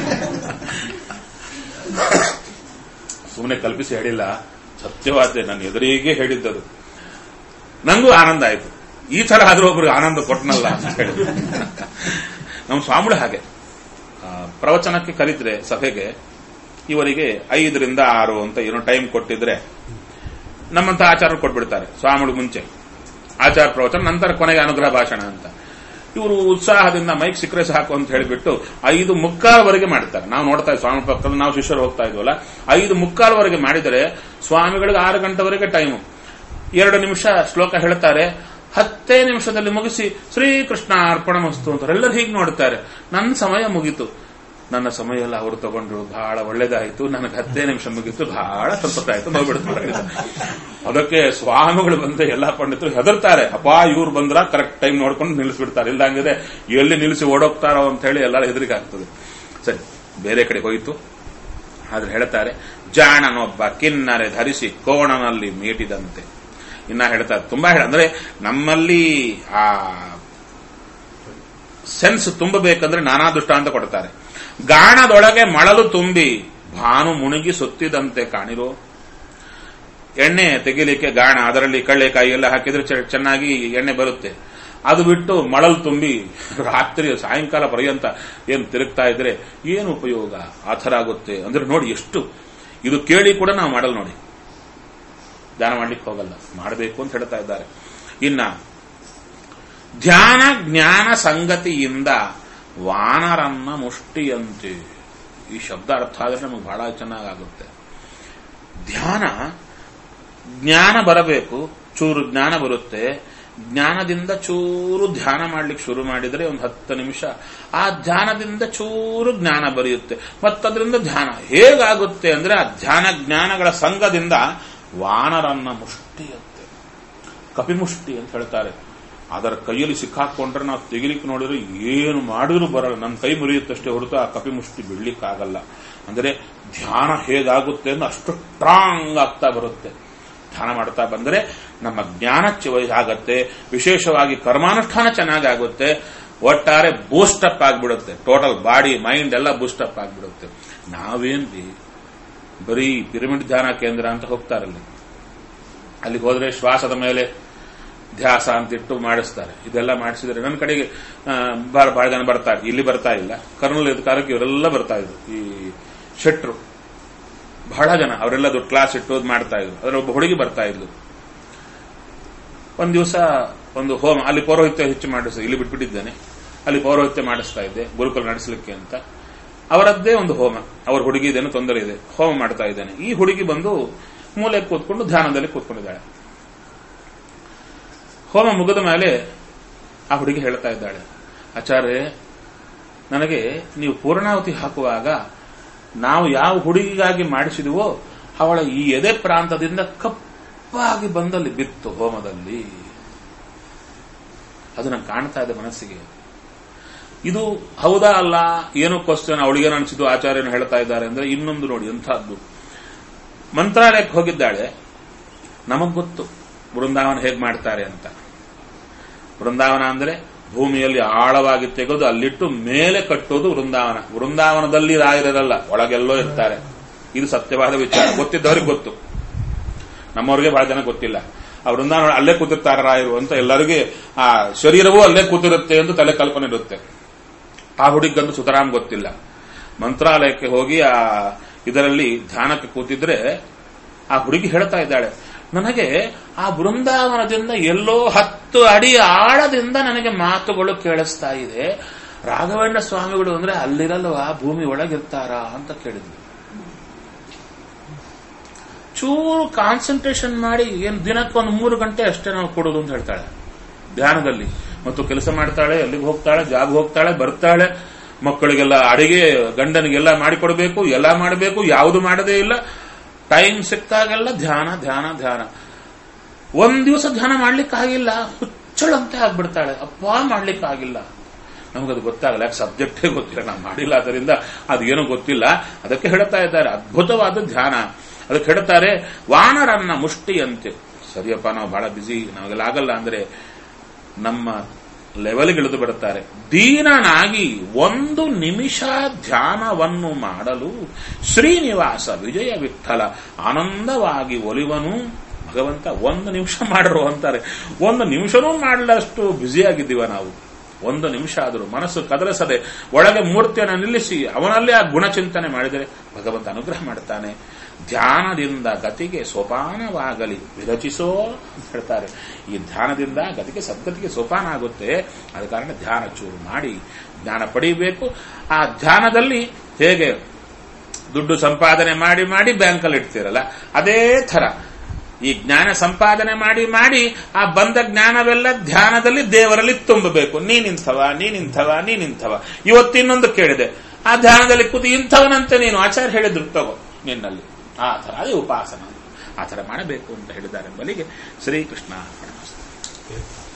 ಸುಮ್ಮನೆ ಕಲ್ಪಿಸಿ ಹೇಳಿಲ್ಲ ಸತ್ಯವಾದ ನನ್ನ ಎದುರಿಗೆ ಹೇಳಿದ್ದದು ನಂಗೂ ಆನಂದ ಆಯ್ತು ಈ ತರ ಆದ್ರೂ ಒಬ್ರಿಗೆ ಆನಂದ ಕೊಟ್ಟನಲ್ಲ ಅಂತ ಹೇಳಿ ನಮ್ಮ ಸ್ವಾಮಿಗಳು ಹಾಗೆ ಆ, ಪ್ರವಚನಕ್ಕೆ ಕಲಿತ್ರೆ ಸಭೆಗೆ ಇವರಿಗೆ ಐದರಿಂದ ಆರು ಅಂತ ಏನೋ ಟೈಮ್ ಕೊಟ್ಟಿದ್ರೆ ನಮ್ಮಂತ ಆಚಾರ ಕೊಟ್ಬಿಡ್ತಾರೆ ಸ್ವಾಮಿಗಳು ಮುಂಚೆ ಆಚಾರ ಪ್ರವಚನ ನಂತರ ಕೊನೆಗೆ ಅನುಗ್ರಹ ಭಾಷಣ ಅಂತ ಇವರು ಉತ್ಸಾಹದಿಂದ ಮೈಕ್ ಸಿಕ್ಕರೆ ಸಾಕು ಅಂತ ಹೇಳಿಬಿಟ್ಟು ಐದು ಮುಕ್ಕಾಲ್ವರೆಗೆ ಮಾಡ್ತಾರೆ ನಾವು ನೋಡ್ತಾ ಇದ್ವಿ ಸ್ವಾಮಿ ಪಕ್ಕದಲ್ಲಿ ನಾವು ಶಿಷ್ಯರು ಹೋಗ್ತಾ ಇದ್ವಲ್ಲ ಐದು ಮುಕ್ಕಾಲ್ವರೆಗೆ ಮಾಡಿದರೆ ಸ್ವಾಮಿಗಳಿಗೆ ಆರು ಗಂಟೆವರೆಗೆ ಟೈಮು ಎರಡು ನಿಮಿಷ ಶ್ಲೋಕ ಹೇಳ್ತಾರೆ ಹತ್ತೇ ನಿಮಿಷದಲ್ಲಿ ಮುಗಿಸಿ ಶ್ರೀಕೃಷ್ಣ ಅರ್ಪಣ ಮಸ್ತು ಅಂತಾರೆ ಎಲ್ಲರೂ ಹೀಗೆ ನೋಡ್ತಾರೆ ನನ್ನ ಸಮಯ ಮುಗೀತು ನನ್ನ ಸಮಯ ಎಲ್ಲ ಅವರು ತಗೊಂಡ್ರು ಬಹಳ ಒಳ್ಳೇದಾಯ್ತು ನನಗೆ ಹತ್ತೇ ನಿಮಿಷ ಮುಗೀತು ಬಹಳ ಸಂತೋಷ ಆಯ್ತು ಹೋಗ್ಬಿಡ್ತಾರೆ ಅದಕ್ಕೆ ಸ್ವಾಮಿಗಳು ಬಂದ್ರೆ ಎಲ್ಲಾ ಪಂಡಿತರು ಹೆದರ್ತಾರೆ ಅಪ್ಪ ಇವ್ರು ಬಂದ್ರ ಕರೆಕ್ಟ್ ಟೈಮ್ ನೋಡ್ಕೊಂಡು ನಿಲ್ಲಿಸ್ಬಿಡ್ತಾರೆ ಇಲ್ದಂಗಿದೆ ಎಲ್ಲಿ ನಿಲ್ಲಿಸಿ ಓಡೋಗ್ತಾರೋ ಅಂತ ಹೇಳಿ ಎಲ್ಲರ ಹೆದರಿಕೆ ಆಗ್ತದೆ ಸರಿ ಬೇರೆ ಕಡೆ ಹೋಯಿತು ಆದ್ರೆ ಹೇಳ್ತಾರೆ ಜಾಣನೊಬ್ಬ ಕಿನ್ನರೆ ಧರಿಸಿ ಕೋಣನಲ್ಲಿ ಮೀಟಿದಂತೆ ಇನ್ನ ಹೇಳ್ತಾರೆ ತುಂಬಾ ಹೇಳ ಅಂದ್ರೆ ನಮ್ಮಲ್ಲಿ ಆ ಸೆನ್ಸ್ ತುಂಬಬೇಕಂದ್ರೆ ನಾನಾ ದೃಷ್ಟಾಂತ ಕೊಡ್ತಾರೆ ಗಾಣದೊಳಗೆ ಮಳಲು ತುಂಬಿ ಭಾನು ಮುಳುಗಿ ಸುತ್ತಿದಂತೆ ಕಾಣಿರೋ ಎಣ್ಣೆ ತೆಗಿಲಿಕ್ಕೆ ಗಾಣ ಅದರಲ್ಲಿ ಕಳ್ಳೆಕಾಯಿ ಎಲ್ಲ ಹಾಕಿದ್ರೆ ಚೆ- ಚೆನ್ನಾಗಿ ಎಣ್ಣೆ ಬರುತ್ತೆ ಅದು ಬಿಟ್ಟು ಮಳಲು ತುಂಬಿ ರಾತ್ರಿ ಸಾಯಂಕಾಲ ಪರ್ಯಂತ ಏನು ತಿರುಗ್ತಾ ಇದ್ರೆ ಏನು ಉಪಯೋಗ ಆ ಥರ ಆಗುತ್ತೆ ಅಂದ್ರೆ ನೋಡಿ ಎಷ್ಟು ಇದು ಕೇಳಿ ಕೂಡ ನಾವು ಮಾಡಲ್ಲ ನೋಡಿ ಧ್ಯಾನ ಮಾಡ್ಲಿಕ್ಕೆ ಹೋಗಲ್ಲ ಮಾಡಬೇಕು ಅಂತ ಹೇಳ್ತಾ ಇದ್ದಾರೆ ಇನ್ನ ಧ್ಯಾನ ಜ್ಞಾನ ಸಂಗತಿಯಿಂದ ವಾನರನ್ನ ಮುಷ್ಟಿಯಂತೆ ಈ ಶಬ್ದ ಅರ್ಥ ಆದ್ರೆ ನಮಗೆ ಬಹಳ ಚೆನ್ನಾಗಾಗುತ್ತೆ ಧ್ಯಾನ ಜ್ಞಾನ ಬರಬೇಕು ಚೂರು ಜ್ಞಾನ ಬರುತ್ತೆ ಜ್ಞಾನದಿಂದ ಚೂರು ಧ್ಯಾನ ಮಾಡ್ಲಿಕ್ಕೆ ಶುರು ಮಾಡಿದರೆ ಒಂದು ಹತ್ತು ನಿಮಿಷ ಆ ಧ್ಯಾನದಿಂದ ಚೂರು ಜ್ಞಾನ ಬರೆಯುತ್ತೆ ಮತ್ತದ್ರಿಂದ ಧ್ಯಾನ ಹೇಗಾಗುತ್ತೆ ಅಂದ್ರೆ ಆ ಧ್ಯಾನ ಜ್ಞಾನಗಳ ಸಂಘದಿಂದ ವಾನರನ್ನ ಮುಷ್ಟಿಯಂತೆ ಕಪಿಮುಷ್ಟಿ ಅಂತ ಹೇಳ್ತಾರೆ ಅದರ ಕೈಯಲ್ಲಿ ಸಿಕ್ಕಾಕೊಂಡ್ರೆ ನಾವು ತೆಗಿಲಿಕ್ಕೆ ನೋಡಿದ್ರೆ ಏನು ಮಾಡಿದ್ರು ಬರಲ್ಲ ನನ್ನ ಕೈ ಮುರಿಯುತ್ತಷ್ಟೇ ಹೊರತು ಆ ಕಪಿಮುಷ್ಟಿ ಬಿಡ್ಲಿಕ್ಕಾಗಲ್ಲ ಅಂದರೆ ಧ್ಯಾನ ಹೇಗಾಗುತ್ತೆ ಅಂದ್ರೆ ಅಷ್ಟು ಸ್ಟ್ರಾಂಗ್ ಆಗ್ತಾ ಬರುತ್ತೆ ಧ್ಯಾನ ಮಾಡ್ತಾ ಬಂದರೆ ನಮ್ಮ ಜ್ಞಾನ ಚ- ಆಗತ್ತೆ ವಿಶೇಷವಾಗಿ ಕರ್ಮಾನುಷ್ಠಾನ ಚೆನ್ನಾಗಿ ಆಗುತ್ತೆ ಒಟ್ಟಾರೆ ಬೂಸ್ಟಪ್ ಆಗಿಬಿಡುತ್ತೆ ಟೋಟಲ್ ಬಾಡಿ ಮೈಂಡ್ ಎಲ್ಲ ಬೂಸ್ಟಪ್ ಆಗಿಬಿಡುತ್ತೆ ನಾವೇನ್ರಿ ಬರೀ ಪಿರಮಿಡ್ ಧ್ಯಾನ ಕೇಂದ್ರ ಅಂತ ಹೋಗ್ತಾರಲ್ಲಿ ಅಲ್ಲಿಗೆ ಹೋದ್ರೆ ಶ್ವಾಸದ ಮೇಲೆ ಧ್ಯಾಸ ಅಂತಿಟ್ಟು ಮಾಡಿಸ್ತಾರೆ ಇದೆಲ್ಲ ಮಾಡಿಸಿದ್ರೆ ನನ್ನ ಕಡೆಗೆ ಆ, ಬಹಳ ಬಹಳ ಜನ ಬರ್ತಾರೆ ಇಲ್ಲಿ ಬರ್ತಾ ಇಲ್ಲ ಕರ್ನೂಲ್ ಇದ್ದ ಕಾಲಕ್ಕೆ ಇವರೆಲ್ಲ ಬರ್ತಾ ಇದ್ರು ಈ ಶೆಟ್ರು ಬಹಳ ಜನ ಅವರೆಲ್ಲ ದೊಡ್ಡ ಕ್ಲಾಸ್ ಇಟ್ಟು ಅದ್ ಮಾಡ್ತಾ ಇದ್ರು ಅದ್ರ ಒಬ್ಬ ಹುಡುಗಿ ಬರ್ತಾ ಇದ್ಲು ಒಂದ್ ದಿವಸ ಒಂದು ಹೋಮ ಅಲ್ಲಿ ಪೌರೋಹಿತ್ಯ ಹೆಚ್ಚು ಮಾಡಿಸ್ ಇಲ್ಲಿ ಬಿಟ್ಬಿಟ್ಟಿದ್ದೇನೆ ಅಲ್ಲಿ ಪೌರೋಹಿತ್ಯ ಮಾಡಿಸ್ತಾ ಇದ್ದೆ ಗುರುಕುಲ ನಡೆಸಲಿಕ್ಕೆ ಅಂತ ಅವರದ್ದೇ ಒಂದು ಹೋಮ ಅವ್ರ ಹುಡುಗಿದೇನು ತೊಂದರೆ ಇದೆ ಹೋಮ ಮಾಡ್ತಾ ಇದ್ದೇನೆ ಈ ಹುಡುಗಿ ಬಂದು ಮೂಲೆ ಕೂತ್ಕೊಂಡು ಧ್ಯಾನದಲ್ಲಿ ಕೂತ್ಕೊಂಡಿದ್ದಾಳೆ ಹೋಮ ಮುಗಿದ ಮೇಲೆ ಆ ಹುಡುಗಿ ಹೇಳ್ತಾ ಇದ್ದಾಳೆ ಆಚಾರ್ಯ ನನಗೆ ನೀವು ಪೂರ್ಣಾವತಿ ಹಾಕುವಾಗ ನಾವು ಯಾವ ಹುಡುಗಿಗಾಗಿ ಮಾಡಿಸಿದುವೋ ಅವಳ ಈ ಎದೆ ಪ್ರಾಂತದಿಂದ ಕಪ್ಪು ದಪ್ಪಾಗಿ ಬಂದಲ್ಲಿ ಬಿತ್ತು ಹೋಮದಲ್ಲಿ ಅದು ನಂಗೆ ಕಾಣ್ತಾ ಇದೆ ಮನಸ್ಸಿಗೆ ಇದು ಹೌದಾ ಅಲ್ಲ ಏನೋ ಕ್ವಶನ್ ಅವಳಿಗೇನು ಅನಿಸಿದ್ದು ಆಚಾರ್ಯನು ಹೇಳ್ತಾ ಇದ್ದಾರೆ ಅಂದ್ರೆ ಇನ್ನೊಂದು ನೋಡಿ ಎಂಥದ್ದು ಮಂತ್ರಾಲಯಕ್ಕೆ ಹೋಗಿದ್ದಾಳೆ ನಮಗ್ ಗೊತ್ತು ಬೃಂದಾವನ ಹೇಗೆ ಮಾಡ್ತಾರೆ ಅಂತ ಬೃಂದಾವನ ಅಂದ್ರೆ ಭೂಮಿಯಲ್ಲಿ ಆಳವಾಗಿ ತೆಗೆದು ಅಲ್ಲಿಟ್ಟು ಮೇಲೆ ಕಟ್ಟೋದು ವೃಂದಾವನ ವೃಂದಾವನದಲ್ಲಿ ರಾಯರಲ್ಲ ಒಳಗೆಲ್ಲೋ ಇರ್ತಾರೆ ಇದು ಸತ್ಯವಾದ ವಿಚಾರ ಗೊತ್ತಿದ್ದವ್ರಿಗೆ ಗೊತ್ತು ನಮ್ಮವ್ರಿಗೆ ಬಹಳ ಜನ ಗೊತ್ತಿಲ್ಲ ಆ ವೃಂದಾವನ ಅಲ್ಲೇ ಕೂತಿರ್ತಾರ ರಾಯರು ಅಂತ ಎಲ್ಲರಿಗೆ ಆ ಶರೀರವೂ ಅಲ್ಲೇ ಕೂತಿರುತ್ತೆ ಎಂದು ತಲೆ ಕಲ್ಪನೆ ಇರುತ್ತೆ ಆ ಹುಡುಗಂದು ಸುತರಾಮ್ ಗೊತ್ತಿಲ್ಲ ಮಂತ್ರಾಲಯಕ್ಕೆ ಹೋಗಿ ಆ ಇದರಲ್ಲಿ ಧ್ಯಾನಕ್ಕೆ ಕೂತಿದ್ರೆ ಆ ಹುಡುಗಿ ಹೇಳ್ತಾ ಇದ್ದಾಳೆ ನನಗೆ ಆ ಬೃಂದಾವನದಿಂದ ಎಲ್ಲೋ ಹತ್ತು ಅಡಿ ಆಳದಿಂದ ನನಗೆ ಮಾತುಗಳು ಕೇಳಿಸ್ತಾ ಇದೆ ರಾಘವೇಂದ್ರ ಸ್ವಾಮಿಗಳು ಅಂದ್ರೆ ಅಲ್ಲಿರಲ್ವಾ ಭೂಮಿ ಒಳಗಿರ್ತಾರ ಅಂತ ಕೇಳಿದ್ವಿ ಚೂರು ಕಾನ್ಸಂಟ್ರೇಷನ್ ಮಾಡಿ ಏನು ದಿನಕ್ಕೊಂದು ಮೂರು ಗಂಟೆ ಅಷ್ಟೇ ನಾವು ಕೊಡೋದು ಅಂತ ಹೇಳ್ತಾಳೆ ಧ್ಯಾನದಲ್ಲಿ ಮತ್ತು ಕೆಲಸ ಮಾಡ್ತಾಳೆ ಅಲ್ಲಿಗೆ ಹೋಗ್ತಾಳೆ ಜಾಬ್ ಹೋಗ್ತಾಳೆ ಬರ್ತಾಳೆ ಮಕ್ಕಳಿಗೆಲ್ಲ ಅಡಿಗೆ ಗಂಡನಿಗೆಲ್ಲ ಮಾಡಿಕೊಡ್ಬೇಕು ಎಲ್ಲ ಮಾಡಬೇಕು ಯಾವುದು ಮಾಡದೇ ಇಲ್ಲ ಟೈಮ್ ಸಿಕ್ಕಾಗೆಲ್ಲ ಧ್ಯಾನ ಧ್ಯಾನ ಧ್ಯಾನ ಒಂದ್ ದಿವಸ ಧ್ಯಾನ ಮಾಡ್ಲಿಕ್ಕಾಗಿಲ್ಲ ಹುಚ್ಚಳಂತೆ ಆಗ್ಬಿಡ್ತಾಳೆ ಅಪ್ಪ ಮಾಡ್ಲಿಕ್ಕಾಗಿಲ್ಲ ನಮಗದು ಗೊತ್ತಾಗಲ್ಲ ಯಾಕೆ ಸಬ್ಜೆಕ್ಟೇ ಗೊತ್ತಿಲ್ಲ ನಾವು ಮಾಡಿಲ್ಲ ಅದರಿಂದ ಅದು ಏನೂ ಗೊತ್ತಿಲ್ಲ ಅದಕ್ಕೆ ಹೇಳ್ತಾ ಇದ್ದಾರೆ ಅದ್ಭುತವಾದ ಧ್ಯಾನ ಅದಕ್ಕೆ ಹೇಳ್ತಾರೆ ವಾನರನ್ನ ಮುಷ್ಟಿಯಂತೆ ಸರಿಯಪ್ಪ ನಾವು ಬಹಳ ಬಿಸಿ ನಮಗೆಲ್ಲ ಆಗಲ್ಲ ಅಂದ್ರೆ ನಮ್ಮ ಲೆವೆಲ್ಗೆ ಇಳಿದು ಬಿಡುತ್ತಾರೆ ದೀನನಾಗಿ ಒಂದು ನಿಮಿಷ ಧ್ಯಾನವನ್ನು ಮಾಡಲು ಶ್ರೀನಿವಾಸ ವಿಜಯ ವಿಠಲ ಆನಂದವಾಗಿ ಒಲಿವನು ಭಗವಂತ ಒಂದು ನಿಮಿಷ ಮಾಡರು ಅಂತಾರೆ ಒಂದು ನಿಮಿಷನೂ ಮಾಡಲಷ್ಟು ಬ್ಯುಸಿಯಾಗಿದ್ದೀವ ನಾವು ಒಂದು ನಿಮಿಷ ಆದರೂ ಮನಸ್ಸು ಕದಲಿಸದೆ ಒಳಗೆ ಮೂರ್ತಿಯನ್ನು ನಿಲ್ಲಿಸಿ ಅವನಲ್ಲೇ ಆ ಗುಣಚಿಂತನೆ ಮಾಡಿದರೆ ಭಗವಂತ ಅನುಗ್ರಹ ಮಾಡುತ್ತಾನೆ ಧ್ಯಾನದಿಂದ ಗತಿಗೆ ಸೋಪಾನವಾಗಲಿ ವಿರಚಿಸೋ ಅಂತ ಹೇಳ್ತಾರೆ ಈ ಧ್ಯಾನದಿಂದ ಗತಿಗೆ ಸದ್ಗತಿಗೆ ಸೋಪಾನ ಆಗುತ್ತೆ ಆದ ಕಾರಣ ಧ್ಯಾನ ಚೂರು ಮಾಡಿ ಜ್ಞಾನ ಪಡಿಬೇಕು ಆ ಧ್ಯಾನದಲ್ಲಿ ಹೇಗೆ ದುಡ್ಡು ಸಂಪಾದನೆ ಮಾಡಿ ಮಾಡಿ ಬ್ಯಾಂಕಲ್ಲಿ ಇಡ್ತೀರಲ್ಲ ಅದೇ ಥರ ಈ ಜ್ಞಾನ ಸಂಪಾದನೆ ಮಾಡಿ ಮಾಡಿ ಆ ಬಂದ ಜ್ಞಾನವೆಲ್ಲ ಧ್ಯಾನದಲ್ಲಿ ದೇವರಲ್ಲಿ ತುಂಬಬೇಕು ನೀನಿಂಥವ ನೀನಿಂಥವ ನೀನಿಂಥವ ಇವತ್ತಿನ್ನೊಂದು ಕೇಳಿದೆ ಆ ಧ್ಯಾನದಲ್ಲಿ ಕೂತು ಇಂಥವನಂತೆ ನೀನು ಆಚಾರ್ಯ ಹೇಳಿದ್ರು ತಗೋ ನಿನ್ನಲ್ಲಿ ಆ ಥರ ಅದೇ ಉಪಾಸನ ಆ ಥರ ಮಾಡಬೇಕು ಅಂತ ಹೇಳಿದ್ದಾರೆ ಬಲಿಗೆ ಶ್ರೀಕೃಷ್ಣ ಪ್ರಣಮಸ್ತೆ